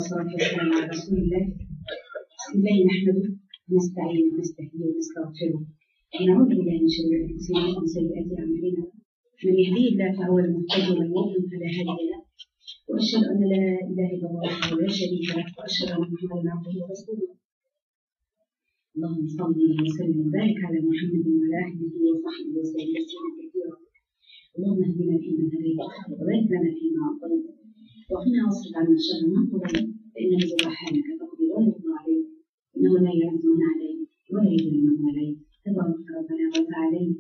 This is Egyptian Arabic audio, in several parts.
والصلاة والسلام على رسول الله بسم الله نحمده ونستعين ونستهديه ونستغفره ونعوذ بالله من شرور انفسنا ومن سيئات اعمالنا من يهديه الله فهو المهتدي ومن يضلل فلا هادي له واشهد ان لا اله الا الله وحده لا شريك له واشهد ان محمدا عبده ورسوله اللهم صل وسلم وبارك على محمد وعلى اهله وصحبه وسلم تسليما كثيرا اللهم اهدنا فيمن هديت وبارك لنا فيما اعطيت وقنا واصرف عنا شر ما قضيت فانه سبحانك تقضي ولا يقضى عليك انه لا يعز من عليك ولا يذل من عليك تبارك ربنا وتعاليت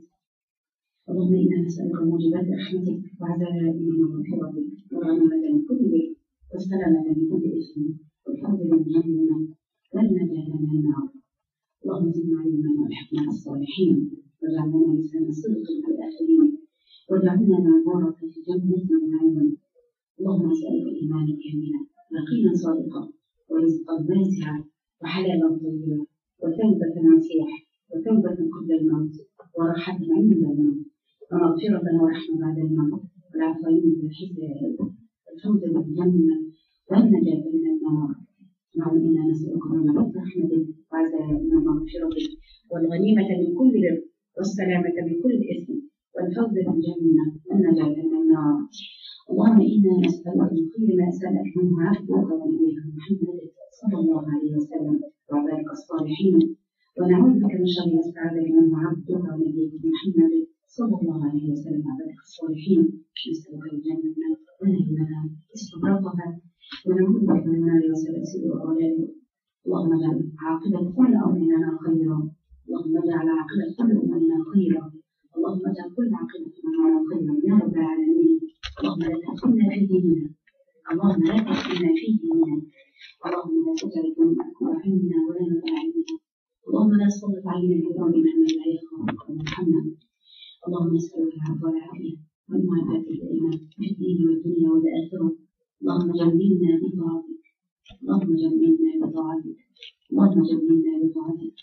اللهم انا نسالك موجبات رحمتك وعزائم مغفرتك والغنيمه من كل بر والسلامه من كل اثم والفوز بالجنه والنجاه من النار اللهم زدنا علما والحكمه الصالحين واجعلنا لسان صدق في الاخرين واجعلنا مع الورثه في جنه النعيم اللهم اسالك ايمانا كاملا يقينا صادقا ورزقا واسعا وحلالا طيبا وتوبه نصيحه وتوبه قبل الموت وراحه عند الموت ومغفره ورحمه بعد الموت والعفو عند الحساب والفوز بالجنه والنجاه من النار اللهم انا نسالك من رحمتك وعزائم مغفرتك والغنيمه من كل بر والسلامه من كل اثم والفوز بالجنه والنجاه من النار اللهم انا نسالك من خير ما سالك منه عبدك ونبيك محمد صلى الله عليه وسلم وعبادك الصالحين ونعوذ بك من شر ما استعاذك منه عبدك ونبيك محمد صلى الله عليه وسلم وعبادك الصالحين نسالك الجنه ونعيمها استبرقها ونعوذ بك من النار وسلاسل واغلال اللهم اجعل عاقبه كل امرنا خيرا اللهم اجعل عاقبه كل امرنا خيرا اللهم اجعل كل عاقبه امرنا خيرا يا رب العالمين اللهم لا تفتنا في ديننا اللهم لا تفتنا في ديننا اللهم لا تجعل الدنيا اكبر همنا ولا مبلغ علمنا اللهم لا تسلط علينا بذنوبنا من لا يخافك ويرحمنا اللهم نسالك العفو والعافيه والمعافاه الدائمه في الدين والدنيا والاخره اللهم جملنا بطاعتك اللهم جملنا بطاعتك اللهم جملنا بطاعتك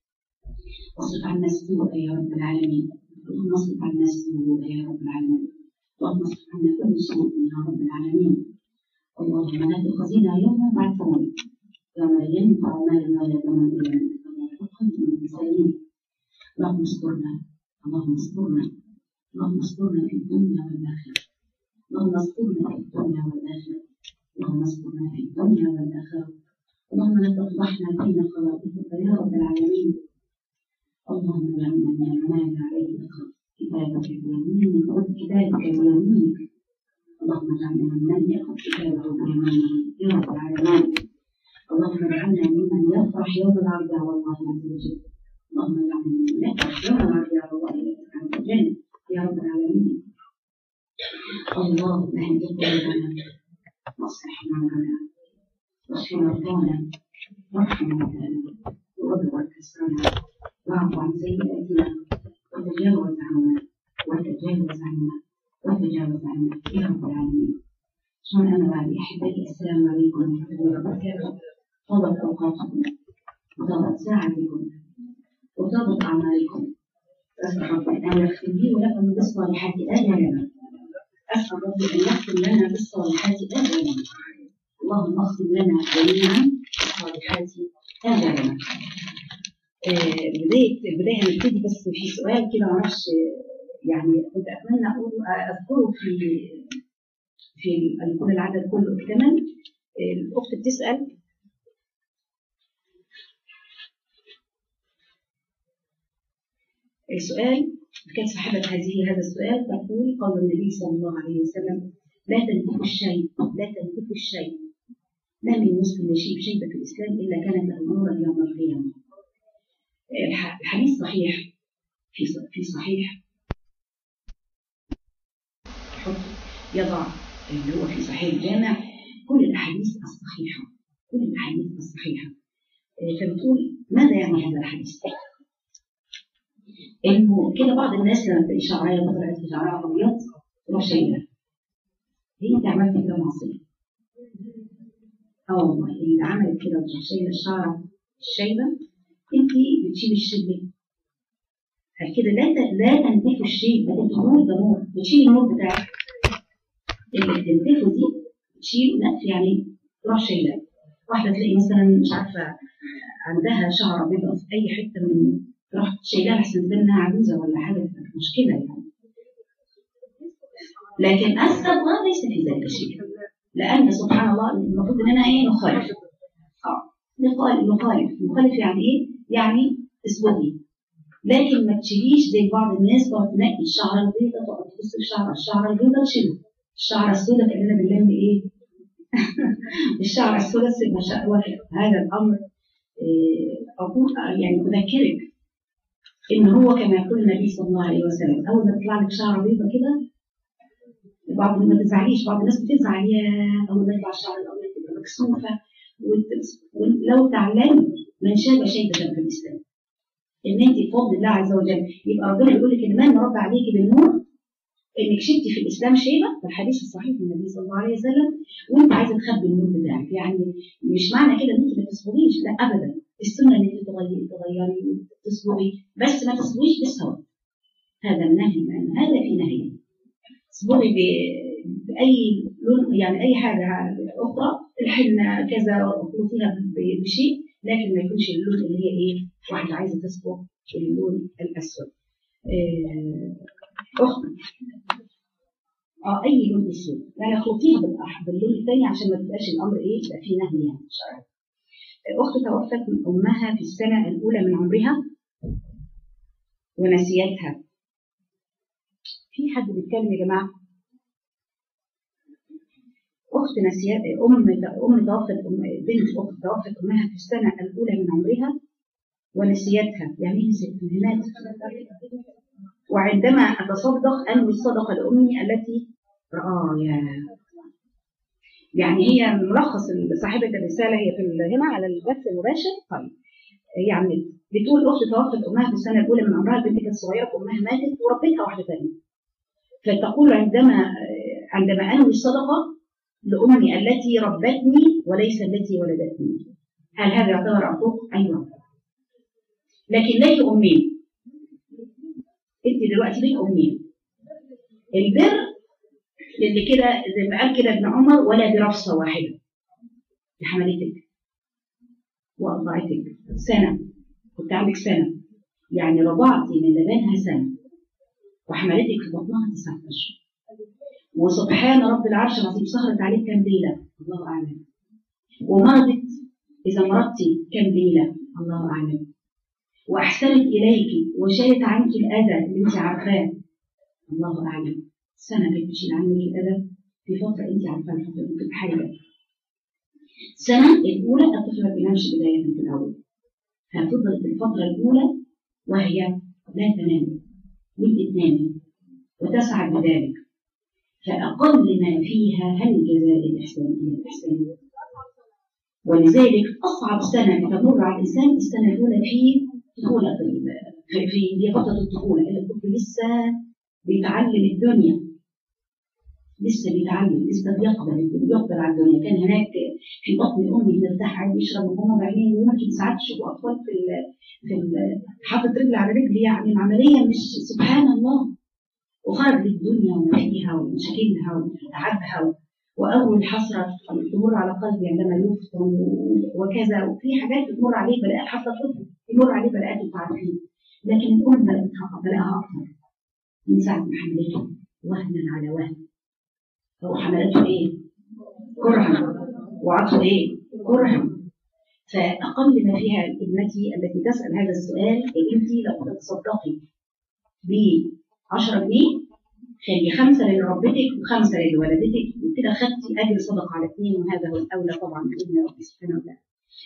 واصرف عنا السوء يا رب العالمين اللهم اصرف عنا السوء يا رب العالمين اللهم اصرف عنا كل سوء يا رب العالمين اللهم لا تخزنا يوم يبعثون يوم لا ينفع مال ولا بنون الا من اتى الله وقلب سليم اللهم استرنا اللهم استرنا اللهم استرنا في الدنيا والاخره اللهم استرنا في الدنيا والاخره اللهم استرنا في الدنيا والاخره اللهم لا تفضحنا بين خلائقك يا رب العالمين اللهم اجعلنا من المنال عليك كتابك بيمينك خذ كتابك بيمينك اللهم اجعلنا ممن ياخذ كتابه بيمينه يا رب العالمين اللهم اجعلنا ممن يفرح يوم العرض على الله عز وجل اللهم اجعلنا ممن يفرح يوم العرض على الله عز وجل يا رب العالمين اللهم اهد قلوبنا واصلح معنا واشف مرضانا وارحم موتانا واكبر كسرنا واعف عن سيئاتنا وتجاوز عنا وتجاوز عنا وتجاوز عنا يا رب العالمين ثم اما بعد احبائي السلام عليكم ورحمه الله وبركاته طابت اوقاتكم وطابت ساعتكم وطابت اعمالكم اسال ربي ان يختم لي ولكم بالصالحات اجلنا اسال ربي ان يختم لنا بالصالحات اجلنا اللهم اختم لنا جميعا بالصالحات اجلنا بداية البداية هنبتدي بس في سؤال كده معرفش يعني كنت أتمنى أقول أذكره في في يكون العدد كله اكتمل الأخت بتسأل السؤال كانت صاحبة هذه هذا السؤال تقول قال النبي صلى الله عليه وسلم لا تنتفوا الشيء لا تنتفوا الشيء ما من مسلم يشيب شيبة في الإسلام إلا كانت له نورا يوم القيامة الحديث صحيح في في صحيح يضع اللي هو في صحيح الجامع كل الاحاديث الصحيحه كل الاحاديث الصحيحه فبتقول ماذا يعني هذا الحديث؟ انه كده بعض الناس لما تلاقي شعريه طلعت في شعرها ابيض تروح شايله هي انت عملت كده معصيه اه والله اللي عملت كده وتروح شايله الشعر الشايبه انت بتشيل الشبل كده لا لا تنتفوا الشيء ما تنتفوش ده نور بتشيل النور بتاعك اللي بتنتفه دي تشيل نقف يعني تروح شايله واحده تلاقي مثلا مش عارفه عندها شعره بيضاء في اي حته من تروح شايلاها احسن انها عجوزه ولا حاجه مشكله يعني لكن الصبغه ليس في ذلك شيء لان سبحان الله المفروض اننا ايه نخالف اه نخالف نخالف نخالف يعني ايه؟ يعني اصبغي لكن ما تشيليش زي بعض الناس تقعد تنقي الشعره البيضاء تقعد تبص في شعر الشعره البيضاء تشيلها الشعره السوداء كاننا بنلم ايه؟ الشعر السوداء ما شاء الله هذا الامر إيه اقول يعني اذكرك ان هو كما يقول النبي صلى الله عليه وسلم اول ما تطلع لك شعره بيضاء كده بعض ما تزعليش بعض الناس بتزعل يا اول ما يطلع الشعر الابيض تبقى مكسوفه ولو تعلمي من شاب شيبه في الاسلام ان انت بفضل الله عز وجل يبقى ربنا يقول لك ان من رد عليكي بالنور انك شفتي في الاسلام شيبه في الحديث الصحيح من النبي صلى الله عليه وسلم وانت عايزه تخبي النور بتاعك يعني مش معنى كده ان انت ما تصبغيش لا ابدا السنه انك تغيري تغيري تصبغي بس ما تصبغيش بالسواد هذا النهي هذا في نهي اصبغي باي لون يعني اي حاجه اخرى الحنه كذا خلطيها بشيء لكن ما يكونش اللون اللي هي ايه واحده عايزه تصبغ اللون الاسود اخت اه اي لون اسود يعني اخلطيها باللون الثاني عشان ما تبقاش الامر ايه يبقى فيه نهي يعني شرعي اخت توفت من امها في السنه الاولى من عمرها ونسيتها في حد بيتكلم يا جماعه اخت نسيت ام ام توفت أم بنت اخت توفت امها في السنه الاولى من عمرها ونسيتها يعني ايه نسيت مات وعندما اتصدق انوي الصدقه لامي التي اه يا يعني هي ملخص صاحبه الرساله هي في هنا على البث المباشر طيب يعني بتقول اخت توفت امها في السنه الاولى من عمرها البنت كانت صغيره امها ماتت وربيتها واحده ثانيه فتقول عندما عندما انوي الصدقه لامي التي ربتني وليس التي ولدتني هل هذا يعتبر عقوق؟ ايوه لكن لك امين انت دلوقتي لك امين البر اللي كده زي ما قال كده ابن عمر ولا برفصه واحده لحملتك وأرضعتك سنة كنت عندك سنة يعني رضعتي من لبانها سنة وحملتك في بطنها تسعة أشهر وسبحان رب العرش العظيم سهرت عليك كم ليلة الله أعلم ومرضت إذا مرضتي كم ليلة الله أعلم وأحسنت إليك وشالت عنك الأذى اللي أنت عارفاه الله أعلم سنة كانت بتشيل عنك الأذى في فترة أنت عارفاها الفترة اللي كنت حية السنة الأولى الطفل ما بينامش بداية في الأول هتفضل في الفترة الأولى وهي لا تنام مدة تنامي وتسعد بذلك فأقل ما فيها هل جزاء الإحسان إلى الإحسان ولذلك أصعب سنة تمر على الإنسان السنة الأولى في طفولة في في دي فترة الطفولة اللي الطفل لسه بيتعلم الدنيا لسه بيتعلم لسه بيقبل بيقبل على الدنيا كان هناك في بطن امي مرتاح عادي يشرب وهو بعدين وممكن ساعات تشوفوا اطفال في ال في ال حاطط رجل على رجل يعني العمليه مش سبحان الله وخرج للدنيا وما فيها ومشاكلها وتعبها واول حسره تمر على قلبي عندما يفطر وكذا وفي حاجات بتمر عليه بلاءات حتى الطفل يمر عليه بلاءات انتوا عارفين لكن الام بلاءها بلاءها اكثر من ساعه ما حملته وهنا على وهن هو حملته ايه؟ كرها وعطفه ايه؟ كرها فأقل ما فيها ابنتي التي تسأل هذا السؤال انت لو تتصدقي ب 10 جنيه خلي خمسة لربتك وخمسة لولدتك وكده خدتي أجر صدقة على اثنين وهذا هو الأولى طبعا بإذن ربي سبحانه وتعالى.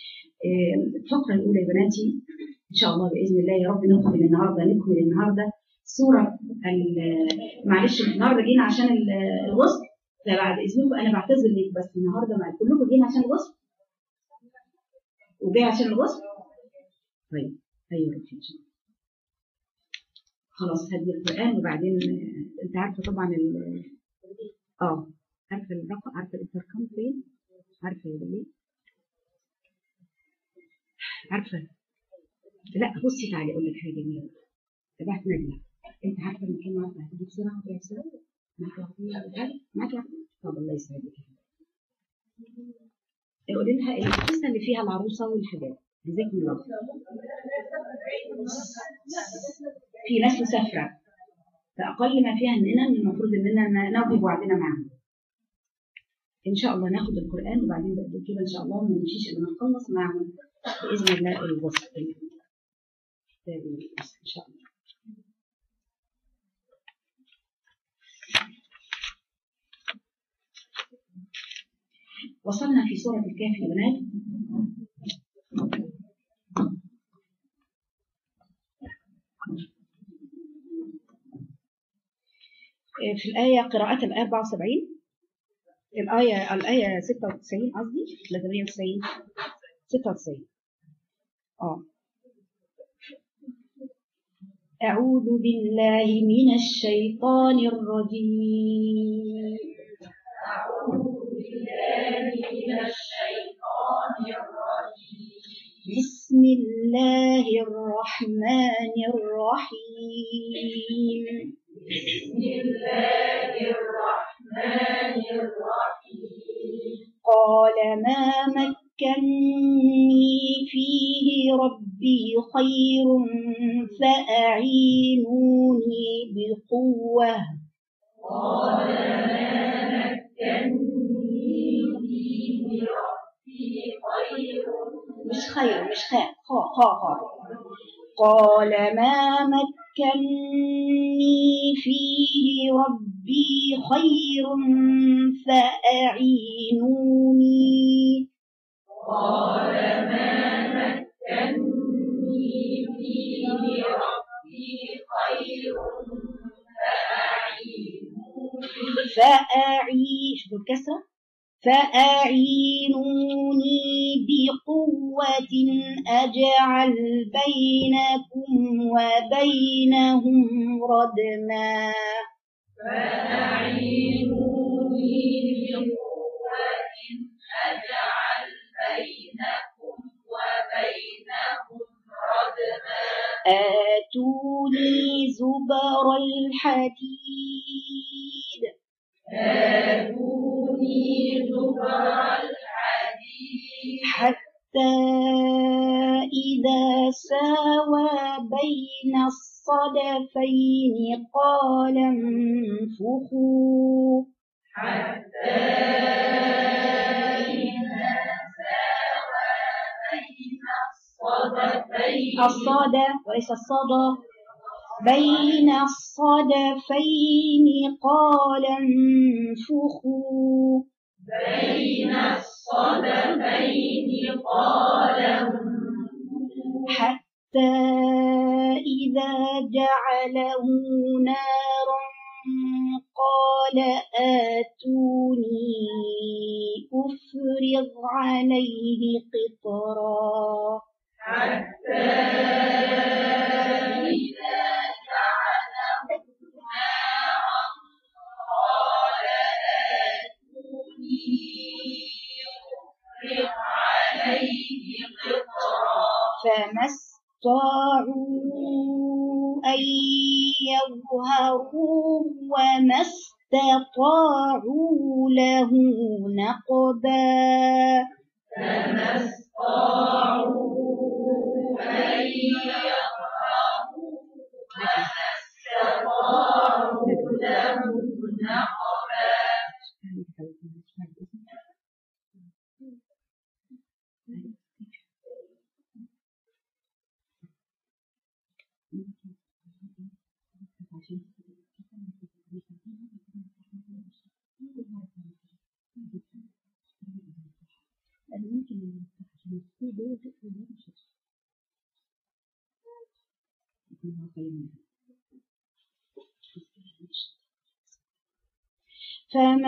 الفقرة الأولى يا بناتي إن شاء الله بإذن الله يا رب نكمل النهاردة نكمل النهاردة صورة معلش النهاردة جينا عشان الوصل فبعد اذنكم انا بعتذر لك بس النهارده مع كلكم جايين عشان الوصف وجاي عشان الوصف طيب ايوه ان شاء الله خلاص هدي القران وبعدين انت عارفه طبعا ال اه عارفه الرقم عارفه الانتركم فين عارفه يا بني عارفه لا بصي تعالي اقول لك حاجه جميله تبعت نجله انت عارفه المكان عارفه هتيجي بسرعه ولا بسرعه معك معك طب الله يسعدك قولي لها القصه اللي فيها العروسه والحجاب جزاكم الله خير. في ناس مسافره فاقل ما فيها اننا المفروض اننا نقضي وعدنا معاهم ان شاء الله ناخد القران وبعدين بعد كده ان شاء الله ما نمشيش الا ما نخلص معهم باذن الله الوصف ان شاء الله وصلنا في سورة الكهف يا بنات في الآية قراءة الآية 74 الآية الآية 96 قصدي 98 96 اه أعوذ بالله من الشيطان الرجيم بسم الله الرحمن الرحيم قال ما مكني فيه ربي خير فأعينوني بقوة مش خير مش خاء خا خا خا قال ما مكني فيه ربي خير فأعينوني فأعيش بالكسرة فأعينوني بقوة أجعل بينكم وبينهم ردما آتوني زبر الحديد حتى إذا ساوى بين الصدفين قال انفخوا الصدى وليس الصدى بين الصدفين قال انفخوا حتى إذا جعله نارا قال آتوني أفرغ عليه قطرا فما استطاعوا أن يظهروا وما استطاعوا له نقبا فما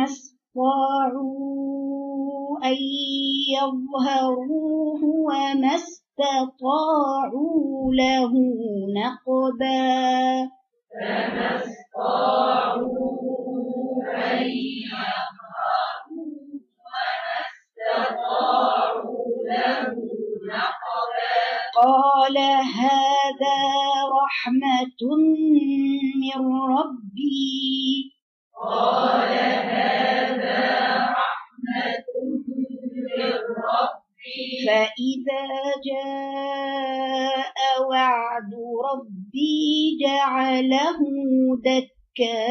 استطاعوا أن يظهروه وما استطاعوا له نقبا قال هذا رحمة من ربي فإذا جاء وعد ربي جعله دكا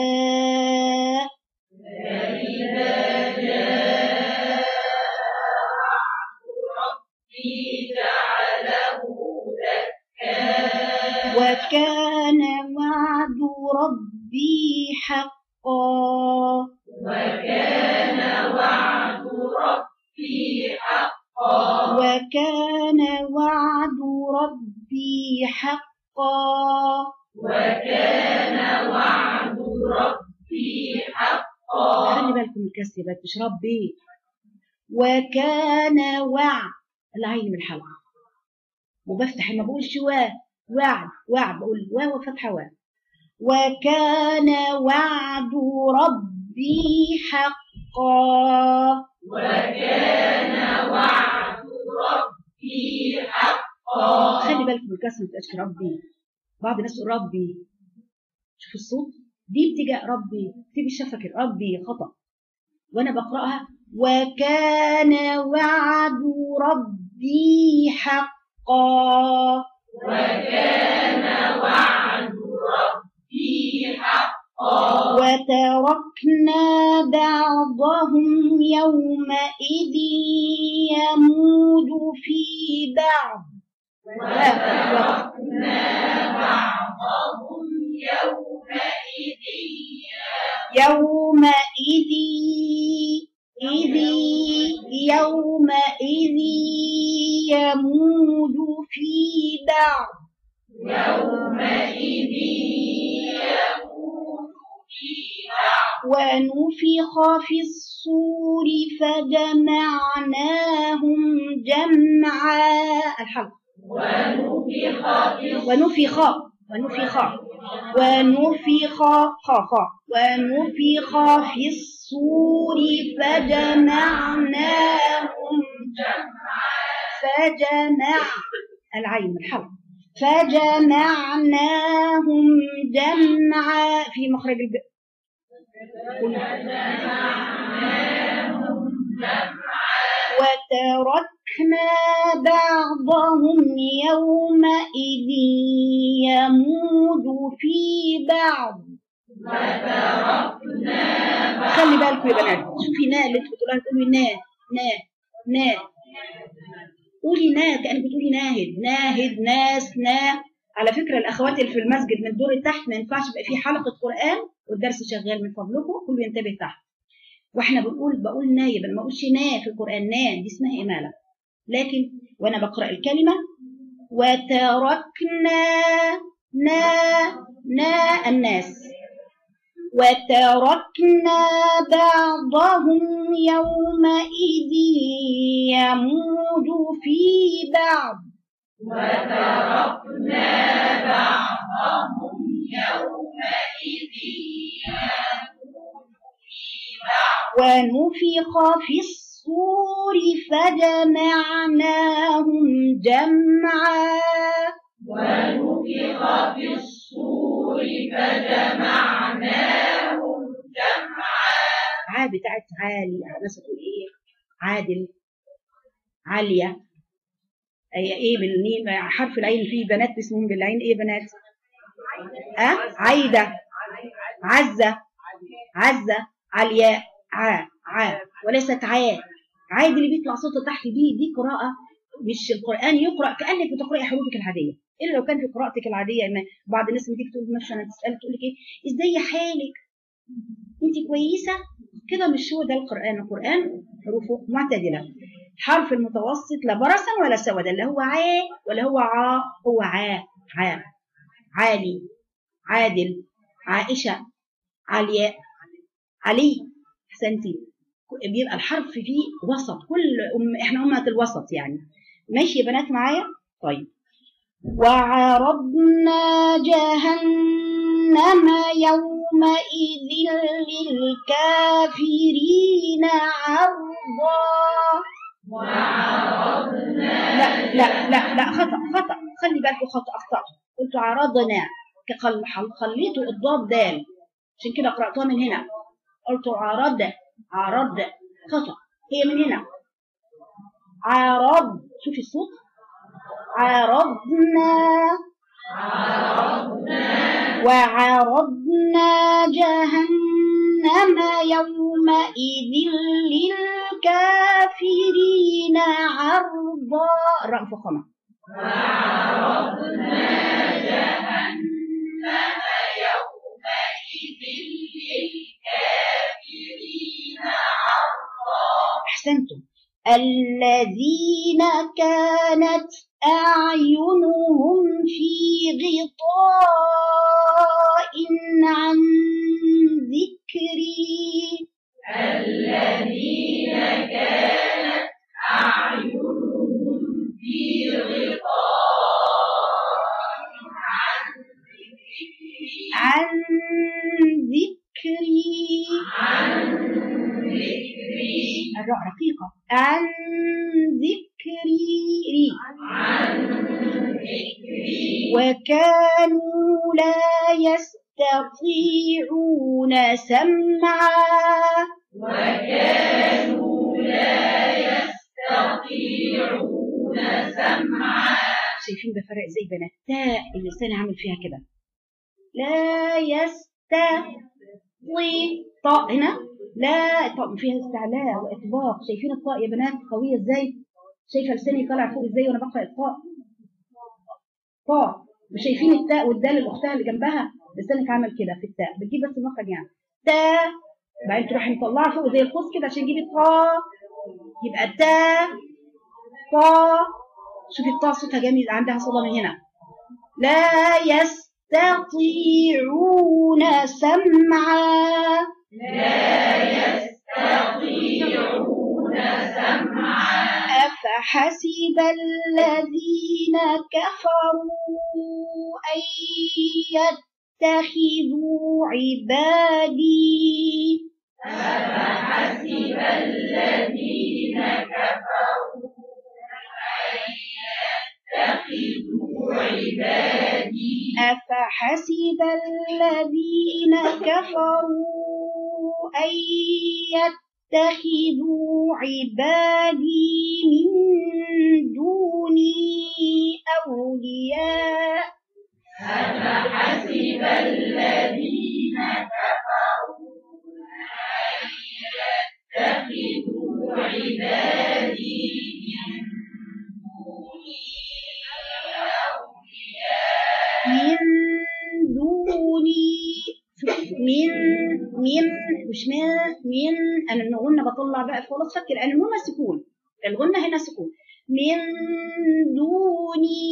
وكان وعد ربي حقا وكان وعد ربي حقا خلي بالكم من الكسر بقى مش ربي وكان وعد العين من الحلقة وبفتح ما بقولش وا وعد وعد بقول واو فتحة وا وكان وعد ربي حقا خلي بالكم من الكسر ما تبقاش ربي بعض الناس تقول ربي شوف الصوت دي بتيجي ربي تيجي الشفكر ربي خطأ وانا بقرأها وكان وعد ربي حقا وتركنا بعضهم يومئذ يموج في بعض يومئذ إذ يومئذ يموج في بعض ونفخ في الصور فجمعناهم جمعا الحلق ونفخ ونفخ ونفخ خا خا ونفخ في الصور فجمعناهم فجمع العين الحلق فجمعناهم جمعا في مخرج الب... وتركنا بعضهم يومئذ يموج في بعض خلي بالكم يا بنات شوفي نا اللي انت بتقولها تقولي نا نا نا قولي نا كأنك بتقولي ناهد ناهد ناس نا على فكرة الأخوات اللي في المسجد من الدور تحت ما ينفعش يبقى في حلقة قرآن والدرس شغال من فضلكم كله ينتبه تحت واحنا بنقول بقول نايب انا ما اقولش نا في القرآن نا دي اسمها إمالة لكن وانا بقرأ الكلمة وتركنا نا نا الناس وتركنا بعضهم يومئذ يموج في بعض ونفخ في الصور فجمعناهم جمعا عا بتاعت عالي الناس تقول ايه عادل عالية أي ايه بالميم حرف العين فيه بنات اسمهم بالعين ايه بنات أه؟ عايدة عزة عزة علياء عا عا وليست عاء عاء دي اللي بيطلع صوته تحت دي دي قراءة مش القرآن يقرأ كأنك بتقرأي حروفك العادية إلا لو كان في قراءتك العادية ما بعض الناس لما تيجي تقول مثلا تسألك تقول لك إيه إزاي حالك أنت كويسة كده مش هو ده القرآن القرآن حروفه معتدلة الحرف المتوسط لا برصا ولا سودا لا هو عا ولا هو عا هو عا عا عالي عادل عائشة علياء علي احسنتي بيبقى الحرف فيه وسط كل أم احنا أمة الوسط يعني ماشي يا بنات معايا طيب وعرضنا جهنم يومئذ للكافرين عرضا لا لا لا لا خطأ خطأ خلي بالكم خطأ أخطأت قلت عرضنا كخل- خليته الضاد دال عشان كده قرأتها من هنا قلت عرض عرض خطأ هي من هنا عرض شوفي الصوت عرضنا وعرضنا جهنم يومئذ للكافرين عرضا الراء فخمة أحسنتم الذين كانت أعينهم في غطاء عن ذكري عن ذكري الراء رقيقة عن ذكري وكانوا لا يستطيعون سمعا شايفين بفرق ازاي بين التاء اللسان عامل فيها كده لا يستطيع طاء هنا لا طاء فيها استعلاء واطباق شايفين الطاء يا بنات قويه ازاي شايفه لساني طالع فوق ازاي وانا بقرا الطاء طاء مش شايفين التاء والدال الاختها اللي جنبها لسانك عمل كده في التاء بتجيب بس المخرج يعني تاء بعدين تروحي مطلعه فوق زي القوس كده عشان تجيبي طاء يبقى تاء طاء شوفي الطاء صوتها جميل عندها صدى من هنا لا يستطيعون سمعا أفحسب الذين كفروا أن يتخذوا عبادي أفحسب الذين كفروا أن يتخذوا عبادي من دوني أولياء من دوني من من مش من من انا من غنى بطلع بقى خلاص فكر انا النون سكون الغنى هنا سكون من دوني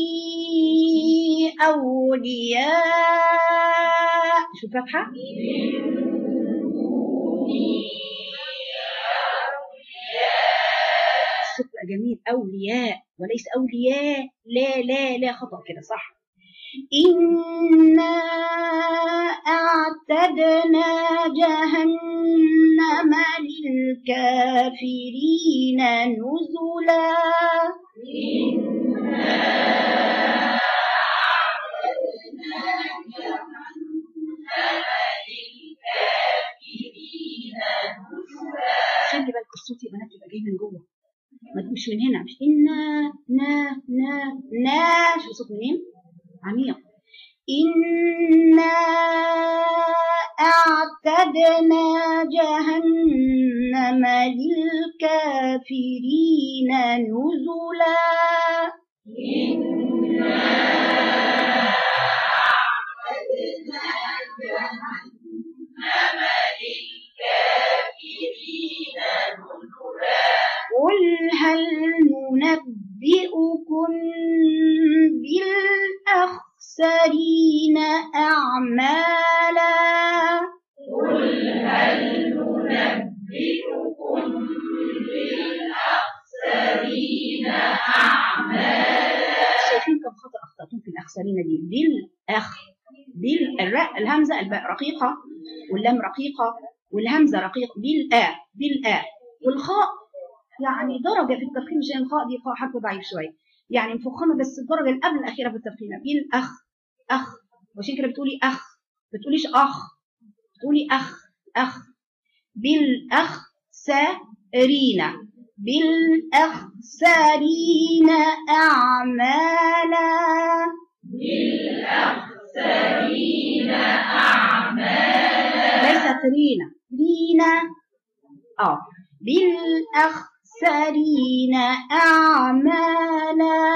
اولياء شوف فتحه الصوت بقى جميل اولياء وليس اولياء لا لا لا خطا كده صح إنا أعتدنا جهنم للكافرين نزلا خلي بالك الصوت يا بنات يبقى جاي من جوه ما مش من هنا مش إنا نا نا نا شو صوت منين؟ عميق إنا أعتدنا جهنم للكافرين نزلا قل هل ننبئكم بالأخسرين أعمالا شايفين كم خطأ أخطأتم في الأخسرين دي بالأخ بال الراء الهمزة الباء رقيقة واللام رقيقة والهمزة رقيقة بالآ بالآ والخاء يعني درجة في التفخيم عشان الخاء دي خاء حرف ضعيف شوية يعني مفخمة بس الدرجة اللي قبل الأخيرة في التفخيم بالأخ أخ وعشان كده بتقولي أخ بتقوليش أخ بتقولي أخ أخ بالأخ سارينا بالأخسرين أعمالا ليست رينا رينا اه بالأخسرين أعمالا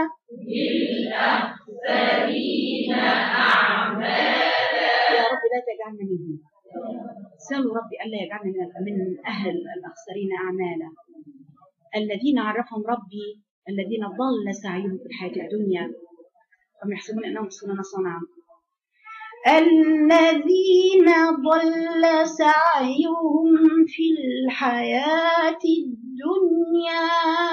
يا رب لا تجعلنا منهم سألوا ربي ألا يجعلنا من من أهل الأخسرين أعمالا الذين عرفهم ربي الذين ضل سعيهم في الحياة الدنيا وهم يحسبون أنهم يحسنون صنعا الذين ضل سعيهم في الحياة الدنيا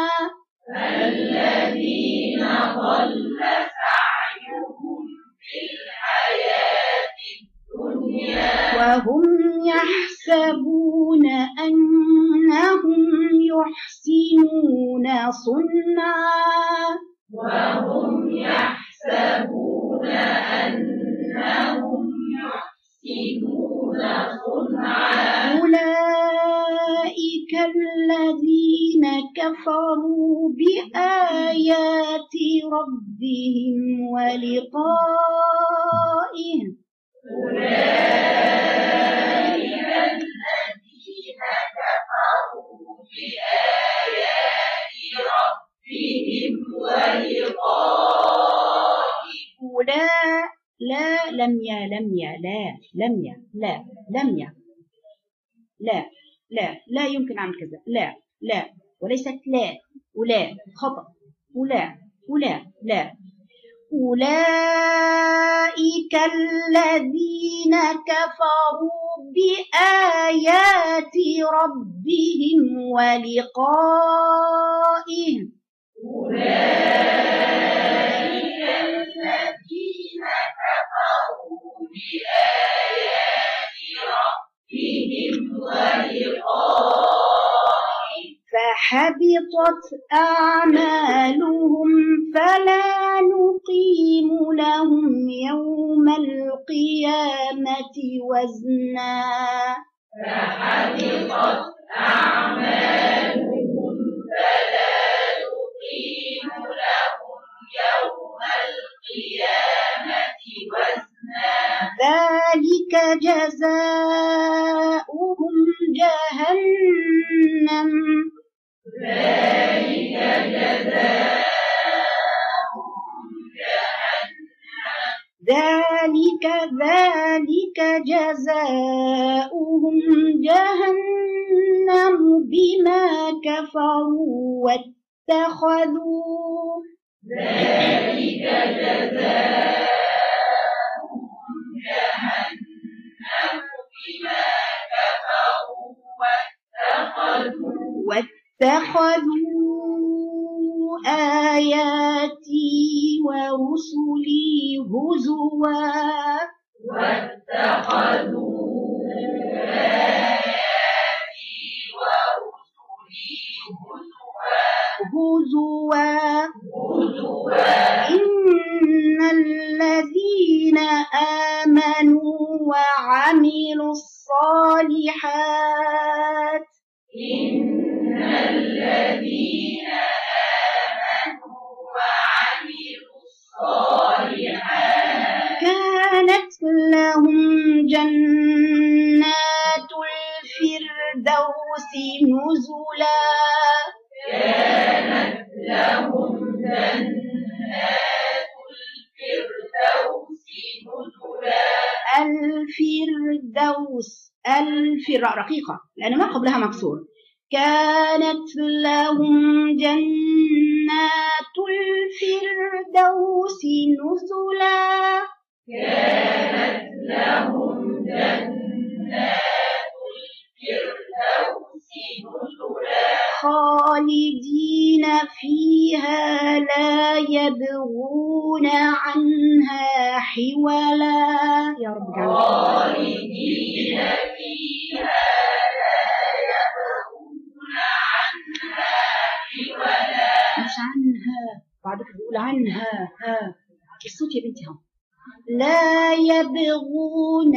وهم يحسبون أنهم يحسنون صنعا أولئك الذين كفروا بآيات ربهم ولقائه لا لا لم يا لم يا لا لم يا لا لم يا لا لا لا يمكن أعمل كذا لا لا وليست لا ولا خطأ ولا ولا لا أولئك الذين كفروا بآيات ربهم ولقائه فحبطت أعمالهم فلا نقيم لهم يوم القيامة وزنا ذلك جزاؤهم جهنم ذلك ذلك جزاؤهم جهنم بما كفروا واتخذوا واتخذوا آياتي ورسلي هزوا هزوا إن الذين آمنوا وعملوا الصالحات كانت لهم جنات الفردوس نزلا الفردوس الفر رقيقة لأن ما قبلها مكسور كانت لهم جنات الفردوس نزلا خالدين فيها لا يبغون عنها حولا يا رب اجعلنا مش عنها بعدك بيقول عنها ها الصوت يا بنتي هم لا يبغون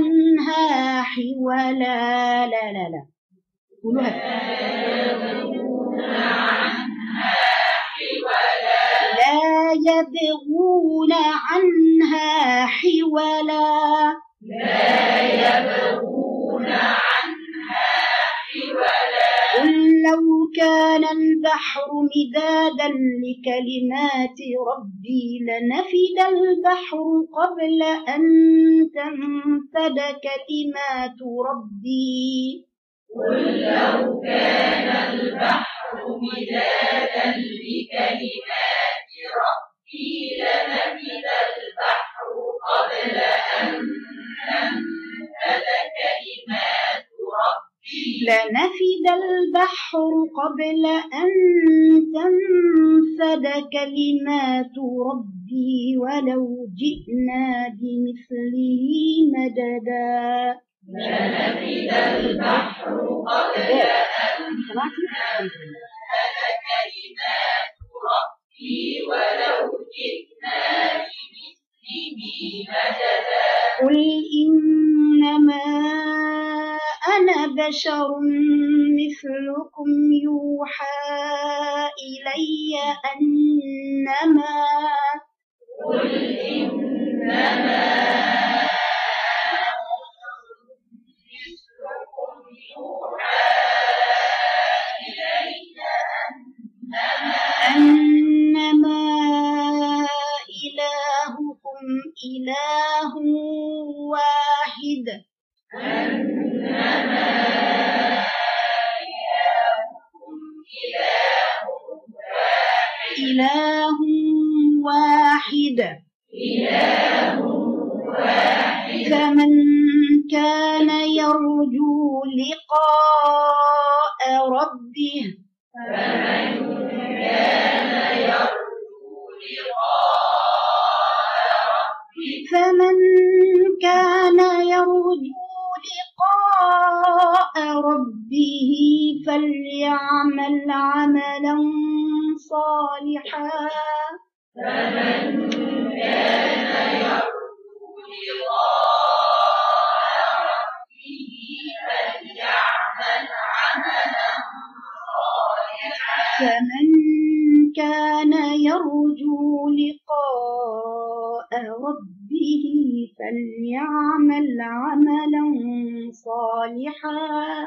عنها حولا لا لا لا قولوها لا يبغون عنها حولا قل لو كان البحر مدادا لكلمات ربي لنفد البحر قبل أن تنفد كلمات ربي قل لو كان البحر مدادا لكلمات ربي لنفد البحر قبل أن تنفد كلمات ربي لنفد البحر قبل أن تنفد كلمات ربي ولو جئنا بمثله مددا لنفد البحر قبل أن تنفد كلمات ربي ولو جئنا بمثله مددا قل إنما أنا بشر مثلكم يوحى إلي أنما قل إنما أنما إلهكم إله واحد إله واحد فمن كان يرجو لقاء ربه فمن كان يرجو لقاء ربه فليعمل عملا صالحا فمن كان يرجو لقاء ربه فليعمل عملا صالحا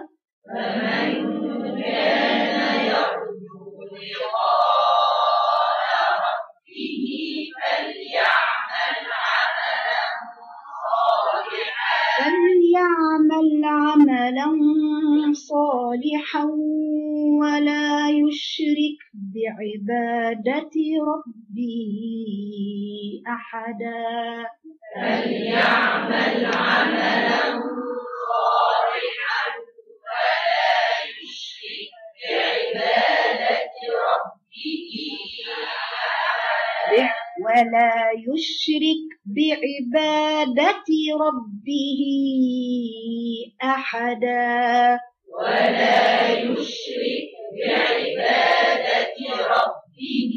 فليعمل عملا صالحا ولا يشرك بعبادة ربه أحدا فليعمل عملا صالحا ولا يشرك بعبادة ربه ولا يشرك بعبادة ربه أحدا ولا يشرك بعبادة ربه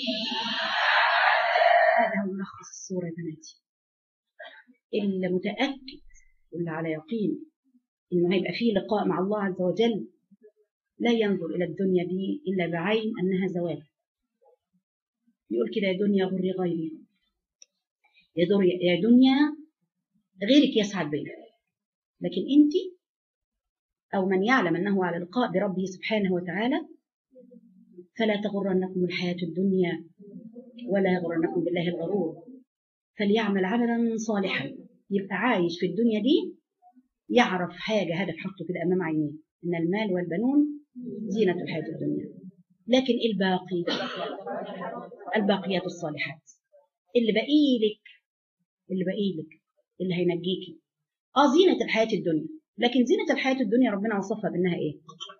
هذا هو ملخص السورة يا بناتي اللي متأكد واللي على يقين إنه هيبقى فيه لقاء مع الله عز وجل لا ينظر إلى الدنيا دي إلا بعين أنها زوال يقول كده يا دنيا غري غيري يا دنيا يا دنيا غيرك يسعد بك لكن أنت أو من يعلم أنه على لقاء بربه سبحانه وتعالى فلا تغرنكم الحياة الدنيا ولا يغرنكم بالله الغرور فليعمل عملا صالحا يبقى عايش في الدنيا دي يعرف حاجة هدف حطه كده أمام عينيه إن المال والبنون زينة الحياة الدنيا لكن الباقي الباقيات الصالحات اللي باقي لك اللي باقي لك اللي هينجيكي اه زينة الحياة الدنيا لكن زينة الحياة الدنيا ربنا وصفها بأنها إيه؟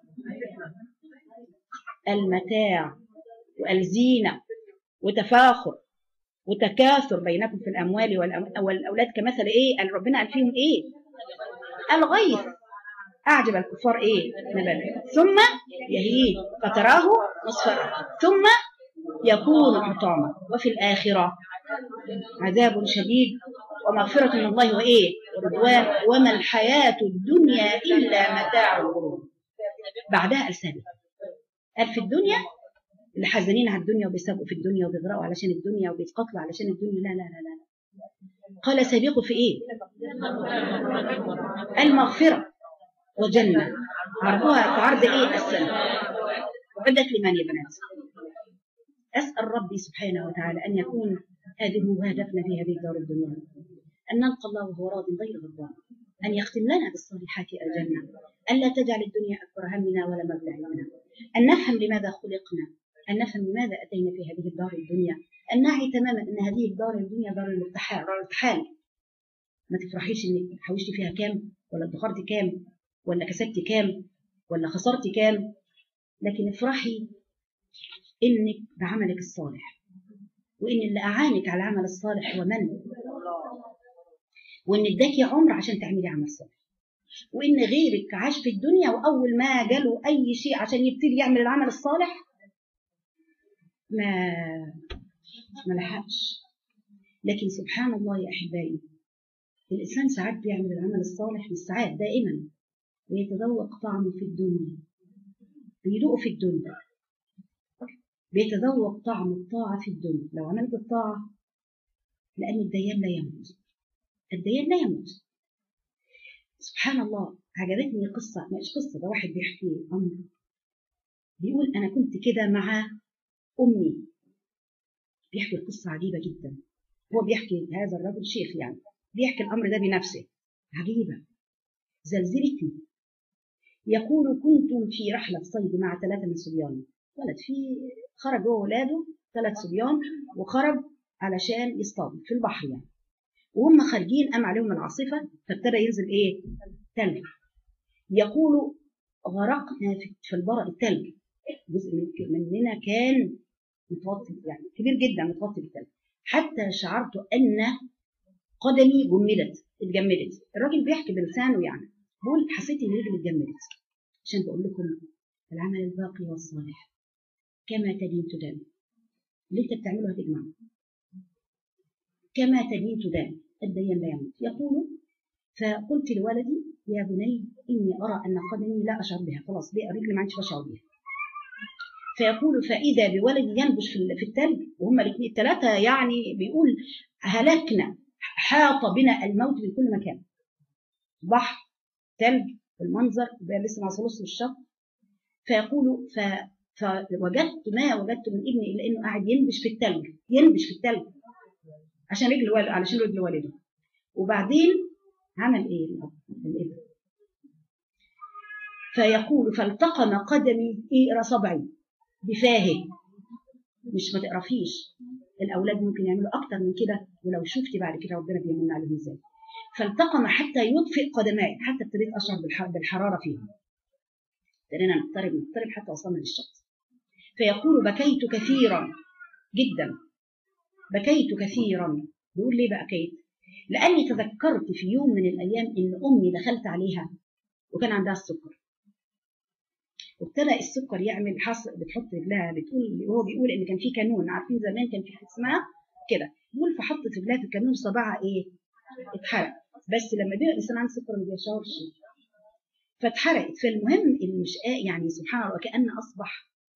المتاع والزينة وتفاخر وتكاثر بينكم في الأموال والأم- والأولاد كمثل إيه؟ قال ربنا قال فيهم إيه؟ الغيث أعجب الكفار إيه؟ نبات ثم يهيج فتراه مصفرا ثم يكون حطاما وفي الآخرة عذاب شديد ومغفرة من الله وإيه؟ ورضوان وما الحياة الدنيا إلا متاع الغرور بعدها ألسابة قال في الدنيا اللي حزنين على الدنيا وبيسابقوا في الدنيا وبيغرقوا علشان الدنيا وبيتقاتلوا علشان الدنيا لا لا لا لا قال سابقوا في ايه المغفرة وجنة عرضها كعرض ايه السنة وعدت لمن يا بنات أسأل ربي سبحانه وتعالى أن يكون هذه هو هدفنا في هذه الدار الدنيا أن نلقى الله وهو راض غير غضبان أن يختم لنا بالصالحات الجنة أن لا تجعل الدنيا أكبر همنا ولا مبلغ علمنا أن نفهم لماذا خلقنا أن نفهم لماذا أتينا في هذه الدار الدنيا أن نعي تماما أن هذه الدار الدنيا دار الارتحال دار الارتحال ما تفرحيش إنك حوشتي فيها كام ولا ادخرتي كام ولا كسبتي كام ولا خسرتي كام لكن افرحي إنك بعملك الصالح وإن اللي أعانك على العمل الصالح هو من وإن اداكي عمر عشان تعملي عمل صالح وإن غيرك عاش في الدنيا وأول ما جاله أي شيء عشان يبتدي يعمل العمل الصالح ما ما لحقش لكن سبحان الله يا أحبائي الإنسان ساعات بيعمل العمل الصالح مش ساعات دائما ويتذوق طعمه في الدنيا بيدوقه في الدنيا بيتذوق طعم الطاعة في الدنيا لو عملت الطاعة لأن الديان لا يموت الديان لا يموت سبحان الله عجبتني قصة مش قصة ده واحد بيحكي أمر بيقول أنا كنت كده مع أمي بيحكي القصة عجيبة جدا هو بيحكي هذا الرجل شيخ يعني بيحكي الأمر ده بنفسه عجيبة زلزلتني يقول كنت في رحلة صيد مع ثلاثة من صبياني ولد في خرج هو ولاده ثلاث صبيان وخرج علشان يصطادوا في البحر يعني وهم خارجين قام عليهم العاصفة فابتدى ينزل ايه؟ تلج يقول غرقنا في البرد التلج جزء مننا كان متوطي يعني كبير جدا متوطي بالتلج حتى شعرت ان قدمي جمدت اتجمدت الراجل بيحكي بلسانه يعني بقول حسيت ان رجلي اتجمدت عشان بقول لكم العمل الباقي والصالح كما تدين تدان اللي انت بتعمله هتجمعه كما تدين تدان الدين لا يموت يقول فقلت لولدي يا بني اني ارى ان قدمي لا اشعر بها خلاص دي رجلي ما عادش بشعر بها فيقول فاذا بولدي ينبش في الثلج وهم الاثنين الثلاثه يعني بيقول هلكنا حاط بنا الموت من كل مكان بحر ثلج المنظر لسه ما وصلوش للشط فيقول ف فوجدت ما وجدت من ابني الا انه قاعد ينبش في الثلج ينبش في الثلج عشان رجل والد علشان رجل والده وبعدين عمل ايه الابن فيقول فالتقم قدمي ايه صبعي بفاهه مش ما تقرفيش الاولاد ممكن يعملوا اكتر من كده ولو شفتي بعد كده ربنا بيمن عليهم ازاي فالتقم حتى يطفئ قدماي حتى ابتديت اشعر بالحراره فيهم ابتدينا نقترب نقترب حتى وصلنا للشط فيقول بكيت كثيرا جدا بكيت كثيرا بيقول ليه بكيت لاني تذكرت في يوم من الايام ان امي دخلت عليها وكان عندها السكر وابتدى السكر يعمل حص بتحط رجلها بتقول هو بيقول ان كان في كانون عارفين زمان كان في حاجه اسمها كده بيقول فحطت رجلها في الكانون صباعها ايه اتحرق بس لما بيبقى الانسان عنده سكر ما بيشعرش فاتحرقت فالمهم اللي مش يعني سبحان الله كأن أصبح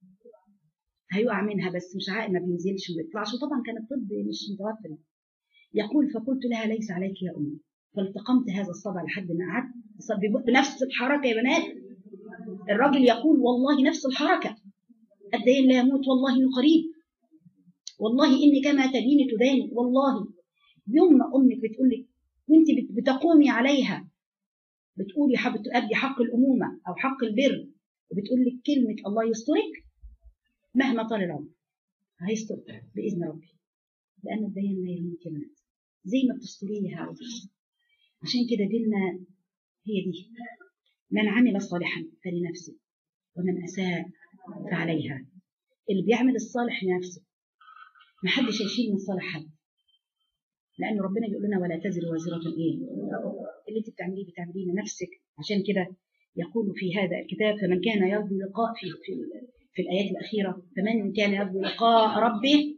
هيقع منها بس مش عارف ما بينزلش وما بيطلعش وطبعا كان الطب مش متوفر يقول فقلت لها ليس عليك يا أمي فالتقمت هذا الصبع لحد ما قعدت بنفس الحركة يا بنات الراجل يقول والله نفس الحركة الدين لا يموت والله إنه قريب والله إني كما تدين تداني والله يوم ما أمك بتقول لك وانت بتقومي عليها بتقولي حابة تؤدي حق الأمومة أو حق البر وبتقول لك كلمة الله يسترك مهما طال العمر هيسترك بإذن ربي لأن الدين لا يموت يا بنات زي ما بتستريها عشان كده ديننا هي دي من عمل صالحا فلنفسه ومن أساء فعليها اللي بيعمل الصالح لنفسه محدش هيشيل من صالح حد لأن ربنا بيقول لنا ولا تزر وازرة إيه اللي أنت بتعمليه بتعمليه لنفسك عشان كده يقول في هذا الكتاب فمن كان يرجو لقاء في في, في الآيات الأخيرة فمن كان يرجو لقاء ربه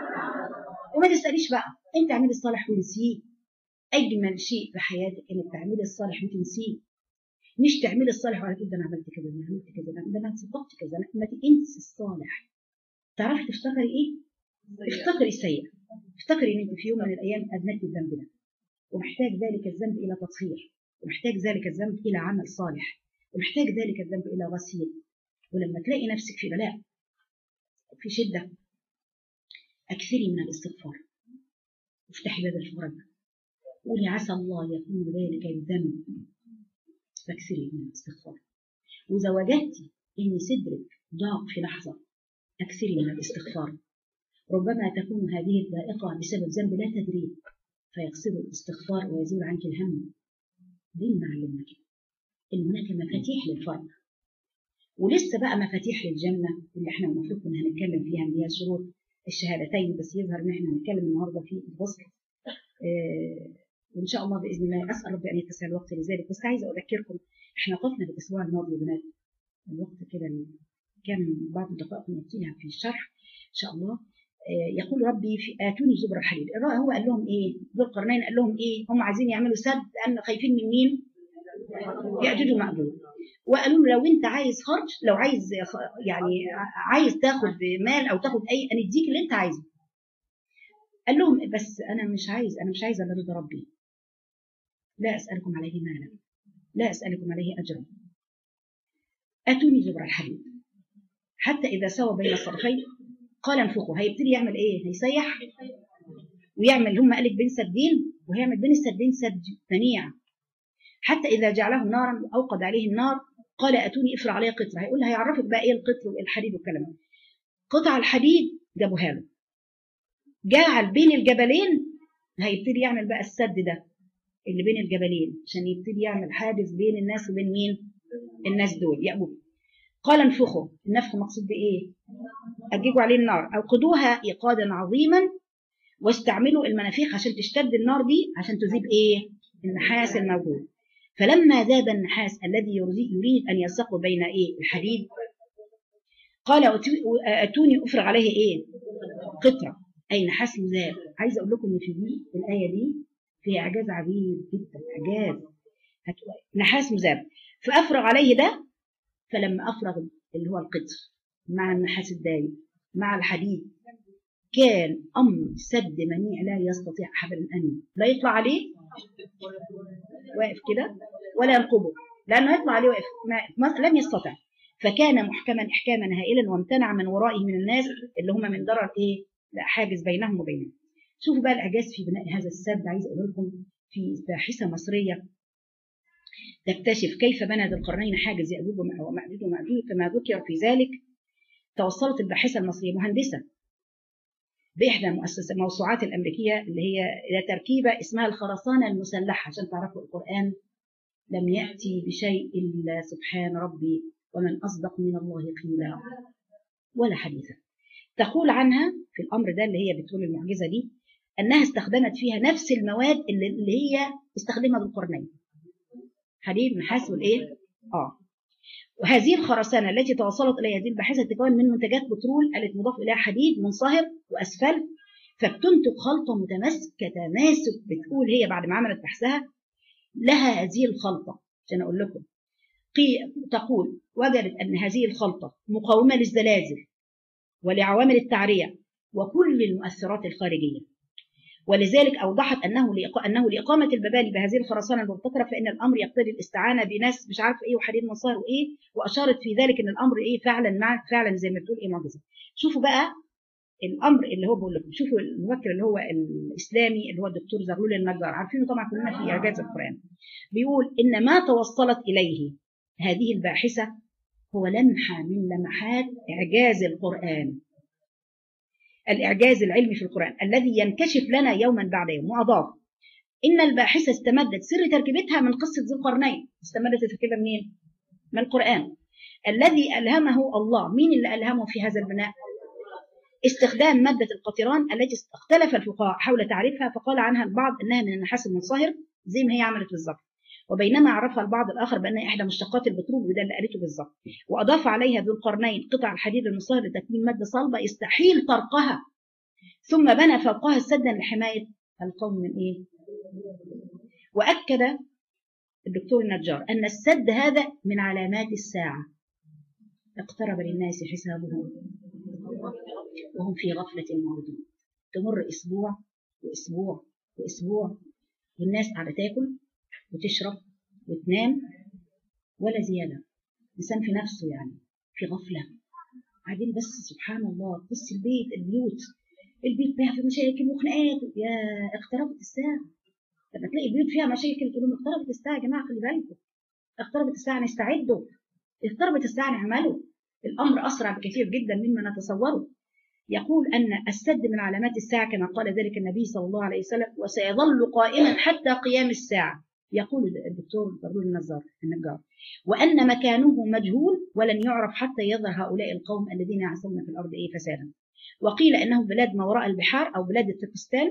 وما تسأليش بقى أنت اعملي الصالح ونسيه أجمل شيء في حياتك إنك تعملي الصالح وتنسيه مش تعملي الصالح وعلى كده انا عملت كذا انا عملت كذا ده انا صدقت كذا انا ما تنسي الصالح تعرفي تفتكري ايه؟ افتكري السيء افتكري ان انت في يوم من الايام اذنبت الذنب ده ومحتاج ذلك الذنب الى تطهير ومحتاج ذلك الذنب الى عمل صالح ومحتاج ذلك الذنب الى غسيل ولما تلاقي نفسك في بلاء في شده اكثري من الاستغفار وافتحي باب الفرج قولي عسى الله يكون ذلك الذنب فاكثري من الاستغفار واذا وجدتي ان صدرك ضاق في لحظه اكثري من الاستغفار ربما تكون هذه الضائقه بسبب ذنب لا تدري فيقصد الاستغفار ويزول عنك الهم دين علمك ان هناك مفاتيح للفرج ولسه بقى مفاتيح للجنه اللي احنا المفروض كنا هنتكلم فيها اللي هي شروط الشهادتين بس يظهر ان احنا هنتكلم النهارده في الفصل آه وان شاء الله باذن الله اسال ربي ان يتسع الوقت لذلك بس عايزه اذكركم احنا وقفنا في الاسبوع الماضي يا بنات الوقت كده كان بعض الدقائق نعطيها في الشرح ان شاء الله آه يقول ربي في اتوني زبر الحديد هو قال لهم ايه ذو القرنين قال لهم ايه هم عايزين يعملوا سد لان خايفين من مين ياجوج وماجوج وقالوا له لو انت عايز خرج لو عايز يعني عايز تاخد مال او تاخد اي انا اديك اللي انت عايزه قال لهم بس انا مش عايز انا مش عايز الا رضا ربي لا اسالكم عليه مالا لا اسالكم عليه اجرا اتوني زبر الحديد حتى اذا سوى بين الصرفين قال انفخوا هيبتدي يعمل ايه هيسيح ويعمل هم قالك بين سدين وهيعمل بين السدين سد منيع حتى إذا جعله نارا وأوقد عليه النار قال أتوني افرع عليه قطرة هيقول هيعرفك بقى إيه القطر والحديد والكلام قطع الحديد جابوها له جعل بين الجبلين هيبتدي يعمل بقى السد ده اللي بين الجبلين عشان يبتدي يعمل حاجز بين الناس وبين مين الناس دول يأبوا قال انفخوا النفخ مقصود بإيه أجيجوا عليه النار أوقدوها إيقادا عظيما واستعملوا المنافيخ عشان تشتد النار دي عشان تذيب إيه النحاس الموجود فلما ذاب النحاس الذي يريد أن يلصق بين إيه الحديد قال أتوني أفرغ عليه إيه قطرة أي نحاس مذاب عايزة أقول لكم إن في دي الآية دي فيها إعجاز عجيب جدا إعجاز نحاس مذاب فأفرغ عليه ده فلما أفرغ اللي هو القطر مع النحاس الدايب مع الحديد كان أمر سد منيع لا يستطيع أحد أن لا يطلع عليه واقف كده ولا ينقبه لأنه يطلع عليه واقف ما لم يستطع فكان محكما إحكاما هائلا وامتنع من ورائه من الناس اللي هم من ضرر إيه لا حاجز بينهم وبينه شوفوا بقى الإعجاز في بناء هذا السد عايز أقول لكم في باحثة مصرية تكتشف كيف بنى ذو القرنين حاجز يأجوج ومأجوج ومأجوج كما ذكر في ذلك توصلت الباحثة المصرية مهندسة بإحدى المؤسسات الموسوعات الأمريكية اللي هي إلى تركيبة اسمها الخرسانة المسلحة عشان تعرفوا القرآن لم يأتي بشيء إلا سبحان ربي ومن أصدق من الله قيلا ولا حديثا تقول عنها في الأمر ده اللي هي بتقول المعجزة دي أنها استخدمت فيها نفس المواد اللي, اللي هي استخدمها بالقرنين حديد نحاس والإيه؟ آه وهذه الخرسانة التي توصلت إليها هذه الباحثة تكون من منتجات بترول التي مضاف إليها حديد منصهر وأسفل فبتنتج خلطة متماسكة تماسك بتقول هي بعد ما عملت بحثها لها هذه الخلطة عشان أقول لكم تقول وجدت أن هذه الخلطة مقاومة للزلازل ولعوامل التعرية وكل المؤثرات الخارجية ولذلك أوضحت أنه أنه لإقامة المباني بهذه الخرسانة المبتكرة فإن الأمر يقتضي الاستعانة بناس مش عارف إيه وحديد منصهر وإيه وأشارت في ذلك أن الأمر إيه فعلا مع فعلا زي ما بتقول إيه معجزة شوفوا بقى الأمر اللي هو بقول لكم شوفوا المفكر اللي هو الإسلامي اللي هو الدكتور زغلول النجار عارفينه طبعا كلنا في إعجاز القرآن بيقول إن ما توصلت إليه هذه الباحثة هو لمحة من لمحات إعجاز القرآن الإعجاز العلمي في القرآن الذي ينكشف لنا يوما بعد يوم وأضاف إن الباحثة استمدت سر تركيبتها من قصة ذي القرنين استمدت التركيبة منين؟ من القرآن الذي ألهمه الله مين اللي ألهمه في هذا البناء؟ استخدام مادة القطران التي اختلف الفقهاء حول تعريفها فقال عنها البعض أنها من النحاس المنصهر زي ما هي عملت بالظبط وبينما عرفها البعض الآخر بأنها إحدى مشتقات البترول وده اللي قالته بالظبط وأضاف عليها ذو القرنين قطع الحديد المصهر لتكوين مادة صلبة يستحيل طرقها ثم بنى فوقها سدا لحماية القوم من إيه؟ وأكد الدكتور النجار أن السد هذا من علامات الساعة اقترب للناس حسابهم وهم في غفلة معرضون تمر أسبوع وأسبوع وأسبوع والناس قاعدة تاكل وتشرب وتنام ولا زيادة إنسان في نفسه يعني في غفلة قاعدين بس سبحان الله بص البيت البيوت البيت فيها في مشاكل وخناقات يا اقتربت الساعة لما تلاقي البيوت فيها مشاكل تقول لهم اقتربت الساعة يا جماعة خلي بالكم اقتربت الساعة نستعدوا اقتربت الساعة نعمله الأمر أسرع بكثير جدا مما نتصوره يقول أن السد من علامات الساعة كما قال ذلك النبي صلى الله عليه وسلم وسيظل قائما حتى قيام الساعة يقول الدكتور ضرور النجار النجار وأن مكانه مجهول ولن يعرف حتى يظهر هؤلاء القوم الذين يعصون في الأرض إيه فسادا وقيل أنه بلاد ما وراء البحار أو بلاد تركستان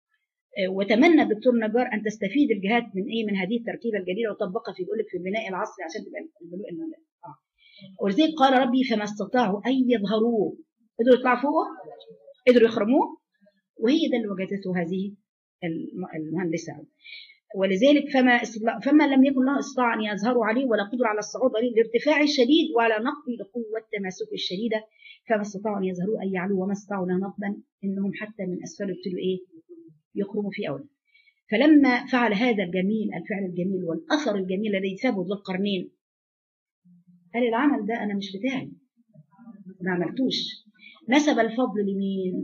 وتمنى الدكتور نجار ان تستفيد الجهات من ايه من هذه التركيبه الجديده وطبقها في بيقول في البناء العصري عشان تبقى اه ولذلك قال ربي فما استطاعوا ان يظهروه قدروا يطلعوا فوقه قدروا يخرموه وهي ده اللي وجدته هذه المهندسه ولذلك فما فما لم يكن له استطاع ان يظهروا عليه ولا قدره على الصعود عليه لارتفاع الشديد وعلى نقض لقوه تماسك الشديده فما استطاعوا ان يظهروا ان يعلوا وما استطاعوا له نقبا انهم حتى من اسفل ابتدوا ايه يخرجوا في أوله فلما فعل هذا الجميل الفعل الجميل والأثر الجميل الذي ثبت ذو القرنين قال العمل ده أنا مش بتاعي ما عملتوش نسب الفضل لمين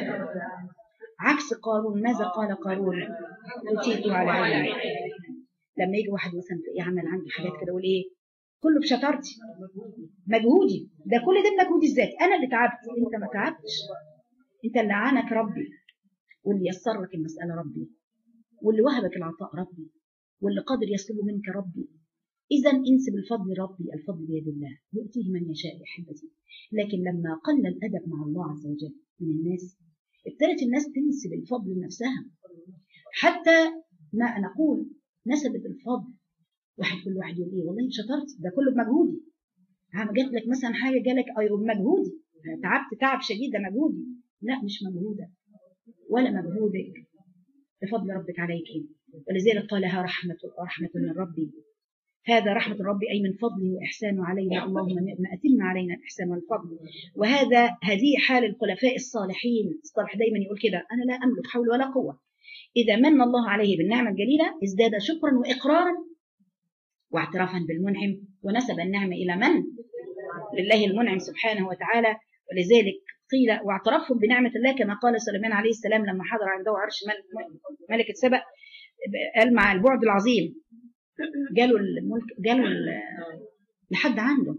عكس قارون ماذا قال قارون أوتيت على علم لما يجي واحد مثلا يعمل عندي حاجات كده يقول ايه كله بشطارتي مجهودي ده كل ده بمجهودي الذاتي انا اللي تعبت انت ما تعبتش انت اللي عانك ربي واللي يسر لك المسألة ربي واللي وهبك العطاء ربي واللي قادر يسلبه منك ربي إذا انسب الفضل ربي الفضل بيد الله يؤتيه من يشاء يا أحبتي لكن لما قل الأدب مع الله عز وجل من الناس ابتدت الناس تنسب الفضل لنفسها حتى ما نقول نسبت الفضل واحد كل واحد يقول ايه والله شطرت ده كله بمجهودي جات لك مثلا حاجه جالك ايوه بمجهودي تعبت تعب شديد ده مجهودي لا مش مجهودك ولا مجهودك بفضل ربك عليك ولذلك قالها رحمة رحمة من ربي هذا رحمة ربي أي من فضله وإحسانه علينا اللهم ما أتم علينا الإحسان والفضل وهذا هذه حال الخلفاء الصالحين الصالح دايما يقول كده أنا لا أملك حول ولا قوة إذا من الله عليه بالنعمة الجليلة ازداد شكرا وإقرارا واعترافا بالمنعم ونسب النعمة إلى من؟ لله المنعم سبحانه وتعالى ولذلك قيل واعترفهم بنعمة الله كما قال سليمان عليه السلام لما حضر عنده عرش ملكة سبأ قال مع البعد العظيم جاله الملك جاله لحد عنده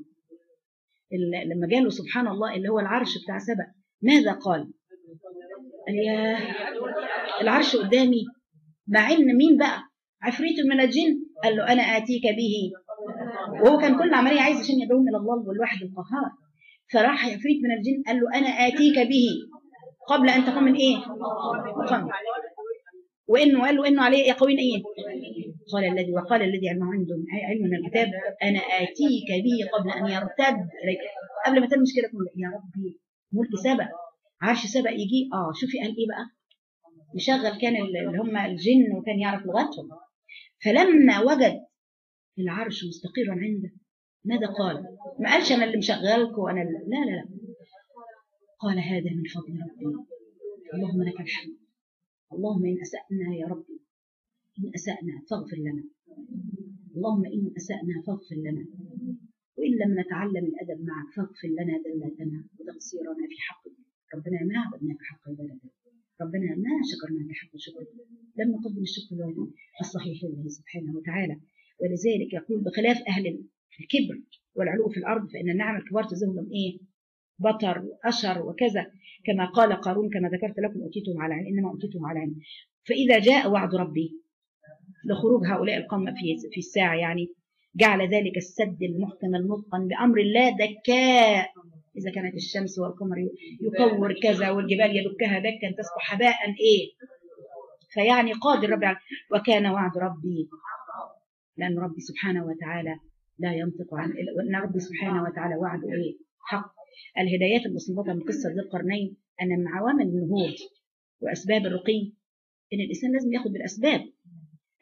لما جاله سبحان الله اللي هو العرش بتاع سبأ ماذا قال؟ قال يا العرش قدامي مع ان مين بقى؟ عفريت من الجن قال له انا اتيك به وهو كان كل عمليه عايز عشان يدعوهم الى الله والواحد القهار فراح عفريت من الجن قال له انا اتيك به قبل ان تقوم من ايه؟ قم وانه قال له انه عليه يقوين ايه؟ قال الذي وقال الذي علمه عنده علم من الكتاب انا اتيك به قبل ان يرتد اليك قبل ما تلمس كده تقول يا ربي ملك سبق عرش سبق يجي اه شوفي قال ايه بقى؟ مشغل كان اللي هم الجن وكان يعرف لغتهم فلما وجد العرش مستقرا عنده ماذا قال؟ ما قالش انا اللي مشغلك وانا اللي لا لا لا قال هذا من فضل ربي اللهم لك الحمد اللهم ان اسانا يا ربي ان اسانا فاغفر لنا اللهم ان اسانا فاغفر لنا وان لم نتعلم الادب معك فاغفر لنا ذلتنا وتقصيرنا في حقك ربنا ما عبدناك حق عبادتك ربنا ما شكرناك حق شكرك لم نقدم الشكر لله الصحيح لله سبحانه وتعالى ولذلك يقول بخلاف اهل الكبر والعلو في الارض فان النعم الكبار تزهلهم ايه؟ بطر واشر وكذا كما قال قارون كما ذكرت لكم اوتيتهم على علم انما اوتيتهم على علم فاذا جاء وعد ربي لخروج هؤلاء القوم في في الساعه يعني جعل ذلك السد المحتمل نطقا بامر الله دكاء اذا كانت الشمس والقمر يكور كذا والجبال يدكها دكا تصبح هباء ايه فيعني قادر ربي وكان وعد ربي لان ربي سبحانه وتعالى لا ينطق عن وان ربي سبحانه وتعالى وعده ايه حق الهدايات المستنبطه من قصه ذي القرنين ان من عوامل النهوض واسباب الرقي ان الانسان لازم ياخذ بالاسباب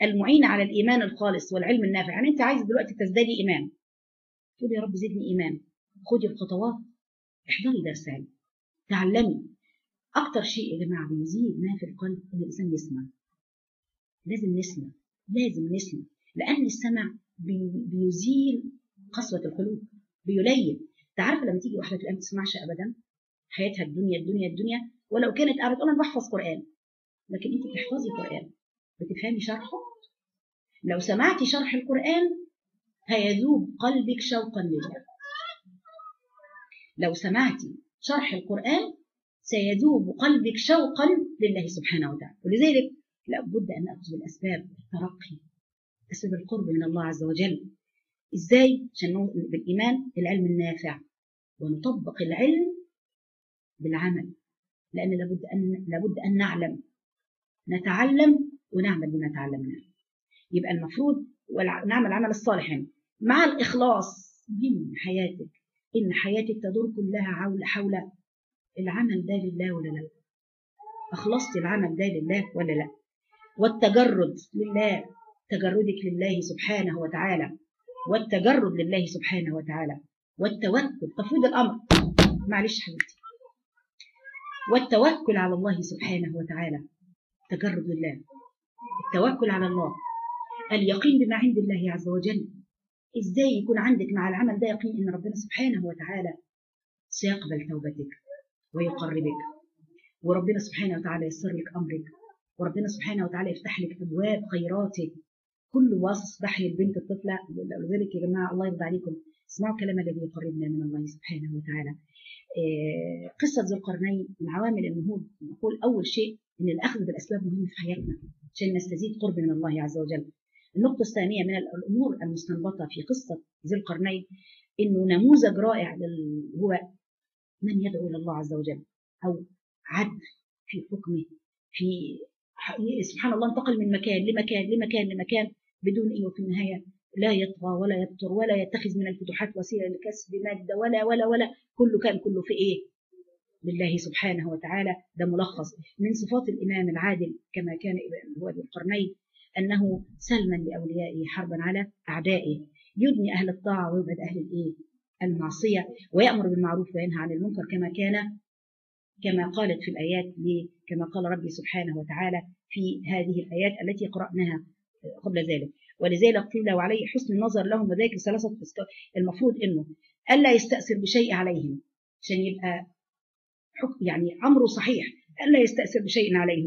المعين على الإيمان الخالص والعلم النافع يعني أنت عايز دلوقتي تزدادي إيمان تقول يا رب زدني إيمان خدي الخطوات احضري درس علم تعلمي أكتر شيء يا جماعة بيزيد ما في القلب إن الإنسان يسمع لازم نسمع لازم نسمع لأن السمع بي بيزيل قسوة القلوب بيلين تعرف لما تيجي واحدة تلاقيها ما تسمعش أبدا حياتها الدنيا الدنيا الدنيا ولو كانت قاعدة تقول أنا بحفظ قرآن لكن أنت بتحفظي قرآن بتفهمي شرحه لو سمعتي شرح القرآن هيذوب قلبك شوقا لله لو سمعتي شرح القرآن سيذوب قلبك شوقا لله سبحانه وتعالى ولذلك لابد أن نأخذ بالأسباب الترقي أسباب القرب من الله عز وجل إزاي؟ عشان بالإيمان العلم النافع ونطبق العلم بالعمل لأن لابد أن لابد أن نعلم نتعلم ونعمل بما تعلمناه يبقى المفروض نعمل العمل الصالح مع الإخلاص من حياتك إن حياتك تدور كلها حول حول العمل ده لله ولا لا أخلصت العمل ده لله ولا لا والتجرد لله تجردك لله سبحانه وتعالى والتجرد لله سبحانه وتعالى والتوكل تفويض الأمر معلش حبيبتي والتوكل على الله سبحانه وتعالى تجرد لله التوكل على الله اليقين بما عند الله عز وجل ازاي يكون عندك مع العمل ده يقين ان ربنا سبحانه وتعالى سيقبل توبتك ويقربك وربنا سبحانه وتعالى ييسر لك امرك وربنا سبحانه وتعالى يفتح لك ابواب خيراتك كل واصص بحر البنت الطفله لذلك يا جماعه الله يرضى عليكم اسمعوا كلام الذي يقربنا من الله سبحانه وتعالى قصه ذو القرنين من عوامل النهوض نقول اول شيء ان الاخذ بالاسباب مهم في حياتنا عشان نستزيد قرب من الله عز وجل النقطة الثانية من الأمور المستنبطة في قصة ذي القرنين إنه نموذج رائع هو من يدعو إلى الله عز وجل أو عدل في حكمه في سبحان الله انتقل من مكان لمكان لمكان لمكان بدون إيه وفي النهاية لا يطغى ولا يبطر ولا يتخذ من الفتوحات وسيلة لكسب مادة ولا ولا ولا كله كان كله في إيه لله سبحانه وتعالى ده ملخص من صفات الإمام العادل كما كان هو ذو القرنين أنه سلما لأوليائه حربا على أعدائه يدني أهل الطاعة ويبعد أهل الإيه؟ المعصية ويأمر بالمعروف وينهى عن المنكر كما كان كما قالت في الآيات كما قال ربي سبحانه وتعالى في هذه الآيات التي قرأناها قبل ذلك ولذلك قيل وعليه حسن النظر لهم وذلك ثلاثة المفروض أنه ألا يستأثر بشيء عليهم عشان يبقى يعني أمره صحيح ألا يستأثر بشيء عليهم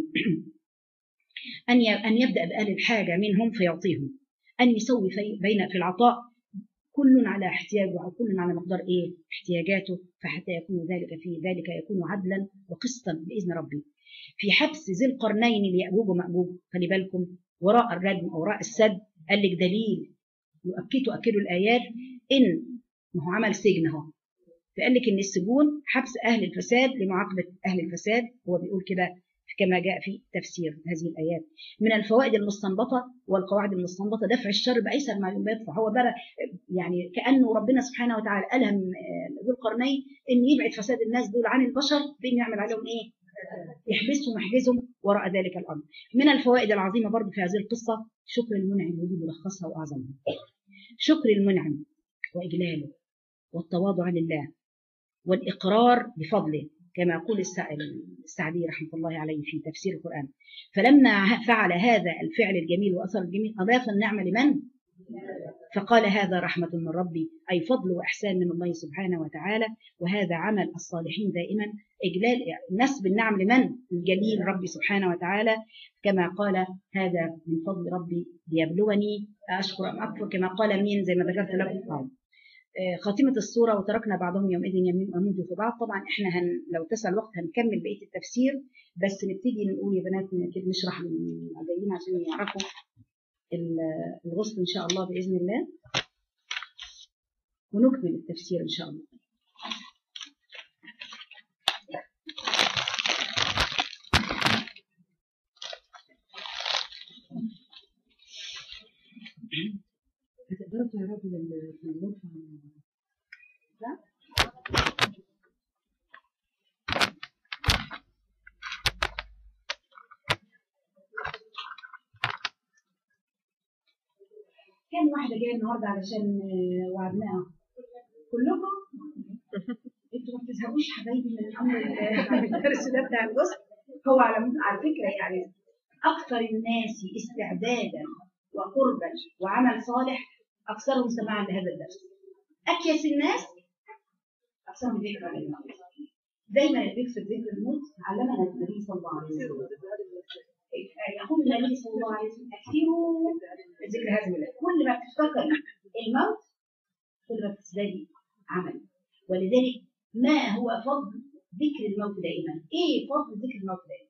أن أن يبدأ بأهل الحاجة منهم فيعطيهم أن يسوي في بين في العطاء كل على احتياجه أو كل على مقدار إيه احتياجاته فحتى يكون ذلك في ذلك يكون عدلا وقسطا بإذن ربي في حبس ذي القرنين ليأجوج ومأجوج خلي بالكم وراء الردم أو وراء السد قال لك دليل يؤكد تؤكد الآيات إن ما هو عمل سجن أهو فقال لك إن السجون حبس أهل الفساد لمعاقبة أهل الفساد هو بيقول كده كما جاء في تفسير هذه الآيات من الفوائد المستنبطة والقواعد المستنبطة دفع الشر بأيسر ما يدفع هو بقى يعني كأنه ربنا سبحانه وتعالى ألهم ذو القرنين إن يبعد فساد الناس دول عن البشر بإن يعمل عليهم إيه يحبسهم ويحجزهم وراء ذلك الأمر من الفوائد العظيمة برضو في هذه القصة شكر المنعم ودي ملخصها وأعظمها شكر المنعم وإجلاله والتواضع لله والإقرار بفضله كما يقول السعدي رحمه الله عليه في تفسير القرآن فلما فعل هذا الفعل الجميل وأثر الجميل أضاف النعمة لمن؟ فقال هذا رحمة من ربي أي فضل وإحسان من الله سبحانه وتعالى وهذا عمل الصالحين دائما إجلال نسب النعم لمن؟ الجليل ربي سبحانه وتعالى كما قال هذا من فضل ربي ليبلوني أشكر أم أكفر كما قال مين زي ما ذكرت لكم خاتمة الصورة وتركنا بعضهم يومئذ يموت في بعض طبعا احنا هن لو تسع الوقت هنكمل بقية التفسير بس نبتدي نقول يا بنات كده نشرح للجايين عشان يعرفوا الغسل إن شاء الله بإذن الله ونكمل التفسير إن شاء الله هتقدروا تعرفوا في الغرفة لا؟ كام واحدة جاية النهاردة علشان آه، وعدناها كلكم انتوا ما بتزهقوش حبايبي من الامر ال- الدرس ده بتاع الغسل هو على على فكرة يعني أكثر الناس استعدادا وقربا وعمل صالح أكثرهم سماعا لهذا الدرس أكيس الناس أكثرهم ذكرا للموت دايما اللي بيكسر ذكر الموت علمنا النبي صلى الله عليه وسلم يقول النبي صلى الله عليه وسلم أكثروا ذكر هذا الولاد كل ما بتفتكر الموت كل ما بتزدادي عمل ولذلك ما هو فضل ذكر الموت دائما ايه فضل ذكر الموت دائما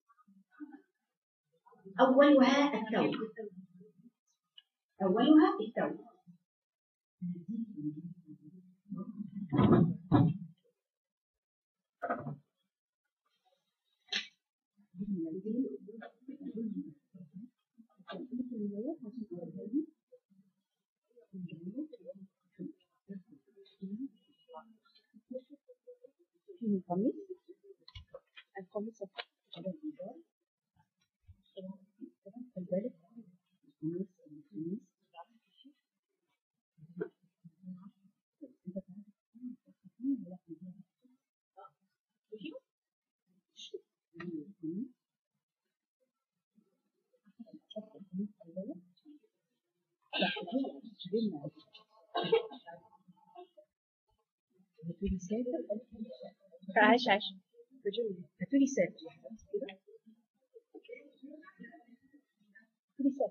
اولها التوبه اولها التوبه الخميس الخميس البلد الخميس الخميس عايش عايش هاتولي سات واحده كده هاتولي سات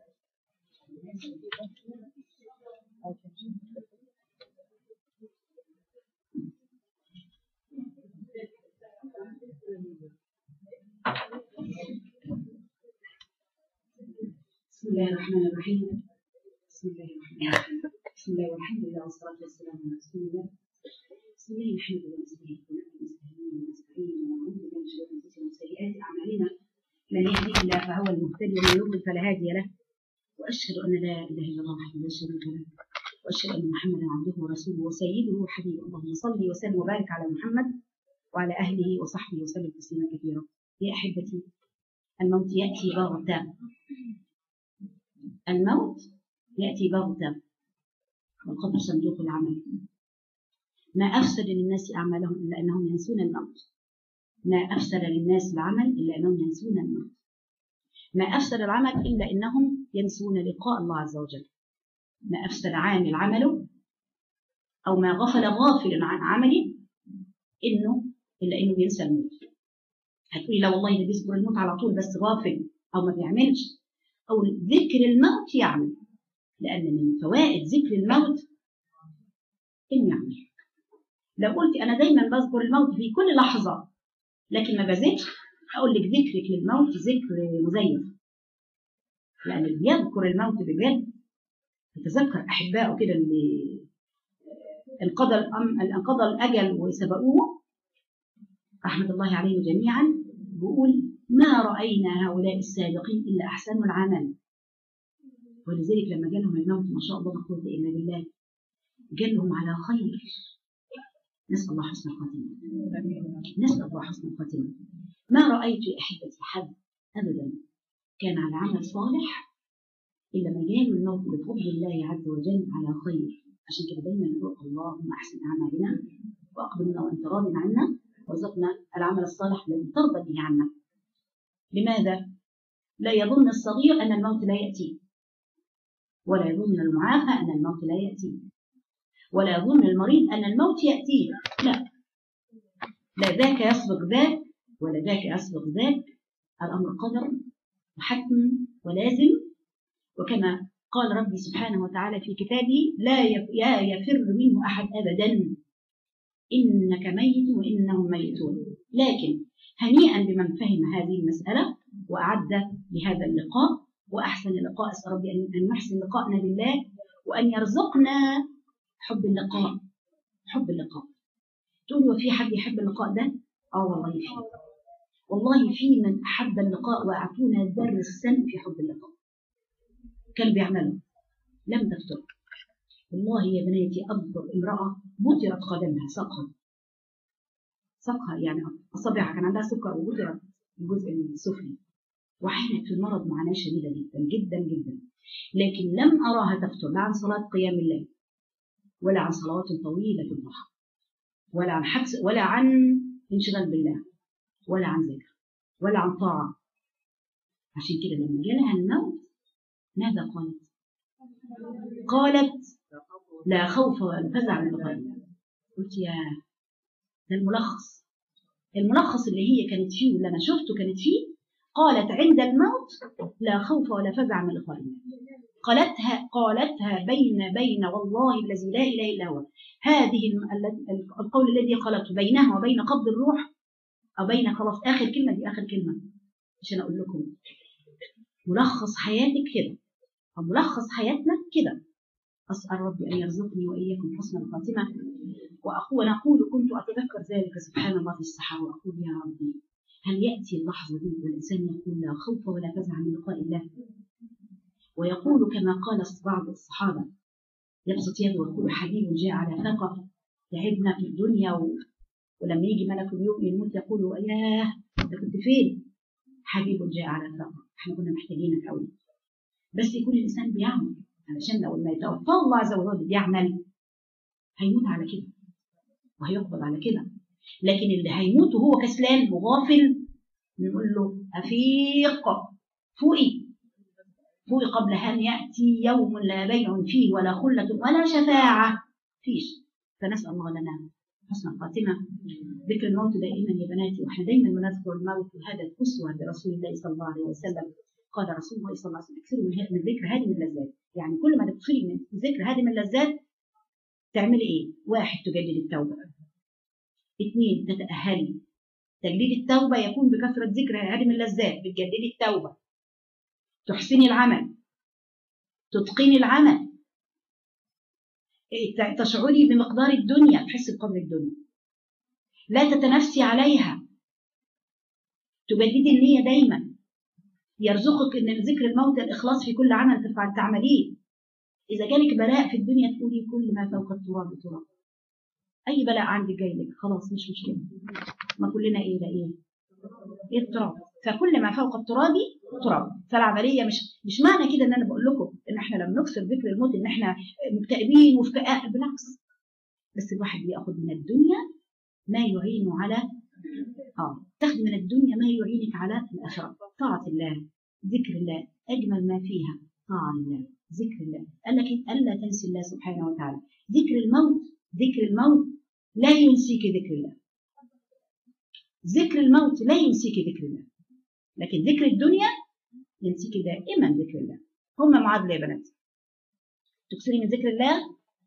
بسم الله الرحمن الرحيم بسم الله الرحمن الرحيم بسم الله والحمد لله والصلاة والسلام على رسول الله بسم الله نحمده ونستعينه ونستهديه ونستعينه ونعوذ بالله من شرور انفسنا وسيئات اعمالنا من يهده الله فهو المهتدي ومن يضلل فلا هادي له واشهد ان لا اله الا الله وحده لا شريك له واشهد ان محمدا عبده ورسوله وسيده وحبيبه اللهم صل وسلم وبارك على محمد وعلى اهله وصحبه وسلم تسليما كثيرا يا احبتي الموت ياتي بغته الموت ياتي بغته والقبر صندوق العمل ما أفسد للناس أعمالهم إلا أنهم ينسون الموت ما أفسد للناس العمل إلا أنهم ينسون الموت ما أفسد العمل إلا أنهم ينسون لقاء الله عز وجل ما أفسد عامل عمله أو ما غفل غافل عن عمله إنه إلا إنه بينسى الموت هتقولي لا والله اللي بيذكر الموت على طول بس غافل أو ما بيعملش أو ذكر الموت يعمل لأن من فوائد ذكر الموت إنه يعمل لو قلت انا دايما بذكر الموت في كل لحظه لكن ما بزيدش اقول لك ذكرك للموت ذكر مزيف لان اللي بيذكر الموت بجد يتذكر احبائه كده اللي انقضى الأم... انقضى الاجل وسبقوه رحمه الله عليهم جميعا بيقول ما راينا هؤلاء السابقين الا احسنوا العمل ولذلك لما جالهم الموت ما شاء الله لا قوه الا بالله جالهم على خير نسأل الله حسن الخاتمة نسأل الله حسن الخاتمة ما رأيت يا أحبتي حد أبدا كان على عمل صالح إلا ما جاله الموت بفضل الله عز وجل على خير عشان كده دايما نقول اللهم أحسن أعمالنا وأقبلنا وأنت راض عنا وارزقنا العمل الصالح الذي ترضى به عنا لماذا؟ لا يظن الصغير أن الموت لا يأتي ولا يظن المعافى أن الموت لا يأتي ولا يظن المريض أن الموت يأتيه لا لا ذاك يسبق ذاك ولا ذاك يسبق ذاك الأمر قدر وحتم ولازم وكما قال ربي سبحانه وتعالى في كتابه لا لا يفر منه أحد أبدا إنك ميت وإنهم ميتون لكن هنيئا بمن فهم هذه المسألة وأعد لهذا اللقاء وأحسن اللقاء أسأل ربي أن نحسن لقاءنا بالله وأن يرزقنا حب اللقاء حب اللقاء تقول وفي حد يحب اللقاء ده اه والله في والله في من احب اللقاء واعطونا درسا في حب اللقاء كانوا بيعملوا لم تفتر والله يا بناتي اكبر امراه بترت قدمها ساقها ساقها يعني اصابعها كان عندها سكر وبترت الجزء السفلي وحانت في المرض معاناة شديدة جدا جدا جدا لكن لم أراها تفتر لا عن صلاة قيام الليل ولا عن صلوات طويلة في الضحى ولا عن حبس ولا عن انشغال بالله ولا عن ذكر ولا عن طاعة عشان كده لما جالها الموت ماذا قالت؟ قالت لا خوف ولا فزع من الغيب قلت يا ده الملخص الملخص اللي هي كانت فيه واللي انا شفته كانت فيه قالت عند الموت لا خوف ولا فزع من الغيب قالتها قالتها بين بين والله الذي لا اله الا هو هذه الم- الذي- القول الذي قالته بينها وبين قبض الروح او بين خلاص اخر كلمه دي اخر كلمه عشان اقول لكم ملخص حياتك كده أو ملخص حياتنا كده أسأل ربي أن يرزقني وإياكم حسن الخاتمة وأقول أقول كنت أتذكر ذلك سبحان الله في السحر وأقول يا ربي هل يأتي اللحظة دي والإنسان يقول لا خوف ولا فزع من لقاء الله ويقول كما قال بعض الصحابة يبسط يده ويقول حبيب جاء على فقر تعبنا في الدنيا و... ولما يجي ملك اليوم يموت يقول ياه انت كنت فين؟ حبيب جاء على فقر احنا كنا محتاجينك قوي بس يكون الانسان بيعمل علشان لو ما يتوفى الله عز وجل بيعمل هيموت على كده وهيقبض على كده لكن اللي هيموت وهو كسلان وغافل نقول له افيق فوقي فوقي قبل ان ياتي يوم لا بيع فيه ولا خله ولا شفاعه فيش فنسال الله لنا حسن الخاتمه ذكر الموت دائما يا بناتي واحنا دايما بنذكر الموت وهذا الاسوه برسول الله صلى الله عليه وسلم قال رسول الله صلى الله عليه وسلم اكثروا من من ذكر هذه من اللذات يعني كل ما تكثري من ذكر هذه من اللذات تعملي ايه؟ واحد تجدد التوبه اثنين تتأهلي تجديد التوبة يكون بكثرة ذكر هذه من اللذات بتجددي التوبة تحسني العمل تتقني العمل إيه، تشعري بمقدار الدنيا تحسي بقدر الدنيا لا تتنافسي عليها تجددي النية دايما يرزقك ان ذكر الموت الاخلاص في كل عمل تفعل تعمليه اذا جالك بلاء في الدنيا تقولي كل ما فوق التراب تراب اي بلاء عندك جاي لك خلاص مش مشكله ما كلنا ايه ده ايه ايه التراب فكل ما فوق التراب تراب فالعمليه مش مش معنى كده ان انا بقول لكم ان احنا لما نكسر ذكر الموت ان احنا مكتئبين وفي كآبة بالعكس بس الواحد بياخذ من الدنيا ما يعينه على اه تاخذ من الدنيا ما يعينك على الاخره طاعه الله ذكر الله اجمل ما فيها طاعه لله ذكر الله قال لك الا تنسي الله سبحانه وتعالى ذكر الموت ذكر الموت لا ينسيك ذكر الله ذكر الموت لا ينسيك ذكر الله لكن ذكر الدنيا ينسيك دائما ذكر الله هم معادلة يا بنات تكسري من ذكر الله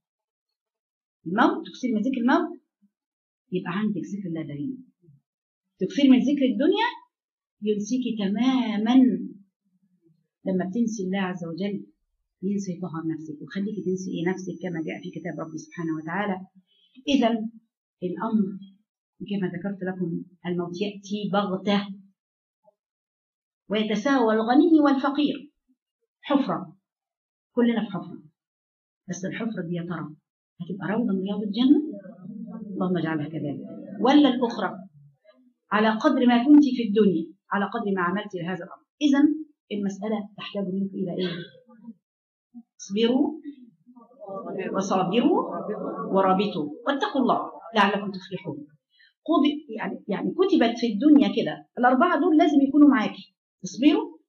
الموت تكسري من ذكر الموت يبقى عندك ذكر الله دائما تكسري من ذكر الدنيا ينسيك تماما لما بتنسي الله عز وجل ينسى يطهر نفسك ويخليك تنسي إيه نفسك كما جاء في كتاب ربي سبحانه وتعالى إذا الأمر كما ذكرت لكم الموت يأتي بغتة ويتساوى الغني والفقير حفرة كلنا في حفرة بس الحفرة دي يا ترى هتبقى روضة من رياض الجنة اللهم اجعلها كذلك ولا الأخرى على قدر ما كنت في الدنيا على قدر ما عملت لهذا الأمر إذا المسألة تحتاج منك إلى إيه؟ اصبروا وصابروا ورابطوا واتقوا الله لعلكم تفلحون يعني يعني كتبت في الدنيا كده الأربعة دول لازم يكونوا معاكي اصبروا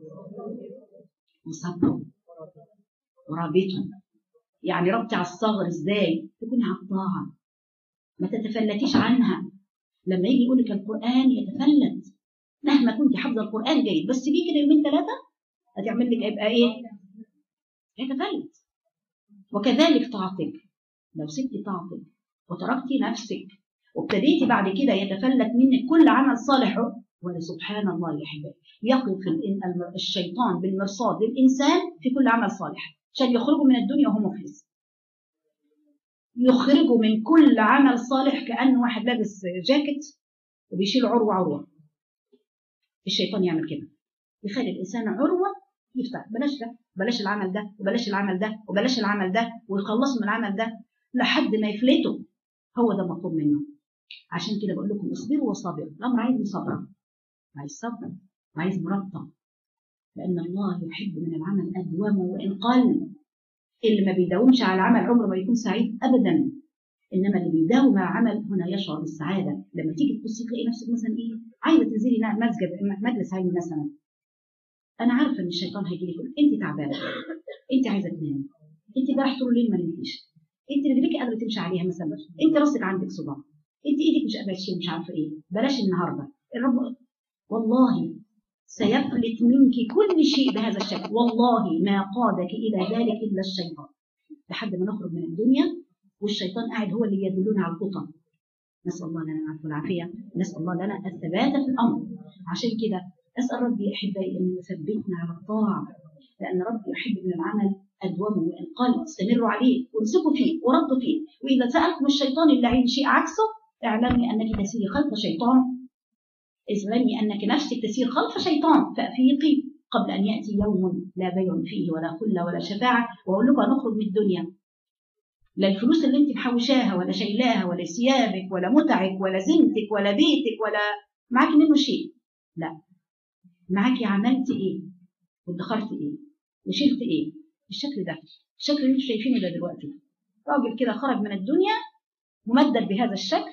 وصبروا ورابطوا يعني ربطي على الصغر ازاي تكوني على الطاعة ما تتفلتيش عنها لما يجي يقول لك القرآن يتفلت مهما كنت حافظة القرآن جيد بس بيه كده يومين ثلاثة هتعمل لك يبقى ايه؟ يتفلت وكذلك طاعتك لو سبتي طاعتك وتركتي نفسك وابتديتي بعد كده يتفلت منك كل عمل صالح ولسبحان الله يا حبايبي يقف الشيطان بالمرصاد للإنسان في كل عمل صالح عشان يخرجوا من الدنيا وهو مفلس يخرجوا من كل عمل صالح كأنه واحد لابس جاكيت وبيشيل عروة عروة الشيطان يعمل كده يخلي الإنسان عروة يفتح بلاش ده بلاش العمل ده وبلاش العمل ده وبلاش العمل ده ويخلصوا من العمل ده لحد ما يفلتوا هو ده مطلوب منه عشان كده بقول لكم اصبروا وصابروا الامر عايز صبر عايز صبر وعايز مرتب لأن الله يحب من العمل أدومه وإن قل اللي ما بيداومش على العمل عمره ما يكون سعيد أبدا إنما اللي بيداوم على عمل هنا يشعر بالسعادة لما تيجي تبصي تلاقي نفسك مثلا إيه عايزة تنزلي مسجد مجلس علمي مثلا أنا عارفة إن الشيطان هيجي لك يقول أنت تعبانة أنت عايزة تنامي أنت امبارح طول الليل ما نمتيش أنت رجليك قادرة تمشي عليها مثلا أنت راسك عندك صداع أنت إيدك مش قادرة تشيل مش عارفة إيه بلاش النهاردة الرب والله سيفلت منك كل شيء بهذا الشكل والله ما قادك إلى ذلك إلا الشيطان لحد ما نخرج من الدنيا والشيطان قاعد هو اللي يدلنا على الخطى نسأل الله لنا العفو والعافية نسأل الله لنا الثبات في الأمر عشان كده أسأل ربي أحبائي أن يثبتنا على الطاعة لأن ربي يحب من العمل أدومه وإن قال استمروا عليه وامسكوا فيه وردوا فيه وإذا سألكم الشيطان اللعين شيء عكسه اعلمي أنك تسيري خلف شيطان اعلمي أنك نفسك تسير خلف شيطان فأفيقي قبل أن يأتي يوم لا بيع فيه ولا خلة ولا شفاعة وأقول لكم هنخرج من الدنيا لا الفلوس اللي انت محوشاها ولا شايلاها ولا ثيابك ولا متعك ولا زينتك ولا بيتك ولا معاكي منه شيء لا معاكي عملت ايه وادخرت ايه وشلت ايه بالشكل ده الشكل اللي انتوا شايفينه ده دلوقتي راجل كده خرج من الدنيا ممدد بهذا الشكل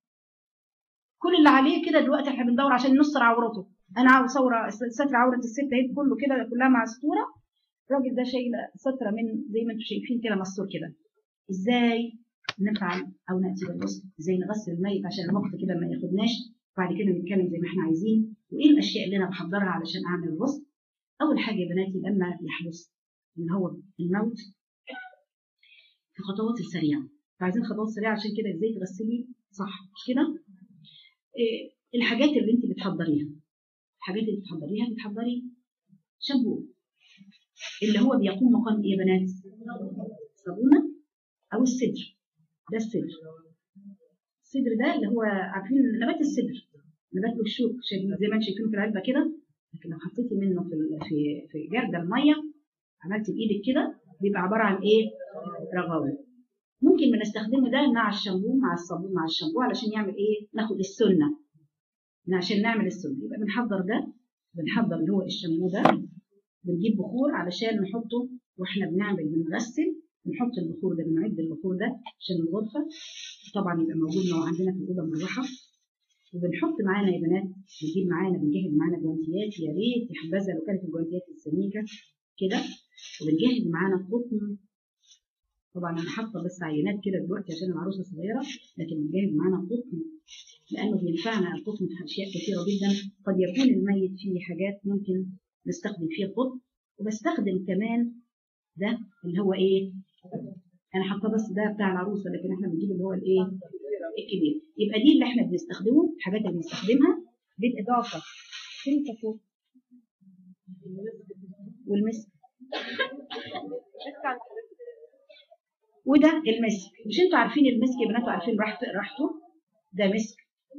كل اللي عليه كده دلوقتي احنا بندور عشان نستر عورته انا عاوز صوره ستر عوره الست اهي كله كده كلها مستوره الراجل ده شايله ستره من زي ما انتم شايفين كده مستور كده ازاي نفعل او ناتي بالغسل ازاي نغسل الميت عشان المخ كده ما ياخدناش وبعد كده نتكلم زي ما احنا عايزين وايه الاشياء اللي انا بحضرها علشان اعمل الغسل اول حاجه يا بناتي لما يحدث اللي هو الموت في خطوات السريعه فعايزين خطوات سريعه عشان كده ازاي تغسلي صح مش كده إيه الحاجات اللي انت بتحضريها الحاجات اللي بتحضريها بتحضري شامبو اللي هو بيقوم مقام ايه يا بنات صابونه او السدر ده السدر السدر ده اللي هو عارفين نبات السدر نبات الشوك زي ما انتم شايفينه في العلبه كده لكن لو حطيتي منه في في في جرد الميه عملتي بايدك كده بيبقى عباره عن ايه رغاوي ممكن بنستخدمه ده مع الشامبو مع الصابون مع الشامبو علشان يعمل ايه ناخد السنه عشان نعمل السنه يبقى بنحضر ده بنحضر اللي هو الشامبو ده بنجيب بخور علشان نحطه واحنا بنعمل بنغسل بنحط البخور ده بنعد البخور ده عشان الغرفه طبعا يبقى موجود لو عندنا في الاوضه مروحه وبنحط معانا يا بنات بنجيب معانا بنجهز معانا جوانتيات يا ريت يا حبذا لو كانت الجوانتيات السميكه كده وبنجهز معانا قطن طبعا انا حاطه بس عينات كده دلوقتي عشان العروسه صغيره لكن بنجهز معانا قطن لانه بينفعنا القطن في اشياء كثيره جدا قد يكون الميت فيه حاجات ممكن نستخدم فيها القطن وبستخدم كمان ده اللي هو ايه انا حاطه بس ده بتاع العروسه لكن احنا بنجيب اللي هو الايه الكبير يبقى دي اللي احنا بنستخدمه الحاجات اللي بنستخدمها بالاضافه في الكافور والمسك وده المسك مش انتوا عارفين المسك يا بنات عارفين راحته ده مسك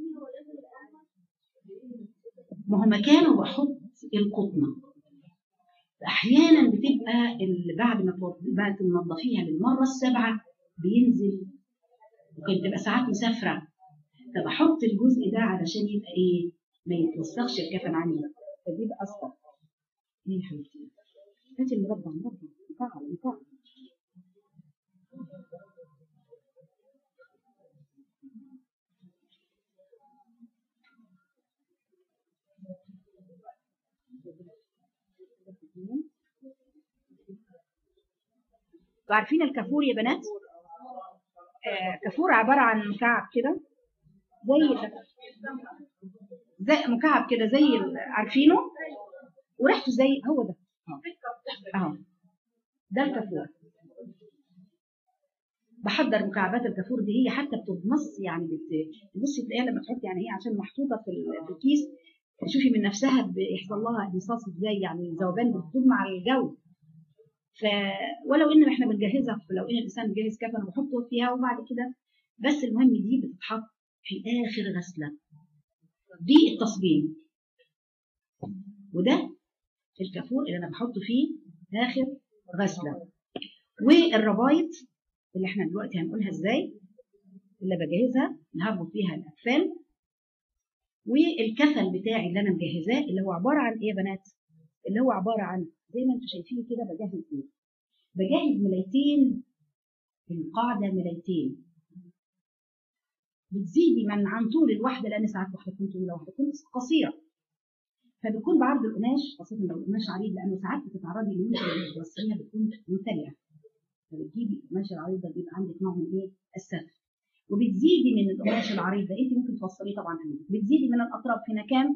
ما هو مكانه بحط القطنه احيانا بتبقى اللي بعد ما بعد تنظفيها للمره السابعه بينزل ممكن تبقى ساعات مسافره فبحط الجزء ده علشان يبقى ايه ما يتوسخش الكفن عندي فبيبقى اصفر ايه يا حبيبتي هاتي المربع مربع مكعب مكعب عارفين الكافور يا بنات آه كافور عبارة عن مكعب كده زي زي مكعب كده زي عارفينه وريحته زي هو ده اهو ده الكافور بحضر مكعبات الكافور دي هي حتى بتضمص يعني بتبصي تلاقيها لما تحط يعني هي عشان محطوطه في الكيس تشوفي من نفسها بيحصل لها امتصاص ازاي يعني ذوبان بتدوب مع الجو ف ولو ان احنا بنجهزها لو ان الانسان مجهز كفن وبحطه فيها وبعد كده بس المهم دي بتتحط في اخر غسله دي التصبين وده الكافور اللي انا بحطه فيه اخر غسله والربايط اللي احنا دلوقتي هنقولها ازاي اللي بجهزها اللي هربط فيها الاقفال والكفن بتاعي اللي انا مجهزاه اللي هو عباره عن ايه يا بنات اللي هو عباره عن زي ما انتم شايفين كده بجهز ايه بجهز ملايتين القاعده ملايتين بتزيدي من عن طول الواحده لان ساعات واحده تكون طويله واحده تكون قصيره فبيكون بعرض القماش خاصه لو القماش عريض لانه ساعات بتتعرضي لون الوصيه بتكون ممتلئه فبتجيبي القماش العريض ده بيبقى عندك نوع من ايه الستر وبتزيدي من القماش العريض ده انت ممكن توصليه طبعا في البيت. بتزيدي من الاطراف هنا كام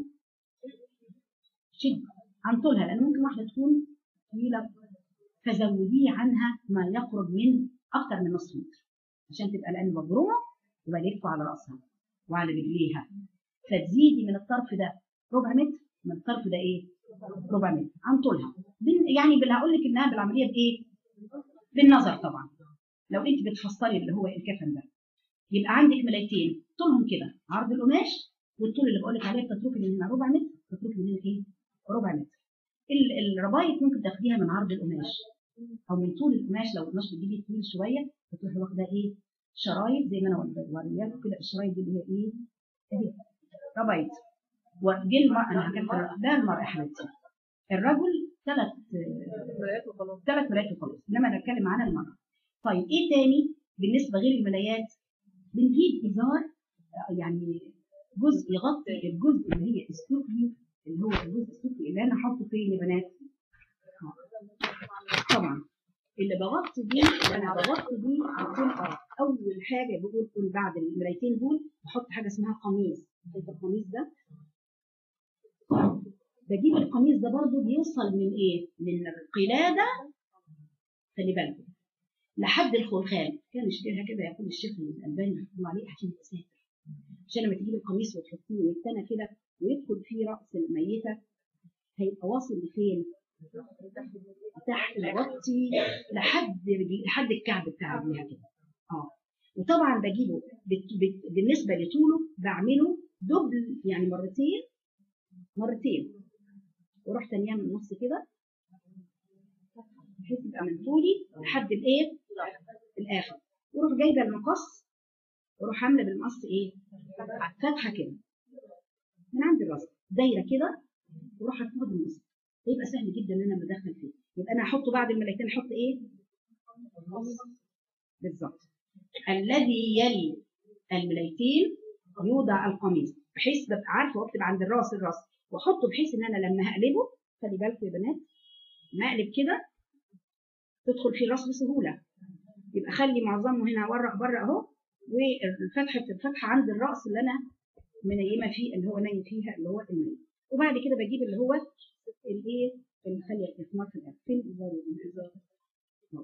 شد عن طولها لان ممكن واحده تكون طويله فزوديه عنها ما يقرب من اكثر من نصف متر عشان تبقى لان مبرومه وبلف على راسها وعلى رجليها فتزيدي من الطرف ده ربع متر من الطرف ده ايه ربع متر عن طولها بال- يعني بال- هقول لك انها بالعمليه بايه بالنظر طبعا لو انت بتفصلي اللي هو الكفن ده يبقى عندك ملايتين طولهم كده عرض القماش والطول اللي بقول لك عليه بتتركي من هنا ربع متر بتتركي من هنا ايه ربع متر ال- الربايط ممكن تاخديها من عرض القماش او من طول القماش لو القماش بتجيبي طويل شويه بتروحي واخده ايه شرايط زي ما انا ورياكم كده الشرايط دي اللي هي ايه اهي ربايط ودي المرأة انا حكيت ده المرأة يا حبيبتي الرجل ثلاث مرايات وخلاص ثلاث ملايات وخلاص انما انا بتكلم عن المرأة طيب ايه تاني بالنسبة غير الملايات بنجيب ازار آه، يعني جزء يغطي الجزء اللي هي السفلي اللي هو الجزء السفلي اللي انا حاطه فين يا بنات آه. طبعا اللي بغطي دي انا بغطي دي بكون اه اول حاجه بقول كل بعد المرايتين دول بحط حاجه اسمها قميص شايف القميص ده بجيب القميص ده برضو بيوصل من ايه من القلاده خلي بالكم لحد الخلخال كان يشتريها كده يقول الشيخ الالباني رحمه الله عليه عشان يبقى ساتر عشان لما تجيب القميص وتحطيه ويتنى كده ويدخل فيه راس الميته هيبقى واصل لفين؟ تحت يغطي لحد رجل- لحد الكعب بتاع رجليها كده اه وطبعا بجيبه بت... بت... بالنسبه لطوله بعمله دبل يعني مرتين مرتين واروح تانية من النص كده بحيث يبقى من طولي لحد الايه؟ الاخر واروح جايبه المقص واروح عامله بالمقص ايه؟ فتحه كده من عند الراس دايره كده واروح احطها بالنص هيبقى سهل جدا ان انا بدخل فيه يبقى انا احطه بعد الملايتين احط ايه؟ بالظبط الذي يلي الملايتين يوضع القميص بحيث ببقى عارفه واكتب عند الراس الراس واحطه بحيث ان انا لما هقلبه خلي بالكم يا بنات ما اقلب كده تدخل في الراس بسهوله يبقى خلي معظمه هنا ورق بره اهو والفتحه الفتحه عند الراس اللي انا منيمه فيه اللي هو نايم فيها اللي هو الميت وبعد كده بجيب اللي هو الايه الخليه الاحمر في الاخر فين الازار الازار أهو.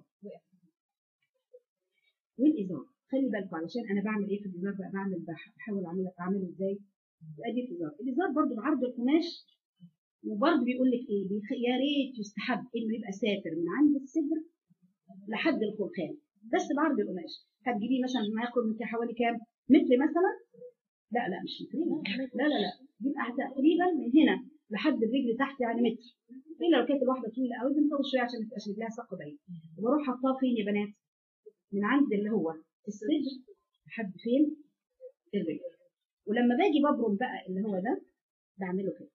والازار خلي بالكم علشان انا بعمل ايه في الازار بقى بعمل بح- بحاول اعمل اعمله ازاي ادي الازار الازار برضو بعرض القماش وبرضه بيقول لك ايه بيخ- يا ريت يستحب انه يبقى ساتر من عند الصدر لحد الخلخال بس بعرض القماش هتجيبيه مثلا ما ياخد من حوالي كام متر مثلا لا لا مش مترين لا لا لا بيبقى تقريبا من هنا لحد الرجل تحت يعني متر الا لو كانت الواحده طويله قوي بنطول شويه عشان ما تبقاش رجلها ساق بعيد وبروح حاطاه فين يا بنات من عند اللي هو الصدر لحد فين الرجل ولما باجي ببرم بقى اللي هو ده بعمله كده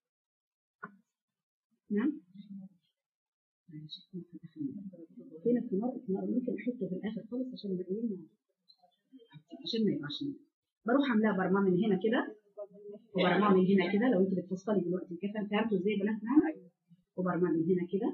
نعم معلش، فين الثمار الثمار ممكن احطه في الاخر خالص عشان يبقى لونه عشان ما يبقاش ناعم. بروح عاملاه برماه من هنا كده وبرماه من هنا كده لو انت بتفصلي دلوقتي الكفن فهمتوا ازاي يا بنات معايا وبرماه من هنا كده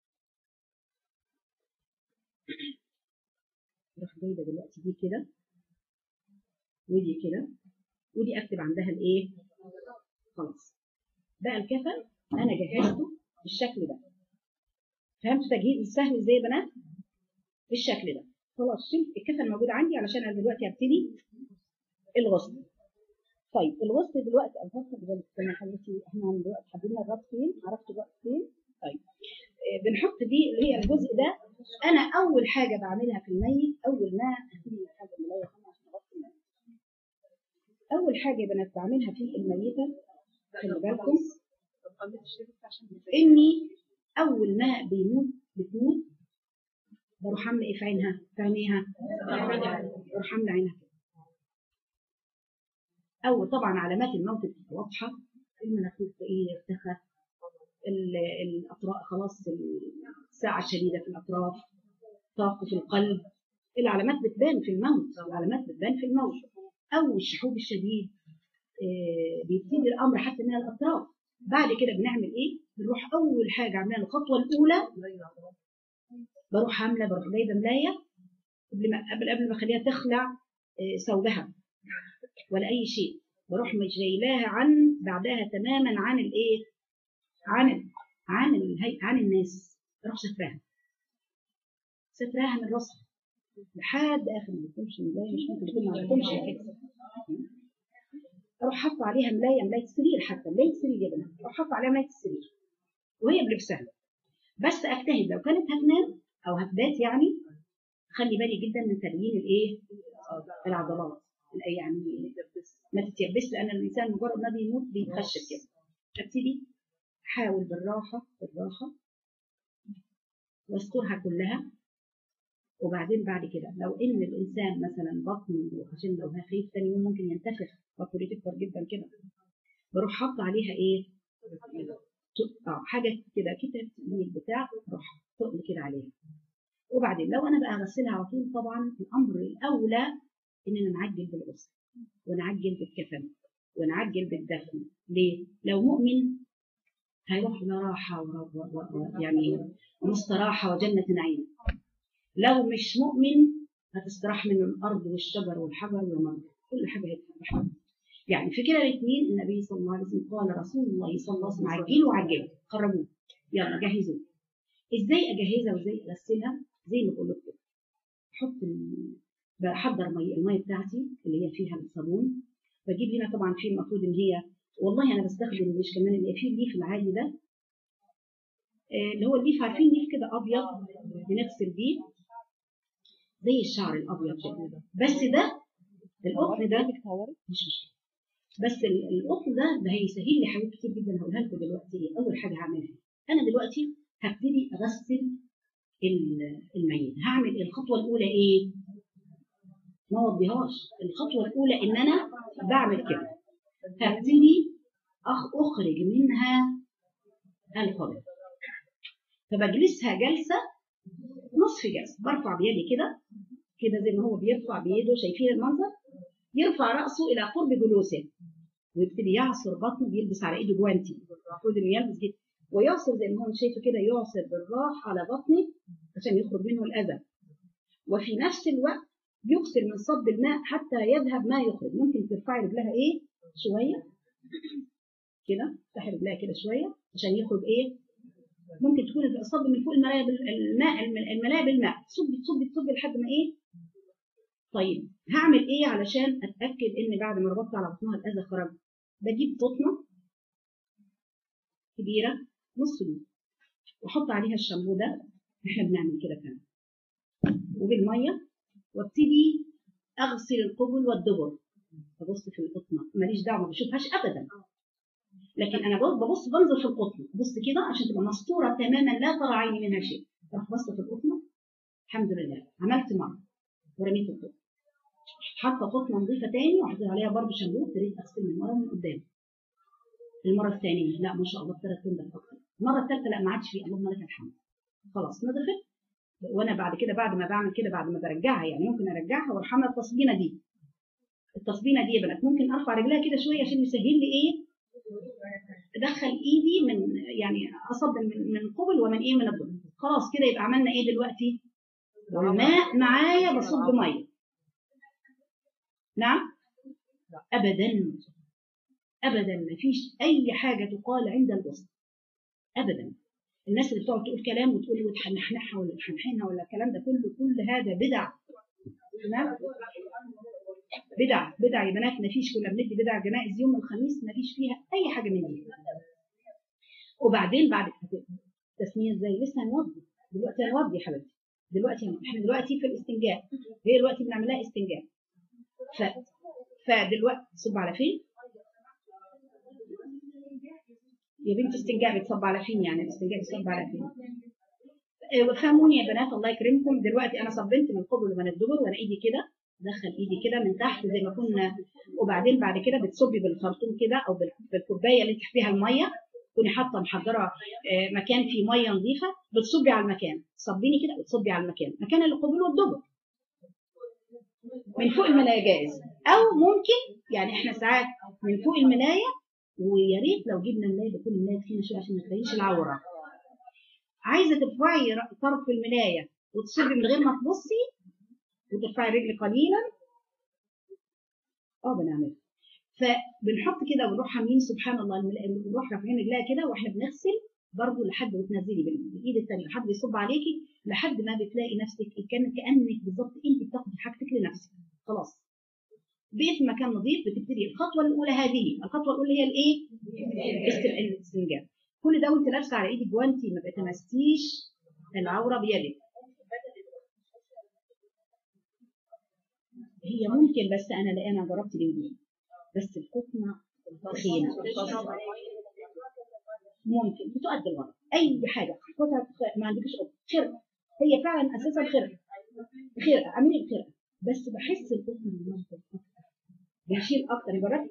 اروح جايبه دلوقتي دي كده ودي كده ودي اكتب عندها الايه خلاص بقى الكفن انا جهزته بالشكل ده فهمتوا تجهيز السهل ازاي يا بنات بالشكل ده خلاص شلت الكفن موجود عندي علشان انا دلوقتي هبتدي الغسل طيب الغسل دلوقتي الغسل دلوقتي انا خليتي احنا دلوقتي حددنا الربط فين عرفتوا الربط فين طيب آه، بنحط دي اللي هي الجزء ده انا اول حاجه بعملها في الميت اول ما اخلي حاجه ملايه خالص عشان اغطي الميت اول حاجه يا بنات بعملها في الميته خلي بالكم اني اول ما بيموت بتموت بروح عامله ايه في عينها في عينيها بروح عامله عينها كده او طبعا علامات الموت بتبقى واضحه المناخير ايه ارتخى ال- الاطراف خلاص الساعه الشديده في الاطراف ضغط في القلب العلامات بتبان في الموت العلامات بتبان في الموت او الشحوب الشديد آه، بيبتدي الامر حتى من الاطراف بعد كده بنعمل ايه بنروح اول حاجه عاملين الخطوه الاولى بروح عامله بروح جايبه ملايه قبل ما قبل قبل ما اخليها تخلع آه، ثوبها ولا اي شيء بروح مش جايلاها عن بعدها تماما عن الايه عن ال- عن الهي... عن الناس اروح ستراها ستراها من راسها لحد اخر ما تمشي ملايه مش ممكن تكون ما تمشي كده اروح حاطه عليها ملايه ملايه سرير حتى ملايه سرير يا بنات اروح حاطه عليها ملايه السرير وهي بلبسها بس اجتهد لو كانت هتنام او هتبات يعني خلي بالي جدا من تليين الايه العضلات يعني ما تتيبس لان الانسان مجرد ما بيموت بيتخشب كده ابتدي احاول بالراحه بالراحه واسترها كلها وبعدين بعد كده لو ان الانسان مثلا بطنه عشان لو خايف تاني يوم ممكن ينتفخ بطنه تكبر جدا كده بروح حاطه عليها ايه ت- اه حاجه كده كده بتاع بروح تقل كده عليها وبعدين لو انا بقى اغسلها على طول طبعا الامر الاولى اننا نعجل بالغسل ونعجل بالكفن ونعجل بالدفن ليه؟ لو مؤمن هيروح لراحة و- و- و- يعني مستراحة وجنة نعيم لو مش مؤمن هتستراح منه الأرض والشجر والحجر والمرض كل حاجة هتستراح يعني في كلا الاثنين النبي صلى الله عليه وسلم قال رسول الله صلى الله عليه وسلم عجلوا عجلوا قربوا يلا جهزوا ازاي اجهزها وازاي اغسلها زي ما بقول لكم احط ال- بحضر مي الميه بتاعتي اللي هي فيها الصابون بجيب هنا طبعا في المفروض ان هي والله انا بستخدم مش كمان اللي فيه الليف العادي ده آه، اللي هو الليف عارفين ليف كده ابيض بنغسل بيه زي الشعر الابيض كده بس ده القطن ده مش مشكله بس ال- القطن ده ده هيسهل لي حاجات كتير جدا هقولها لكم دلوقتي إيه. اول حاجه هعملها انا دلوقتي هبتدي اغسل ال- الميت هعمل الخطوه الاولى ايه ما وضيهاش الخطوه الاولى ان انا بعمل كده هبتدي أخ- اخرج منها القبر فبجلسها جلسه نصف جلسه برفع بيدي كده كده زي ما هو بيرفع بيده شايفين المنظر يرفع راسه الى قرب جلوسه ويبتدي يعصر بطنه بيلبس على ايده جوانتي المفروض انه يلبس كده ويعصر زي ما هو شايفه كده يعصر بالراحه على بطنه عشان يخرج منه الاذى وفي نفس الوقت يكسر من صب الماء حتى يذهب ما يخرج ممكن ترفعي رجلها ايه شويه كده تفتحي رجلها كده شويه عشان يخرج ايه ممكن تكون الصب من فوق الملايه بال- الماء الملايه بالماء تصبي تصبي تصبي لحد ما ايه طيب هعمل ايه علشان اتاكد ان بعد ما ربطت على بطنها الاذى خرج بجيب قطنه كبيره نص لتر واحط عليها الشامبو ده احنا بنعمل كده فعلا وبالميه وابتدي اغسل القبل والدبر ببص في القطنه ماليش دعوه ما بشوفهاش ابدا لكن انا ببص ببص بنظر في القطنه بص كده عشان تبقى مستوره تماما لا ترى عيني منها شيء راح بص في القطنه الحمد لله عملت مره ورميت القطنه حاطه قطنه نظيفه تاني وحطيت عليها برضه شامبو ابتديت اغسل من ورا ومن قدام المره الثانيه لا ما شاء الله ابتدت تنضف اكتر المره الثالثه لا ما عادش فيه اللهم لك الحمد خلاص نضفت وانا بعد كده بعد ما بعمل كده بعد ما برجعها يعني ممكن ارجعها واروح عامله التصبينه دي التصبينه دي يا بنات ممكن ارفع رجلها كده شويه عشان يسهل لي ايه ادخل ايدي من يعني اصب من من قبل ومن ايه من الضم خلاص كده يبقى عملنا ايه دلوقتي والماء معايا بصب ميه نعم ابدا ابدا ما فيش اي حاجه تقال عند الغسل ابدا الناس اللي بتقعد تقول كلام وتقول وتحنحنحها ولا تحنحنها ولا الكلام ده كله كل هذا بدع تمام بدع بدع يا بنات ما فيش كنا بندي بدع جنائز يوم الخميس ما فيش فيها اي حاجه من دي وبعدين بعد التسميه ازاي لسه هنوضي دلوقتي هنوضي يا حبيبتي دلوقتي هنوضي. احنا دلوقتي في الاستنجاء هي دلوقتي بنعمل لها استنجاء ف فدلوقتي صب على فين يا بنت استنجاء بتصب على فين يعني الاستنجاء بيصب على فين آه، فهموني يا بنات الله يكرمكم دلوقتي انا صبنت من قبل ومن الدبر وانا ايدي كده دخل ايدي كده من تحت زي ما كنا وبعدين بعد كده بتصبي بالخرطوم كده او بال- بالكوبايه اللي تحت فيها الميه تكوني حاطه محضره آه، مكان فيه ميه نظيفه بتصبي على المكان تصبيني كده وتصبي على المكان مكان القبول والدبر من فوق الملايه جائز او ممكن يعني احنا ساعات من فوق الملايه ويا ريت لو جبنا الملايه تكون الملايه تخينه شويه عشان ما تبينش العوره عايزه ترفعي ر- طرف الملايه وتصبي من غير ما تبصي وترفعي رجل قليلا اه بنعملها فبنحط كده ونروح عاملين سبحان الله الملا- بنروح رافعين رجلها كده واحنا بنغسل برضه لحد وتنزلي بال- بالايد الثانيه لحد بيصب عليكي لحد ما بتلاقي نفسك كان كانك بالظبط انت بتاخدي حاجتك لنفسك خلاص بقيت في مكان نظيف بتبتدي الخطوه الاولى هذه الخطوه الاولى هي الايه؟ است- الاستنجاب كل ده وانت لابسه على ايدك جوانتي ما بتمسيش العوره بيدك هي ممكن بس انا لا انا جربت بايدي بس القطنه تخينه ممكن بتؤدي الغرض اي حاجه قطعه خ- ما عندكش قطن خرقه هي فعلا اساسا خرقه خرقه عاملين خرقه بس بحس القطن المنطق اكتر بيشيل اكتر جربت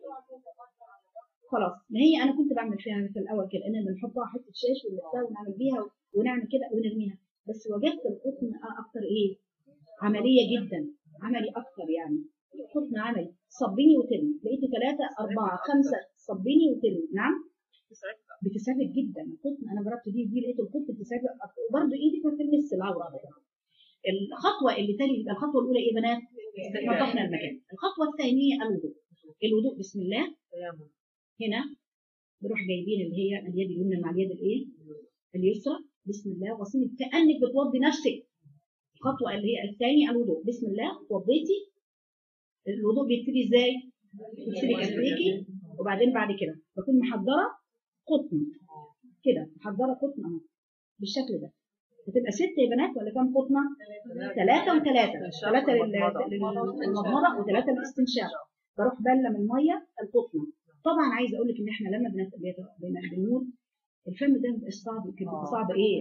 خلاص ما هي انا كنت بعمل فيها في الاول كده ان بنحطها حته شاش ونلفها ونعمل بيها ونعمل كده ونرميها بس وجدت القطن اكتر ايه عمليه جدا عملي اكتر يعني القطن عملي صبيني وترمي لقيت ثلاثة أربعة خمسة صبيني وترمي نعم بتسافر جدا القطن انا جربت دي ودي لقيت القطن بتسافر وبرضه ايدك ما بتلمس العوره الخطوه اللي تلي يبقى الخطوه الاولى ايه يا بنات؟ نظفنا المكان الخطوه الثانيه الوضوء الوضوء بسم الله هنا بروح جايبين اللي هي اليد اليمنى مع اليد الايه؟ اليسرى بسم الله وصيني كانك بتوضي نفسك الخطوه اللي هي الثانيه الوضوء بسم الله وضيتي الوضوء بيبتدي ازاي؟ بتغسلي كفيكي وبعدين بعد كده بكون محضره قطن كده محضره قطن اهو بالشكل ده بتبقى ست يا بنات ولا كام قطنه؟ ثلاثة وثلاثة ثلاثة لل- للمضمضة وثلاثة للاستنشاق بروح بلم المية القطنة طبعا عايزة أقول لك إن إحنا لما بنت- بيت- بن- بنموت الفم ده مبيبقاش صعب كده بيبقى صعب إيه؟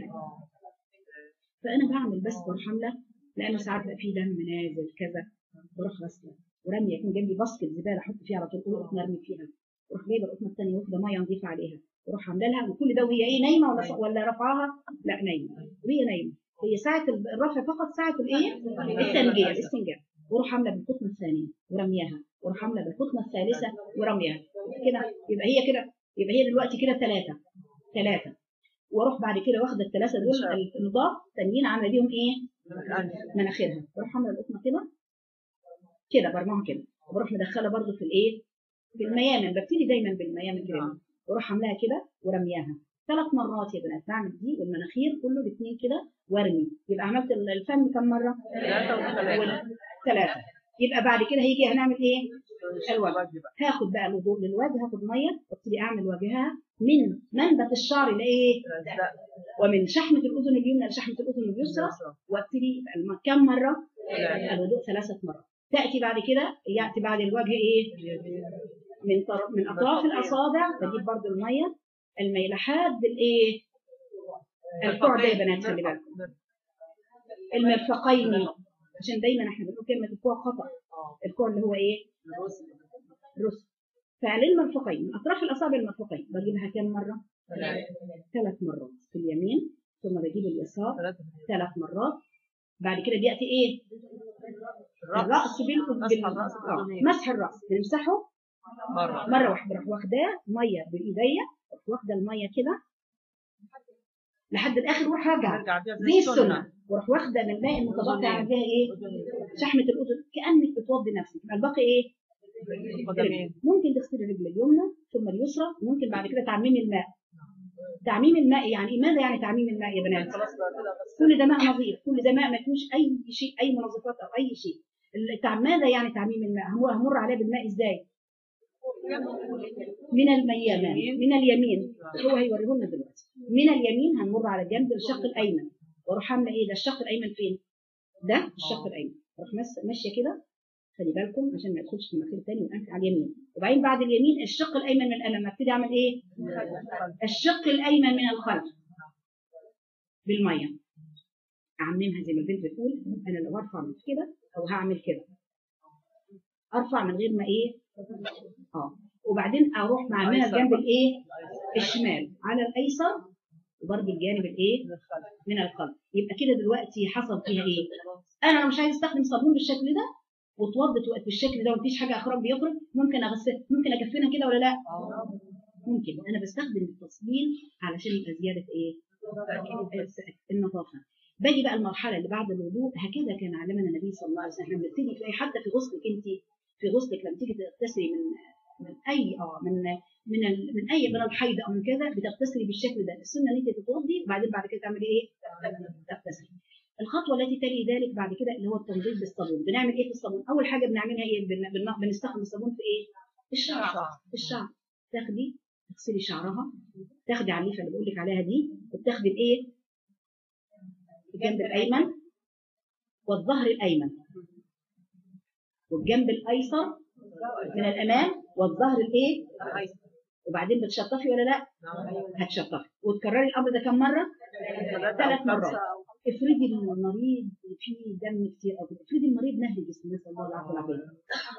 فأنا بعمل بس بروح عاملة لأنه ساعات بقى فيه دم نازل كذا بروح غسلة ورمية يكون جنبي باسكت زبالة أحط فيها على طول قطن أرمي فيها واروح جايبه القطنه الثانيه واخده ميه نظيفه عليها واروح عامله لها وكل ده وهي ايه نايمه ولا ولا رفعها؟ لا نايمه وهي نايمه هي ساعه الرفع فقط ساعه الايه؟ التنجيه الاستنجاء واروح عامله بالقطنه الثانيه ورميها واروح عامله بالقطنه الثالثه ورميها كده يبقى هي كده يبقى هي دلوقتي كده ثلاثه ثلاثه واروح بعد كده واخده الثلاثه دول النضاف تانيين عامله بيهم ايه؟ مناخيرها بروح عامله القطنه كده كده برموها كده وبروح مدخله برضو في الايه؟ في الميامن ببتدي دايما بالميامن كده واروح عاملاها كده ورمياها ثلاث مرات يا بنات بعمل دي والمناخير كله الاثنين كده وارمي يبقى عملت الفم كم مره؟ ثلاثه يبقى بعد كده هيجي هنعمل ايه؟ الوجه هاخد بقى الوضوء للوجه هاخد ميه وابتدي اعمل وجهها من منبت الشعر لايه؟ ومن شحمه الاذن اليمنى لشحمه الاذن اليسرى وابتدي الم- كم مره؟ الوضوء ثلاثه مرات تاتي بعد كده ياتي بعد الوجه ايه؟ من طرف من اطراف الاصابع بجيب برضو الميه الميه لحد الايه؟ الكوع ده يا بنات خلي بالكم المرفقين عشان دايما احنا بنقول كلمه الكوع خطا الكوع اللي هو ايه؟ رسل فللمرفقين من اطراف الاصابع المرفقين بجيبها كم مره؟ ثلاث مرات في اليمين ثم بجيب اليسار ثلاث مرات بعد كده بياتي ايه؟ الراس بال مسح الرأس آه، بالأذنين. مسح الراس بنمسحه مرة مره واحده بروح واخداه ميه بايديا بروح واخده الميه كده لحد الاخر واروح ارجع نرجع بيها زي السنه واروح واخده من الماء المتبقي على فيها ايه؟ شحمه الاذن كانك بتوضي نفسك يبقى الباقي ايه؟ قدمين ممكن تغسلي الرجل اليمنى ثم اليسرى وممكن بعد كده تعميم الماء تعميم الماء يعني ماذا يعني تعميم الماء يا بنات؟ خلاص بقى كده بس كل ده ماء نظيف كل ده ماء ما فيهوش اي شيء اي منظفات او اي شيء التع- ماذا يعني تعميم الماء همر همر عليه بالماء ازاي من الميامن من اليمين هو هيوريه لنا دلوقتي من اليمين هنمر على جنب الشق الايمن واروح عامله ايه ده الشق الايمن فين ده الشق الايمن اروح مس- ماشيه كده خلي بالكم عشان ما يدخلش في المكان الثاني والانف على اليمين وبعدين بعد اليمين الشق الايمن من الامام ابتدي اعمل ايه الشق الايمن من الخلف بالميه اعممها زي ما البنت بتقول انا لو هرفع من كده او هعمل كده ارفع من غير ما ايه اه وبعدين اروح مع من الجنب الايه الشمال على الايسر وبرضه الجانب الايه من الخلف من القلب يبقى كده دلوقتي حصل فيها ايه انا لو مش عايز استخدم صابون بالشكل ده واتوضت وقت بالشكل ده ومفيش حاجه اخرج بيخرج ممكن اغسل ممكن اكفنها كده ولا لا ممكن انا بستخدم التصليل علشان يبقى زياده ايه النظافه باجي بقى المرحله اللي بعد الوضوء هكذا كان علمنا النبي صلى الله عليه وسلم لما تيجي تلاقي حتى في غسلك انت في غسلك لما تيجي تغتسلي من من اي اه من من ال من اي من الحيض او من كذا بتغتسلي بالشكل ده السنه ان انت تتوضي وبعدين بعد كده تعملي ايه؟ تغتسلي الخطوه التي تلي ذلك بعد كده اللي هو التنظيف بالصابون بنعمل ايه في الصابون اول حاجه بنعملها ايه بن- بن- بنستخدم الصابون في ايه في الشعر في الشعر تاخدي تغسلي شعرها تاخدي على الليفه اللي بقول لك عليها دي وبتاخدي الايه الجنب الايمن والظهر الايمن والجنب الايسر من الامام والظهر الايه وبعدين بتشطفي ولا لا هتشطفي وتكرري الامر ده كم مره ثلاث مرات افرضي المريض فيه دم كتير قوي افرضي المريض نهري جسم نسال الله العافيه والعافيه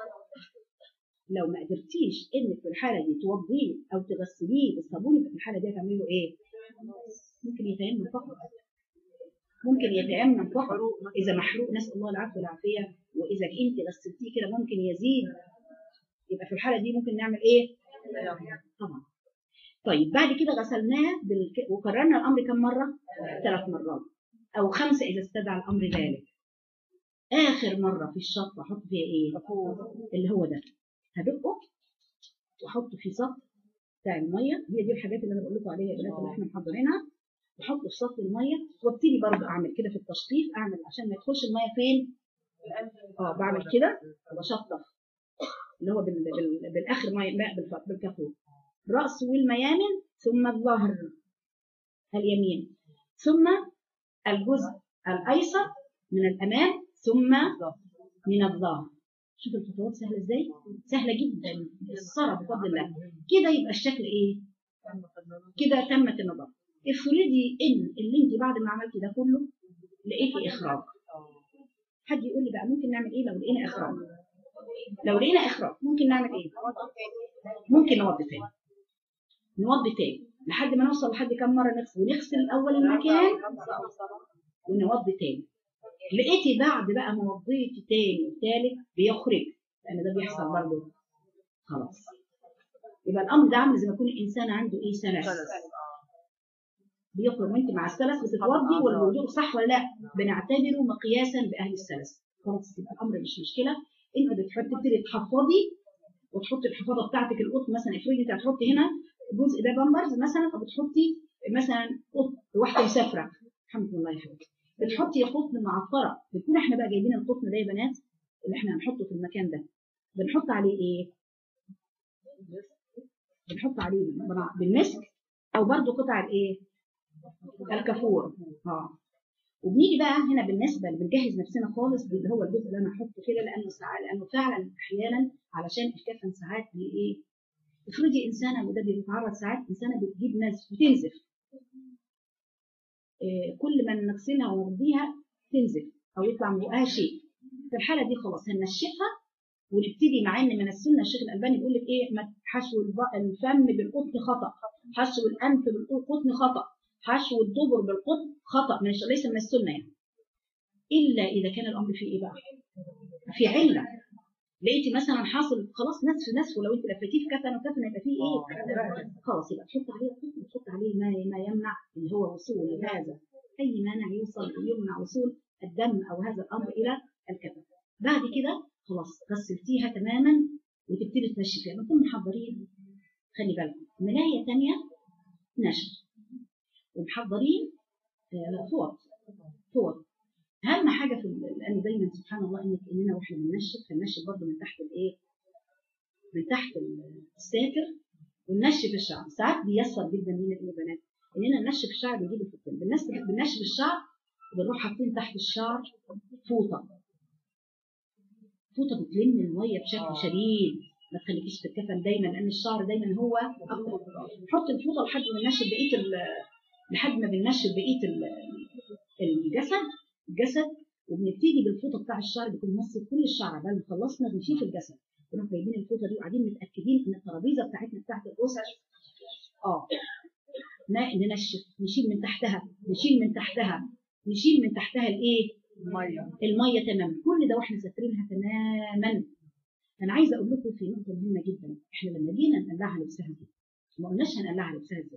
لو ما قدرتيش انك في الحاله دي توضيه او تغسليه بالصابون يبقى في الحاله دي هتعملي له ايه؟ ممكن يتيمم فقط ممكن يتيمم فقط اذا محروق نسال الله العافيه والعافيه واذا انت غسلتيه كده ممكن يزيد يبقى في الحاله دي ممكن نعمل ايه؟ طبعا طيب بعد كده غسلناه بالك... وكررنا الامر كم مره؟ ثلاث مرات او خمسه اذا استدعى الامر ذلك اخر مره في الشط احط فيها ايه؟ اللي هو ده هدقه واحطه في سطح بتاع الميه هي دي الحاجات اللي انا بقول لكم عليها يا بنات اللي احنا محضرينها واحطه في سطح الميه وابتدي برضه اعمل كده في التشطيف اعمل عشان ما يدخلش الميه فين؟ اه بعمل كده وبشطف اللي هو بال... بال... بالاخر ماء ماء بالف- بالكافور الراس والميامن ثم الظهر اليمين ثم الجزء الايسر من الامام ثم من الظهر شوف الخطوات سهله ازاي سهله جدا الصرف بفضل الله كده يبقى الشكل ايه كده تمت النظافه افرضي ان اللي انت بعد ما عملتي ده كله لقيتي اخراج حد يقول لي بقى ممكن نعمل ايه لو لقينا اخراج لو لقينا اخراج ممكن نعمل ايه ممكن نوضي تاني نوضي تاني لحد ما نوصل لحد كم مره نغسل ونغسل الاول المكان ونوضي تاني لقيتي بعد بقى ما وضيتي تاني وتالت بيخرج لان ده بيحصل برضه خلاص يبقى الامر ده عامل زي ما يكون الانسان عنده ايه سلس بيخرج وانت مع السلس بتتوضي والوضوء صح ولا لا بنعتبره مقياسا باهل السلس خلاص يبقى الامر مش مشكله انت بتحط تبتدي تحفظي وتحطي الحفاضه بتاعتك القطن مثلا افرضي انت هتحطي هنا الجزء ده بامبرز مثلا او بتحطي مثلا قطن واحده مسافره الحمد لله يا حبيبتي بتحطي قطن معطره بنكون احنا بقى جايبين القطن ده يا بنات اللي احنا هنحطه في المكان ده بنحط عليه ايه؟ بنحط عليه بالمسك او برضو قطع الايه؟ الكافور اه وبنيجي بقى هنا بالنسبه اللي بنجهز نفسنا خالص اللي هو الجزء اللي انا هحطه كده لانه ساعات لانه فعلا احيانا علشان الكفن ساعات ايه افرضي انسانه وده بيتعرض ساعات انسانه بتجيب نزف بتنزف إيه كل ما نغسلها ونرضيها تنزف او يطلع من بقها شيء في الحاله دي خلاص هننشفها ونبتدي مع ان من السنه الشيخ الالباني بيقول لك ايه ما حشو الفم بالقطن خطا حشو الانف بالقطن خطا حشو الدبر بالقطن خطا مش ليس من السنه يعني الا اذا كان الامر فيه ايه بقى في عله لقيتي مثلا حاصل خلاص نسف نسف ولو انت لفيتيه في كفن وكفن يبقى فيه ايه خلاص يبقى تحط عليه قطن تحط عليه ما ما يمنع اللي هو وصول هذا اي مانع يوصل يمنع وصول الدم او هذا الامر الى الكفن بعد كده خلاص غسلتيها تماما وتبتدي تنشفيها نكون محضرين خلي بالكم ملايه ثانيه نشر ومحضرين فوط فوط اهم حاجه في لان دايما سبحان الله انك اننا واحنا بننشف فننشف برضه من تحت الايه من تحت الساتر وننشف الشعر ساعات بيسر جدا لينا ايه بنات اننا ننشف الشعر بيجيب الفتن بننشف بننشف الشعر وبنروح حاطين تحت الشعر فوطه فوطه بتلم الميه بشكل شديد ما تخليكيش تتكفن دايما لان الشعر دايما هو حط الفوطه لحد ما ننشف بقيه لحد ما بننشف بقيه الجسد الجسد وبنبتدي بالفوطه بتاع الشعر بيكون نص كل الشعر بل خلصنا بنشيل الجسد بنروح جايبين الفوطه دي وقاعدين متاكدين ان الترابيزه بتاعتنا بتاعت الاسر اه ن- ننشف نشيل من تحتها نشيل من تحتها نشيل من تحتها الايه ميه الميه تماما كل ده واحنا سافرينها تماما انا عايزه اقول لكم في نقطه مهمه جدا احنا لما جينا نقلعها لبسها دي ما قلناش هنقلعها لبسها ازاي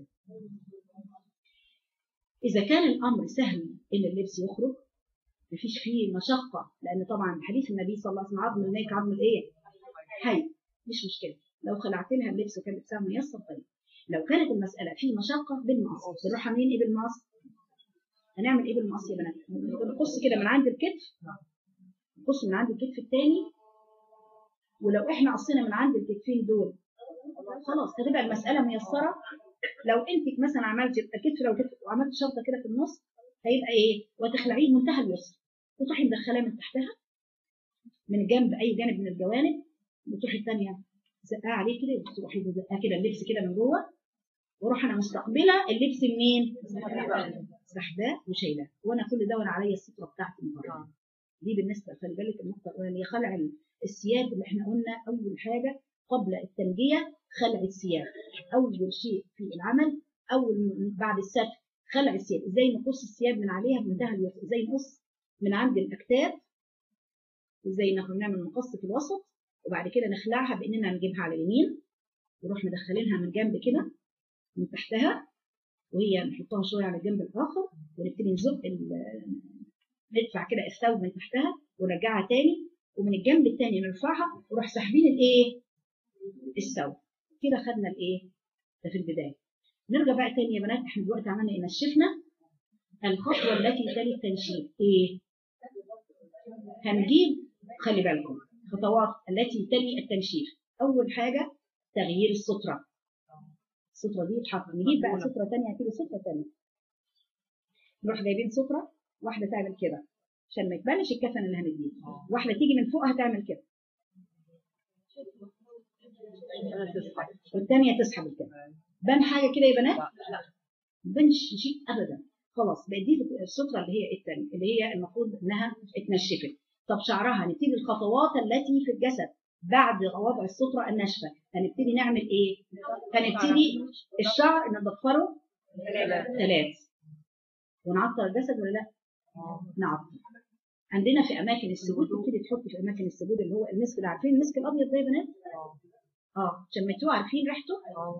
اذا كان الامر سهل ان اللبس يخرج مفيش فيه مشقه لان طبعا حديث النبي صلى الله عليه وسلم عظم الميك عظم الايه حي مش مشكله لو خلعت لها اللبس وكان لبسها ميسر طيب لو كانت المساله في مشقه بالمقص بنروح عاملين ايه بالمقص هنعمل ايه بالمقص يا بنات بنقص كده من عند الكتف نقص من عند الكتف الثاني ولو احنا قصينا من عند الكتفين دول خلاص هتبقى المساله ميسره لو انت مثلا عملت الكتف لو كتف وعملت شرطه كده في النص هيبقى ايه وتخلعيه منتهى اليسر وتروحي مدخلاه من تحتها من جنب اي جانب من الجوانب وتروحي الثانيه زقاه عليه كده وتروحي زقاه كده اللبس كده من جوه واروح انا مستقبله اللبس منين؟ سحباه وشايلاه وانا كل ده وانا عليا الستره بتاعتي من بره دي بالنسبه خلي بالك النقطه الاولانيه خلع الثياب اللي احنا قلنا اول حاجه قبل التنجيه خلع الثياب اول شيء في العمل اول بعد الستر خلع الثياب ازاي نقص الثياب من عليها بمنتهى اليسر ازاي نقص من عند الاكتاف ازاي ناخد نعمل مقص في الوسط وبعد كده نخلعها باننا نجيبها على اليمين ونروح مدخلينها من جنب كده من تحتها وهي نحطها شويه على الجنب الاخر ونبتدي نزق ال- ندفع كده الثوب من تحتها ونرجعها تاني ومن الجنب التاني نرفعها ونروح ساحبين الايه؟ الثوب كده خدنا الايه؟ ده في البدايه نرجع بقى تاني يا بنات احنا دلوقتي عملنا ايه؟ نشفنا الخطوه التي تلي التنشيف ايه؟ هنجيب خلي بالكم خطوات التي تلي التنشيف اول حاجه تغيير الستره الستره دي تحط نجيب بقى ستره ثانيه هتيجي ستره ثانيه نروح جايبين ستره واحده تعمل كده عشان ما يتبانش الكفن اللي هنديه واحده تيجي من فوقها تعمل كده والثانيه تسحب الكفن بان حاجه كده يا بنات بنش شيء ابدا خلاص بقت دي الستره اللي هي الثانيه اللي هي المفروض انها اتنشفت طب شعرها نبتدي الخطوات التي في الجسد بعد وضع الستره الناشفه هنبتدي نعمل ايه؟ هنبتدي الشعر نضفره ثلاث ونعطر الجسد ولا لا؟ نعطر عندنا في اماكن السجود تبتدي تحط في اماكن السجود اللي هو المسك ده عارفين المسك الابيض ده يا بنات؟ اه شميتوه عارفين ريحته؟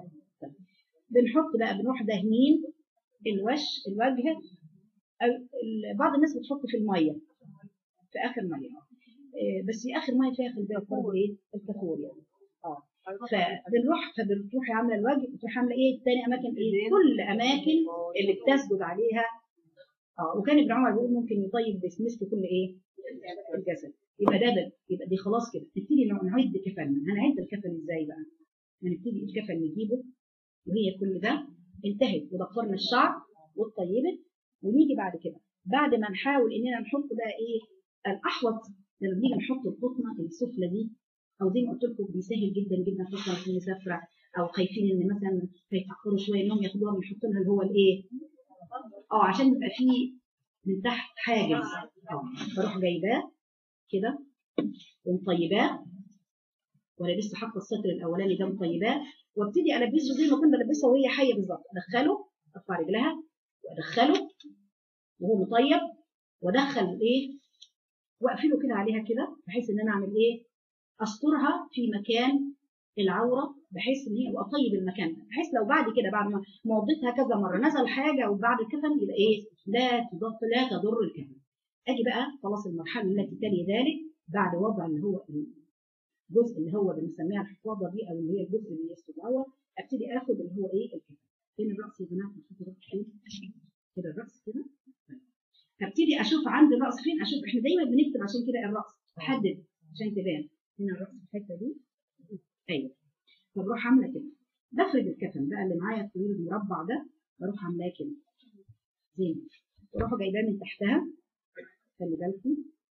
بنحط بقى بنروح دهنين الوش الوجه أو ال- بعض الناس بتحط في الميه في اخر ميه آه، بس في اخر ميه فيها خلي بالك برضه ايه الكافور يعني اه فبنروح فبتروحي عامله الوجه بتروحي عامله ايه تاني اماكن ايه كل اماكن اللي بتسجد عليها اه وكان ابن عمر بيقول ممكن يطيب بمسك كل ايه الجسد يبقى ده ده يبقى دي خلاص كده نبتدي نعد كفننا هنعد الكفن ازاي بقى هنبتدي الكفن نجيبه وهي كل ده انتهت وضفرنا الشعر واتطيبت ونيجي بعد كده بعد ما نحاول اننا نحط بقى ايه الاحوط لما بنيجي نحط القطنه السفلى دي او زي ما قلت لكم بيسهل جدا جدا خصوصا في مسافره او خايفين ان مثلا هيتاخروا شويه انهم ياخدوها ونحط لها اللي هو الايه اه عشان يبقى فيه من تحت حاجز اه بروح جايباه كده ومطيباه وانا لسه حاطه السطر الاولاني ده مطيباه وابتدي البسه زي ما كنت بلبسها وهي حيه بالظبط ادخله ارفع رجلها وادخله وهو مطيب وادخل ايه واقفله كده عليها كده بحيث ان انا اعمل ايه استرها في مكان العوره بحيث ان هي واطيب المكان ده بحيث لو بعد كده بعد ما ما وضيتها كذا مره نزل حاجه وبعد الكفن يبقى ايه لا تضر لا تضر الكفن اجي بقى خلاص المرحله التي تلي ذلك بعد وضع اللي هو الجزء اللي هو بنسميها الحفاضه دي او اللي هي الجزء اللي يسقط العور ابتدي اخد اللي هو ايه الكفن فين الراس يا بنات نشوف الراس فين كده الراس كده هبتدي اشوف عند الراس فين اشوف احنا دايما بنكتب عشان كده الراس بحدد عشان تبان هنا الراس في الحته دي ايوه فبروح عامله كده بفرد الكفن بقى اللي معايا الطويل المربع ده بروح عاملاه كده زي ما واروح جايباه من تحتها خلي بالكم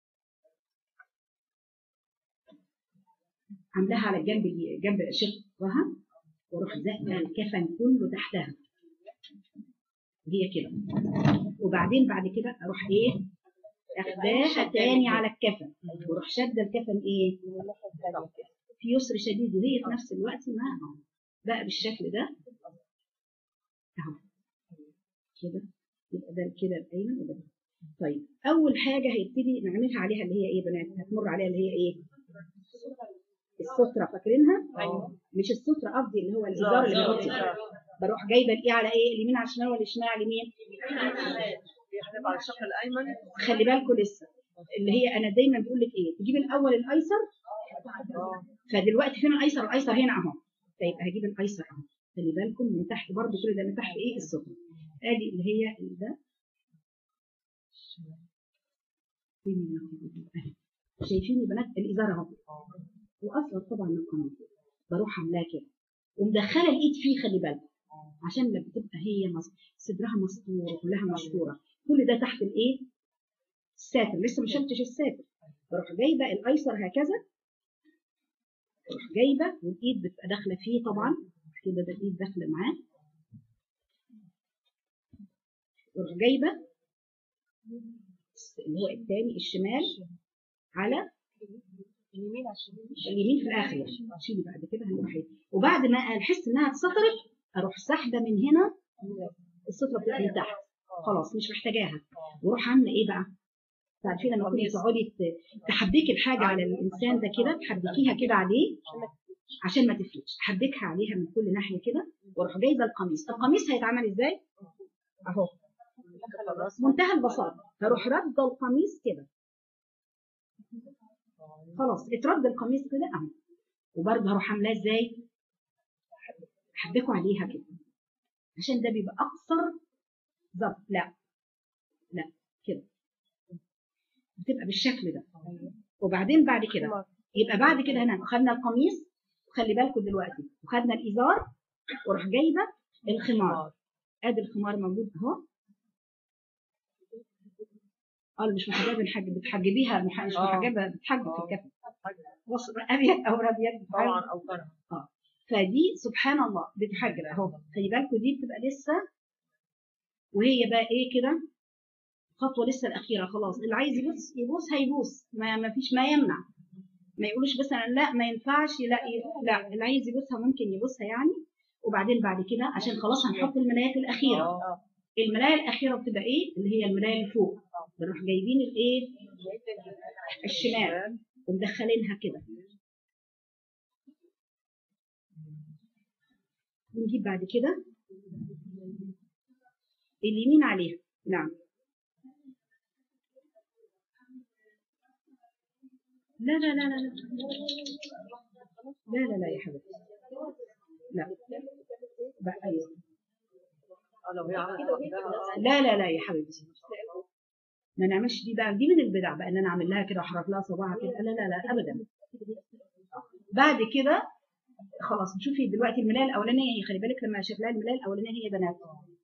عاملاها على الجنب جنب شقها واروح زقه الكفن كله تحتها هي كده وبعدين بعد كده اروح ايه اخداها تاني على الكفن وروح شد الكفن ايه في يسر شديد وهي في نفس الوقت معها بقى بالشكل ده اهو كده يبقى ده كده الايمن وده طيب اول حاجه هيبتدي نعملها عليها اللي هي ايه يا بنات هتمر عليها اللي هي ايه الستره فاكرينها أيوة. مش الستره قصدي اللي هو الازار اللي بيغطي بروح جايبه الايه على ايه اليمين على الشمال ولا الشمال على اليمين بيحلب على الشق الأيمن خلي بالكم لسه اللي هي انا دايما بقول لك ايه تجيب الاول الايسر اه فدلوقتي فين الايسر الايسر هنا اهو طيب هجيب الايسر اهو خلي بالكم من تحت برضه كل ده من تحت ايه السطر ادي اللي هي ده فين النقيض؟ أهي. شايفين يا بنات الازار اهو واصلا طبعا القميص بروح عاملاه كده ومدخله الايد فيه خلي بالكم عشان لما بتبقى هي مص... صدرها مستور وكلها مستوره كل ده تحت الايه الساتر لسه ما شلتش الساتر بروح جايبه الايسر هكذا بروح جايبه والايد بتبقى داخله فيه طبعا كده ده الايد داخله معاه بروح جايبه اللي هو الثاني الشمال على اليمين على الشمال اليمين في الاخر يعني شيلي بعد كده هنروح ايه وبعد ما احس انها اتسطرت اروح ساحبه من هنا السطره بتبقى من تحت خلاص مش محتاجاها واروح عامله ايه بقى تعرفين لما كنت تقعدي ت- تحبكي الحاجه على الانسان ده كده تحبكيها كده عليه عشان ما تفلتش احبكها عليها من كل ناحيه كده واروح جايبه القميص القميص هيتعمل ازاي اهو منتهى البساطه هروح رد القميص كده خلاص اترد القميص كده اهو وبرضه هروح عاملاه ازاي احبكه عليها كده عشان ده بيبقى اقصر ضبط لا لا كده بتبقى بالشكل ده وبعدين بعد كده يبقى بعد كده هنا خدنا القميص وخلي بالكم دلوقتي وخدنا الازار واروح جايبه الخمار ادي الخمار موجود اهو اه مش محجبه الحاج بتحجبيها مح- مش آه. محجبه بتحجب في الكفن بص ابيض او ابيض طبعا أو كرها فدي سبحان الله بتحجب اهو خلي بالكم دي بتبقى لسه وهي بقى ايه كده خطوه لسه الاخيره خلاص اللي عايز يبص يبص هيبص ما, ما فيش ما يمنع ما يقولوش بس أنا لا ما ينفعش لا لا اللي عايز يبصها ممكن يبصها يعني وبعدين بعد كده عشان خلاص هنحط الملايات الاخيره اه الملايه الاخيره بتبقى ايه اللي هي الملايه اللي فوق بنروح جايبين الايه الشمال ومدخلينها كده ونجيب بعد كده اليمين عليها نعم لا لا لا لا لا لا لا لا يا حبيبتي لا بقى أيوة. آه، لو هي عملت كده لا لا لا يا حبيبتي ما نعملش دي بقى دي من البدع بقى ان انا اعمل لها كده واحرك لها صباعها كده لا لا لا ابدا بعد كده خلاص شوفي دلوقتي الملايه الاولانيه هي خلي بالك لما اشوف لها الملايه الاولانيه هي بنات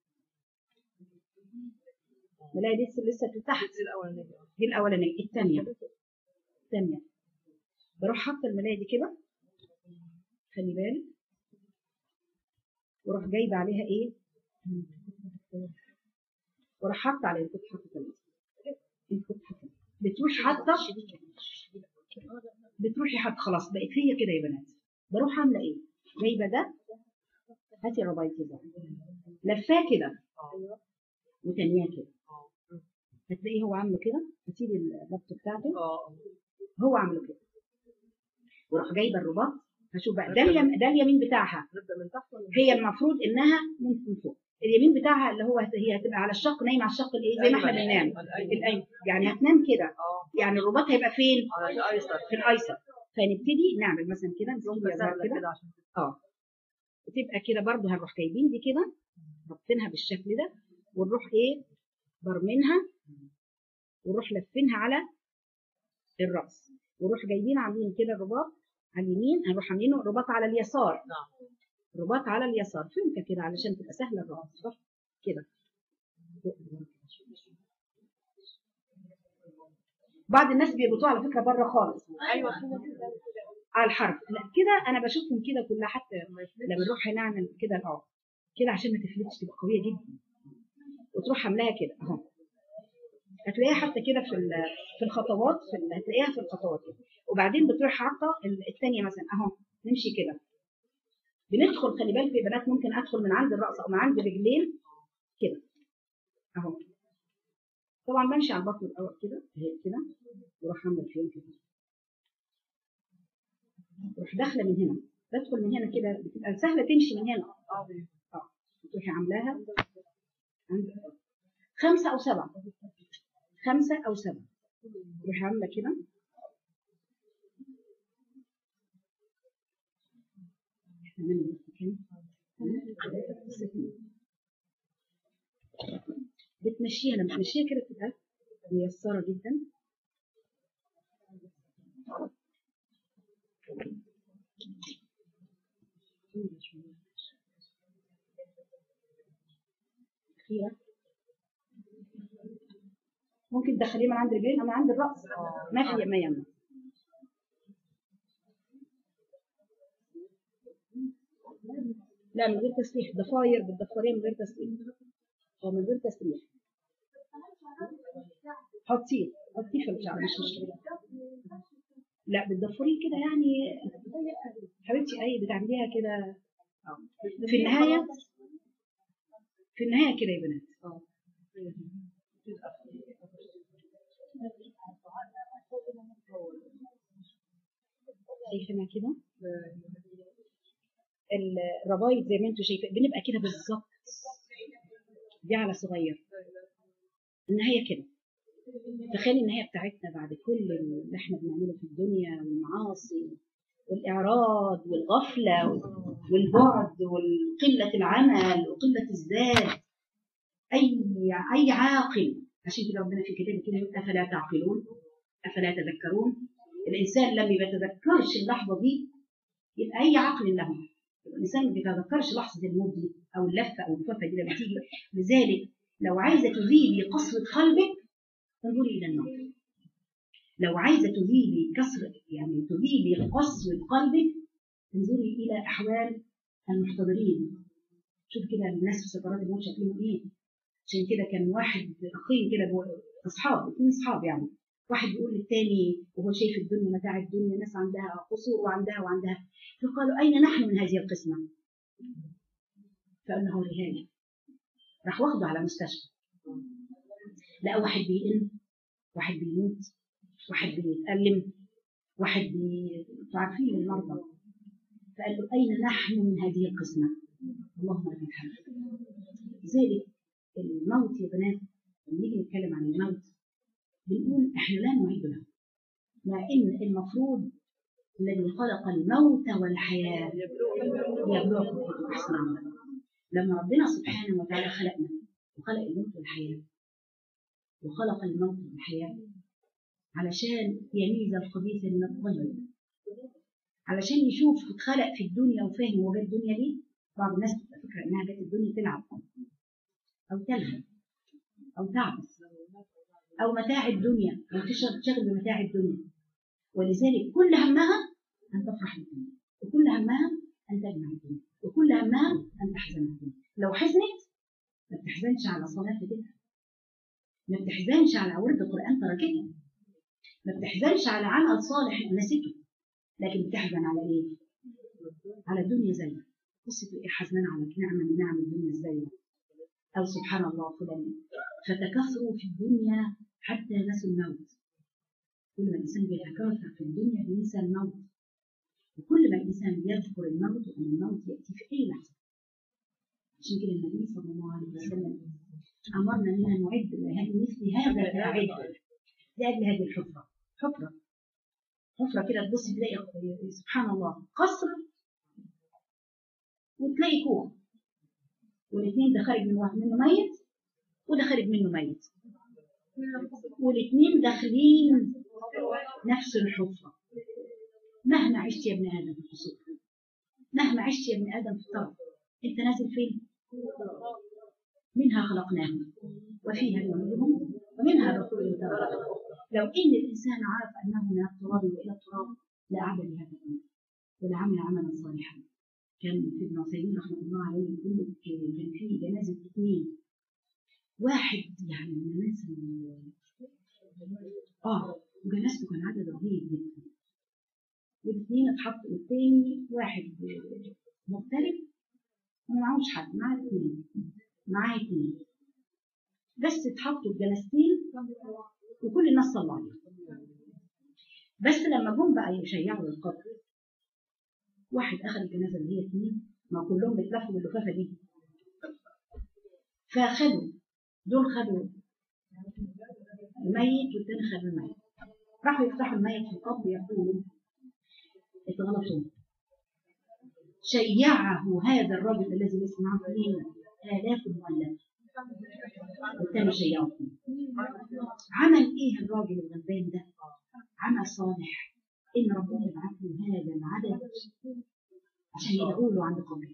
الملايه دي لسه لسه تحت دي الأولانية دي الاولانيه الثانيه الثانيه بروح حاطه الملايه دي كده خلي بالك واروح جايبه عليها ايه واروح حاطه عليها كنت حاطه كمان انت كنت حاطه بتروح حاطه بتروحي حاطه خلاص بقت هي كده يا بنات بروح عامله ايه جايبه ده هاتي ربايتي ده لفاه كده وتانياه كده هتلاقيه هو عامله كده هتسيبي الربط بتاعته اه هو عامله كده وراح جايبه الرباط هشوف بقى ده اليم- ده اليمين بتاعها نبدأ من تحت ولا هي المفروض انها من من فوق اليمين بتاعها اللي هو هي هتبقى على الشق نايمه على الشق الايه زي ما احنا بننام الايمن يعني هتنام كده اه يعني الرباط هيبقى فين على الأيسر في الايسر فنبتدي نعمل مثلا كده نسيب يبقى اليسار سهلة كده كده عشان اه وتبقى كده برضو هنروح جايبين دي كده رابطينها بالشكل ده ونروح ايه برمينها ونروح لفينها على الراس ونروح جايبين عاملين كده الرباط على اليمين هنروح عاملينه الرباط على اليسار نعم رباط على اليسار فهمت كده علشان تبقى سهله الرباط صح كده بعض الناس بيربطوها على فكره بره خالص أيوة على الحرف لا كده انا بشوفهم كده كلها حتى لما بنروح نعمل كده اه كده عشان ما تفلتش تبقى قويه جدا وتروح عاملاها كده اهو هتلاقيها حتى كده في ال- في الخطوات في ال- هتلاقيها في الخطوات كده. وبعدين بتروح حاطه ال- الثانيه مثلا اهو نمشي كده بندخل خلي بالك يا بنات ممكن ادخل من عند الراس او من عند الرجلين كده اهو طبعا بمشي على البطن الاول كده اهي كده واروح عامله فين كده تروح داخله من هنا بدخل من هنا كده بتبقى سهله تمشي من هنا اه تروحي عاملاها عند خمسه او سبعه خمسه او سبعه تروحي عامله كده تمام كام؟ بتمشيها لما تمشيها كده بتبقى ميسرة جدا أخيرا ممكن تدخليه من عند الرجلين أو من عند الرأس ما في ما يمنع لا من غير تسريح ضفاير بالضفارين من غير تسريح أو من غير تسريح حطيه حطيه في الشعر مش مشكلة لا بتضفريه كده يعني حبيبتي اي بتعمليها كده آه. في النهاية في النهاية كده يا بنات شايفينها كده الربايط زي ما انتم شايفين بنبقى كده بالظبط دي على صغير النهاية كده تخيل النهاية بتاعتنا بعد كل اللي احنا بنعمله في الدنيا والمعاصي والإعراض والغفلة والبعد وقلة العمل وقلة الذات أي أي عاقل عشان كده ربنا في كتابه كده يقول أفلا تعقلون أفلا تذكرون الإنسان لما يتذكرش اللحظة دي يبقى أي عقل له الإنسان ما بيتذكرش لحظة الموت دي أو اللفة أو الفتة دي لما تيجي لذلك لو عايزة تذيبي قسوة قلبك انظري إلى النار لو عايزة تذيبي كسر يعني تذيبي قسوة قلبك انظري إلى أحوال المحتضرين شوف كده الناس في سكرات الموت شكلهم إيه عشان كده كان واحد أخين كده بو- أصحاب اثنين أصحاب يعني واحد بيقول للتاني وهو شايف الدنيا متاع الدنيا ناس عندها قصور وعندها وعندها فقالوا أين نحن من هذه القسمة؟ فقال له وريها لي راح واخده على مستشفى لقى واحد بيئن واحد بيموت واحد بيتألم واحد بي... انتوا عارفين المرضى فقال له أين نحن من هذه القسمة؟ اللهم لك الحمد لذلك الموت يا بنات لما نيجي نتكلم عن الموت بنقول احنا لا نعيد له مع ان المفروض الذي خلق الموت والحياة ليبلوكم أيكم أحسن عملا لما ربنا سبحانه وتعالى خلقنا وخلق الموت والحياة وخلق الموت والحياة علشان يميز الخبيث من الطيب علشان يشوف اتخلق في الدنيا وفاهم هو جه الدنيا ليه بعض الناس بتبقى فكرة إنها جت الدنيا تلعب أو تلهى أو تعبس أو متاع الدنيا أو تشغل تشغل بمتاع الدنيا ولذلك كل همها أن تفرح بالدنيا وكل همها أن تجمع الدنيا وكل همها أن تحزن الدنيا لو حزنت ما بتحزنش على صلاة فاتتها ما بتحزنش على ورد القرآن تركته ما بتحزنش على عمل صالح نسيته لكن بتحزن على ايه؟ على الدنيا زيها بصي تلاقي حزنان على نعمة من نعم الدنيا ازاي أو سبحان الله فلان فتكثروا في الدنيا حتى نسوا الموت كل ما الإنسان بيتكاثر في الدنيا بينسى الموت وكل ما الإنسان يذكر الموت وأن الموت يأتي في أي لحظة عشان كده النبي صلى الله عليه وسلم أمرنا أننا نعد لهذه مثل هذا الأعد لأجل هذه الحفرة حفرة حفرة كده تبص تلاقي سبحان الله قصر وتلاقي كوخ والاثنين ده خارج من واحد منه ميت وده خارج منه ميت والاثنين داخلين نفس الحفرة مهما عشت يا ابن آدم في القصور مهما عشت يا ابن آدم في الطرف انت نازل فين منها خلقناهم وفيها نعيدهم ومنها نخرجهم تارة لو ان الانسان عرف انه من التراب والى التراب لعمل هذا الامر ولعمل عملا صالحا كان في ابن عثيمين رحمه الله عليه يقول لك كان في جنازه اثنين واحد يعني من الناس اللي اه وجلسته كان عدد رهيب جدا الاثنين اتحط والتاني واحد مغترب وما معهوش حد معاه اثنين معاه اثنين بس اتحطوا بجلستين وكل الناس صلوا عليه بس لما جم بقى يشيعوا القبر واحد اخذ الجنازه اللي هي اثنين ما كلهم بيتلفوا باللفافه دي فخدوا دول خدوا الميت والتاني خد الميت راحوا يفتحوا الميت في القبر يقولوا اتغلطوا شيعه هذا الرجل الذي ليس معه اثنين آلاف مؤلف والتاني شيعه اثنين عمل ايه الراجل الغلبان ده عمل صالح ان ربنا يبعث له هذا العدد عشان يدعوا له عند قبره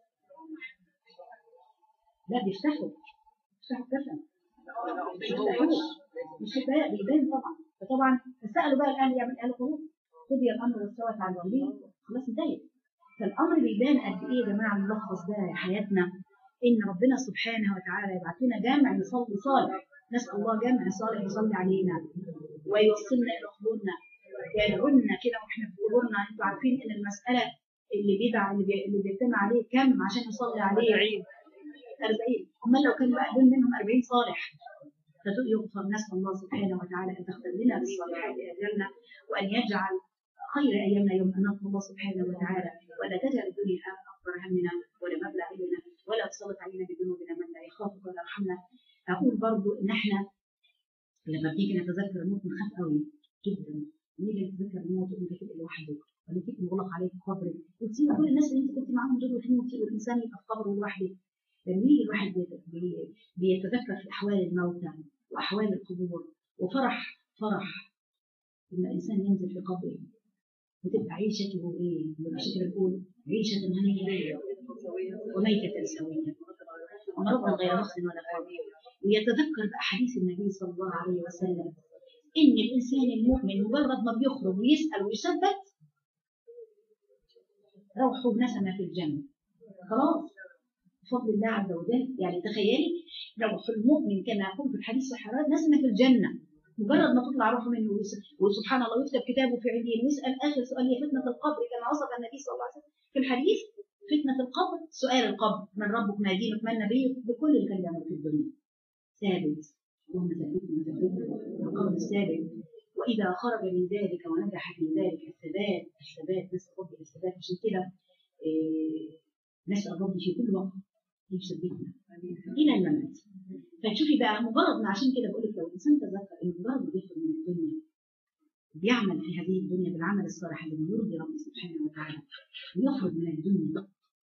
لا بيفتحوا بيفتحوا الكفن بيفتحوه مش بيبان بيبان طبعا فطبعا فسالوا بقى الاهل يعمل قالوا خلاص قضي الامر واستوت على الوالدين خلاص انتهت فالامر بيبان قد ايه يا جماعه ملخص ده حياتنا ان ربنا سبحانه وتعالى يبعث لنا جامع يصلي صالح نسال الله جامع صالح يصلي علينا ويوصلنا الى قبورنا يدعو لنا كده واحنا في قبورنا انتوا عارفين ان المساله اللي بيدعى اللي, بي... اللي بيجتمع عليه كم عشان يصلي عليه 40 امال لو كان بقى دول منهم 40 صالح فيغفر نسال الله سبحانه وتعالى ان تختم لنا بالصالحات اجلنا وان يجعل خير ايامنا يوم ان نلقى الله سبحانه وتعالى ولا تجعل الدنيا اكبر همنا ولا مبلغ علمنا ولا تسلط علينا بذنوبنا من لا يخافك ولا يرحمنا اقول برضو ان احنا لما بنيجي نتذكر الموت بنخاف قوي جدا نيجي نتذكر الموت وانت تبقى لوحدك ولا تيجي مغلق عليك قبرك وتسيب كل الناس اللي انت كنت معاهم دول وتموتي والانسان يبقى في قبره لوحده لما يجي الواحد بيتذكر في احوال الموتى واحوال القبور وفرح فرح لما الانسان ينزل في قبره وتبقى عيشته ايه؟ عشان كده بنقول عيشة هنية وميتة سوية ومرضا غير مخزن ولا فاضي ويتذكر بأحاديث النبي صلى الله عليه وسلم إن الإنسان المؤمن مجرد ما بيخرج ويسأل ويثبت روحه نسمة في الجنة خلاص بفضل الله عز وجل يعني تخيلي روح المؤمن كما يقول في الحديث الحرام نسمة في الجنة مجرد ما تطلع روحه منه وسبحان الله ويكتب كتابه في عليين ويسأل آخر سؤال هي فتنة القبر كما وصف النبي صلى الله عليه وسلم في الحديث فتنة القبر سؤال القبر من ربك ما دينك من نبيك بكل اللي كان بيعمله في الدنيا ثابت اللهم ثبتنا ثبتنا القول الثابت وإذا خرج من ذلك ونجح في ذلك الثبات الثبات نسأل ربي الثبات عشان كده إيه نسأل ربي في كل وقت يثبتنا إلى الممات فتشوفي بقى مجرد ما عشان كده بقول لك لو الإنسان تذكر إن مجرد ما بيخرج من الدنيا بيعمل في هذه الدنيا بالعمل الصالح اللي يرضي ربي سبحانه وتعالى ويخرج من الدنيا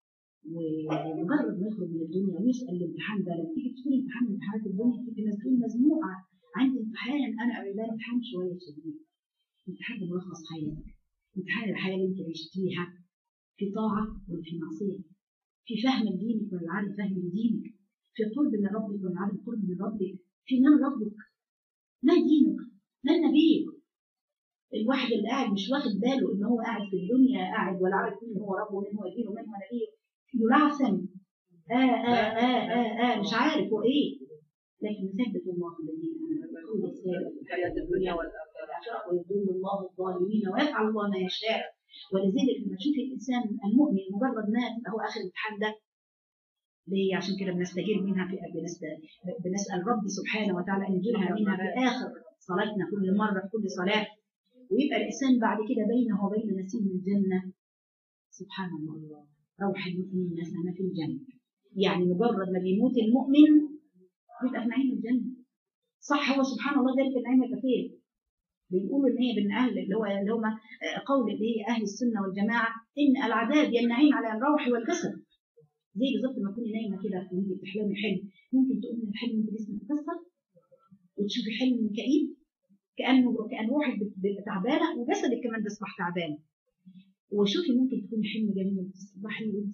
ومجرد ما يخرج من الدنيا ويسال الامتحان ده لما تيجي تدخلي امتحان من امتحانات الدنيا تبقي مسؤول مزنوقه عندي امتحان انا ده امتحان شويه شديد امتحان ملخص حياتك امتحان الحياه اللي انت عشتيها في طاعه ولا في معصيه في فهم لدينك ولا عدم فهم لدينك في قرب من ربك ولا عدم قرب من ربك في من ربك ما دينك ما نبيك الواحد اللي قاعد مش واخد باله ان هو قاعد في الدنيا قاعد ولا عارف مين هو ربه ومين هو دينه ومين هو نبيه يلعثم آه آه آه آه آه مش عارف هو ايه لكن يثبت الله الذين امنوا بالقول الثابت في الحياه الدنيا والاخره ويضل الله الظالمين ويفعل الله ما يشاء ولذلك لما تشوفي الانسان المؤمن مجرد ما تبقى هو اخر الامتحان ده ليه عشان كده بنستجير منها في بنسال ربي سبحانه وتعالى ان يجيرها منها في اخر صلاتنا كل مره في كل صلاه ويبقى الإنسان بعد كده بينه وبين نسيم الجنة سبحان الله روح المؤمن نسمة في الجنة يعني مجرد ما بيموت المؤمن بيبقى في نعيم الجنة صح هو سبحان الله ذلك النعيم يبقى فين بيقولوا ان هي من اهل اللي هو اللي هم قول اللي هي اهل السنه والجماعه ان العذاب ينعيم على الروح والجسد زي بالظبط ما تكوني نايمه كده وانت بتحلمي حلم ممكن تقومي من الحلم وانت جسمك مكسر وتشوفي حلم كئيب كانه كان روحك بتبقى تعبانه وجسدك كمان بيصبح تعبان وشوفي ممكن تكون حلم جميل تصبحي وانت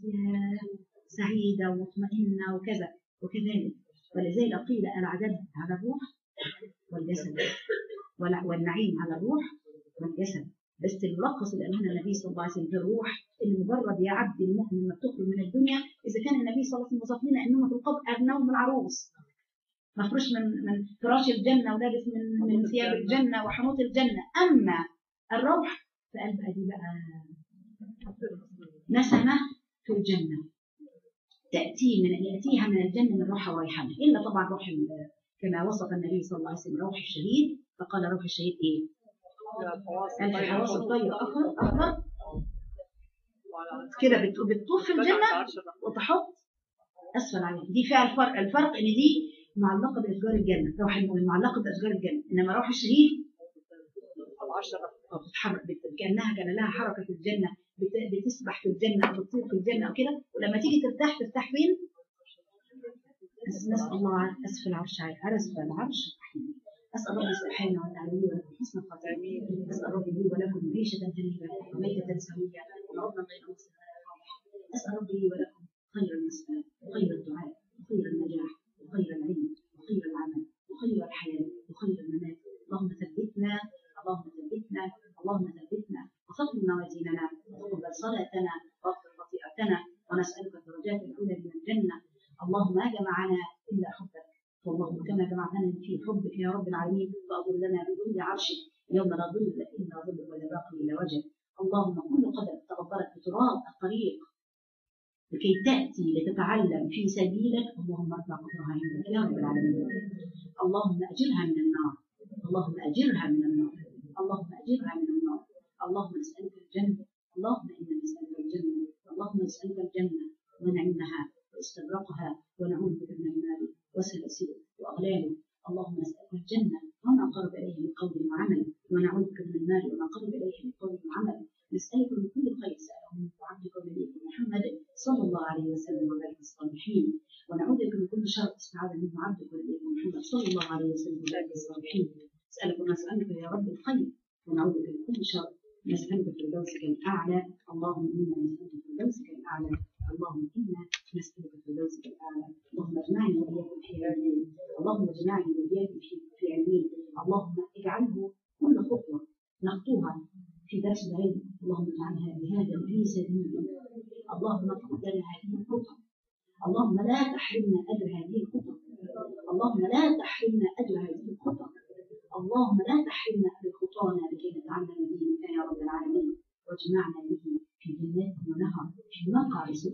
سعيده ومطمئنه وكذا وكذلك ولذلك قيل العذاب على الروح والجسد والنعيم على الروح والجسد بس الملخص اللي قاله النبي صلى الله عليه وسلم في الروح ان مجرد يا عبد المؤمن لما بتخرج من الدنيا اذا كان النبي صلى الله عليه وسلم وصف لنا انهم في القبر النوم العروس مفروش من من فراش الجنة ولابس من من ثياب الجنة وحنوط الجنة أما الروح فقلب أدي بقى نسمة في الجنة تأتي من يأتيها من الجنة من روحها وريحانها إلا طبعا روح ال- كما وصف النبي صلى الله عليه وسلم روح الشهيد فقال روح الشهيد إيه؟ قال في حواس الطير أخر أخضر كده بت- بتطوف في الجنة وتحط أسفل عليها دي فيها الفرق الفرق إن دي معلقة بأشجار الجنة روح المؤمن معلقة بأشجار الجنة إنما روح الشهيد أو بتتحرك بت- كأنها كان لها حركة في الجنة بت- بتسبح في الجنة أو بتطير في الجنة أو كده ولما تيجي ترتاح ترتاح فين؟ نس- نسأل الله عن أسفل العرش على أسفل العرش أسأل ربي سبحانه وتعالى لي ولكم حسن الخاتمة أسأل ربي لي ولكم عيشة هنيئة وميتة سوية وعظما غير مسلمة أسأل ربي لي ولكم خير المسألة وخير الدعاء وخير النجاح وخير العلم وخير العمل وخير الحياة وخير الممات اللهم ثبتنا اللهم ثبتنا اللهم ثبتنا وثقل موازيننا وتقبل صلاتنا واغفر خطيئتنا ونسألك الدرجات الأولى من الجنة اللهم ما جمعنا إلا حبك واللهم كما جمعتنا في حبك يا رب العالمين فأظلنا بظل عرشك يوم لا ظل إلا ظلك ولا باقي إلا وجهك اللهم كل قدم تغفرت بتراب الطريق لكي تأتي لتتعلم في سبيلك اللهم ارفع قدرها عندك يا رب العالمين اللهم أجرها من النار اللهم أجرها من النار اللهم أجرها من النار اللهم نسألك الجنة اللهم إنا نسألك الجنة اللهم نسألك الجنة ونعيمها واستبرقها ونعوذ بك من النار وسلاسله وأغلاله اللهم نسألك الجنة وما قرب إليه من قول وعمل ونعوذ بك من النار وما قرب إليه من قول وعمل نسألك من كل خير سأله من عبدك ونبيك محمد صلى الله عليه وسلم وبارك الصالحين ونعوذ بك من كل شر استعاذ منه عبدك ونبيك محمد صلى الله عليه وسلم وبارك الصالحين نسألك ونسألك يا رب الخير ونعوذ بك من كل شر نسألك فردوسك الأعلى اللهم إنا نسألك فردوسك الأعلى اللهم إنا نسألك فردوسك الأعلى اللهم اجمعني وإياكم في علمين اللهم اجمعني وإياكم في في علمين اللهم اجعله كل خطوة نخطوها في درس العلم اللهم اجعلها جهادا في سبيلك اللهم تقبل هذه الخطى اللهم لا تحرمنا أجر هذه الخطى اللهم لا تحرمنا أجر هذه الخطى اللهم لا تحرمنا أجر خطانا لكي نتعلم دينك يا رب العالمين واجمعنا به في جنات ونهر في مقعد صدق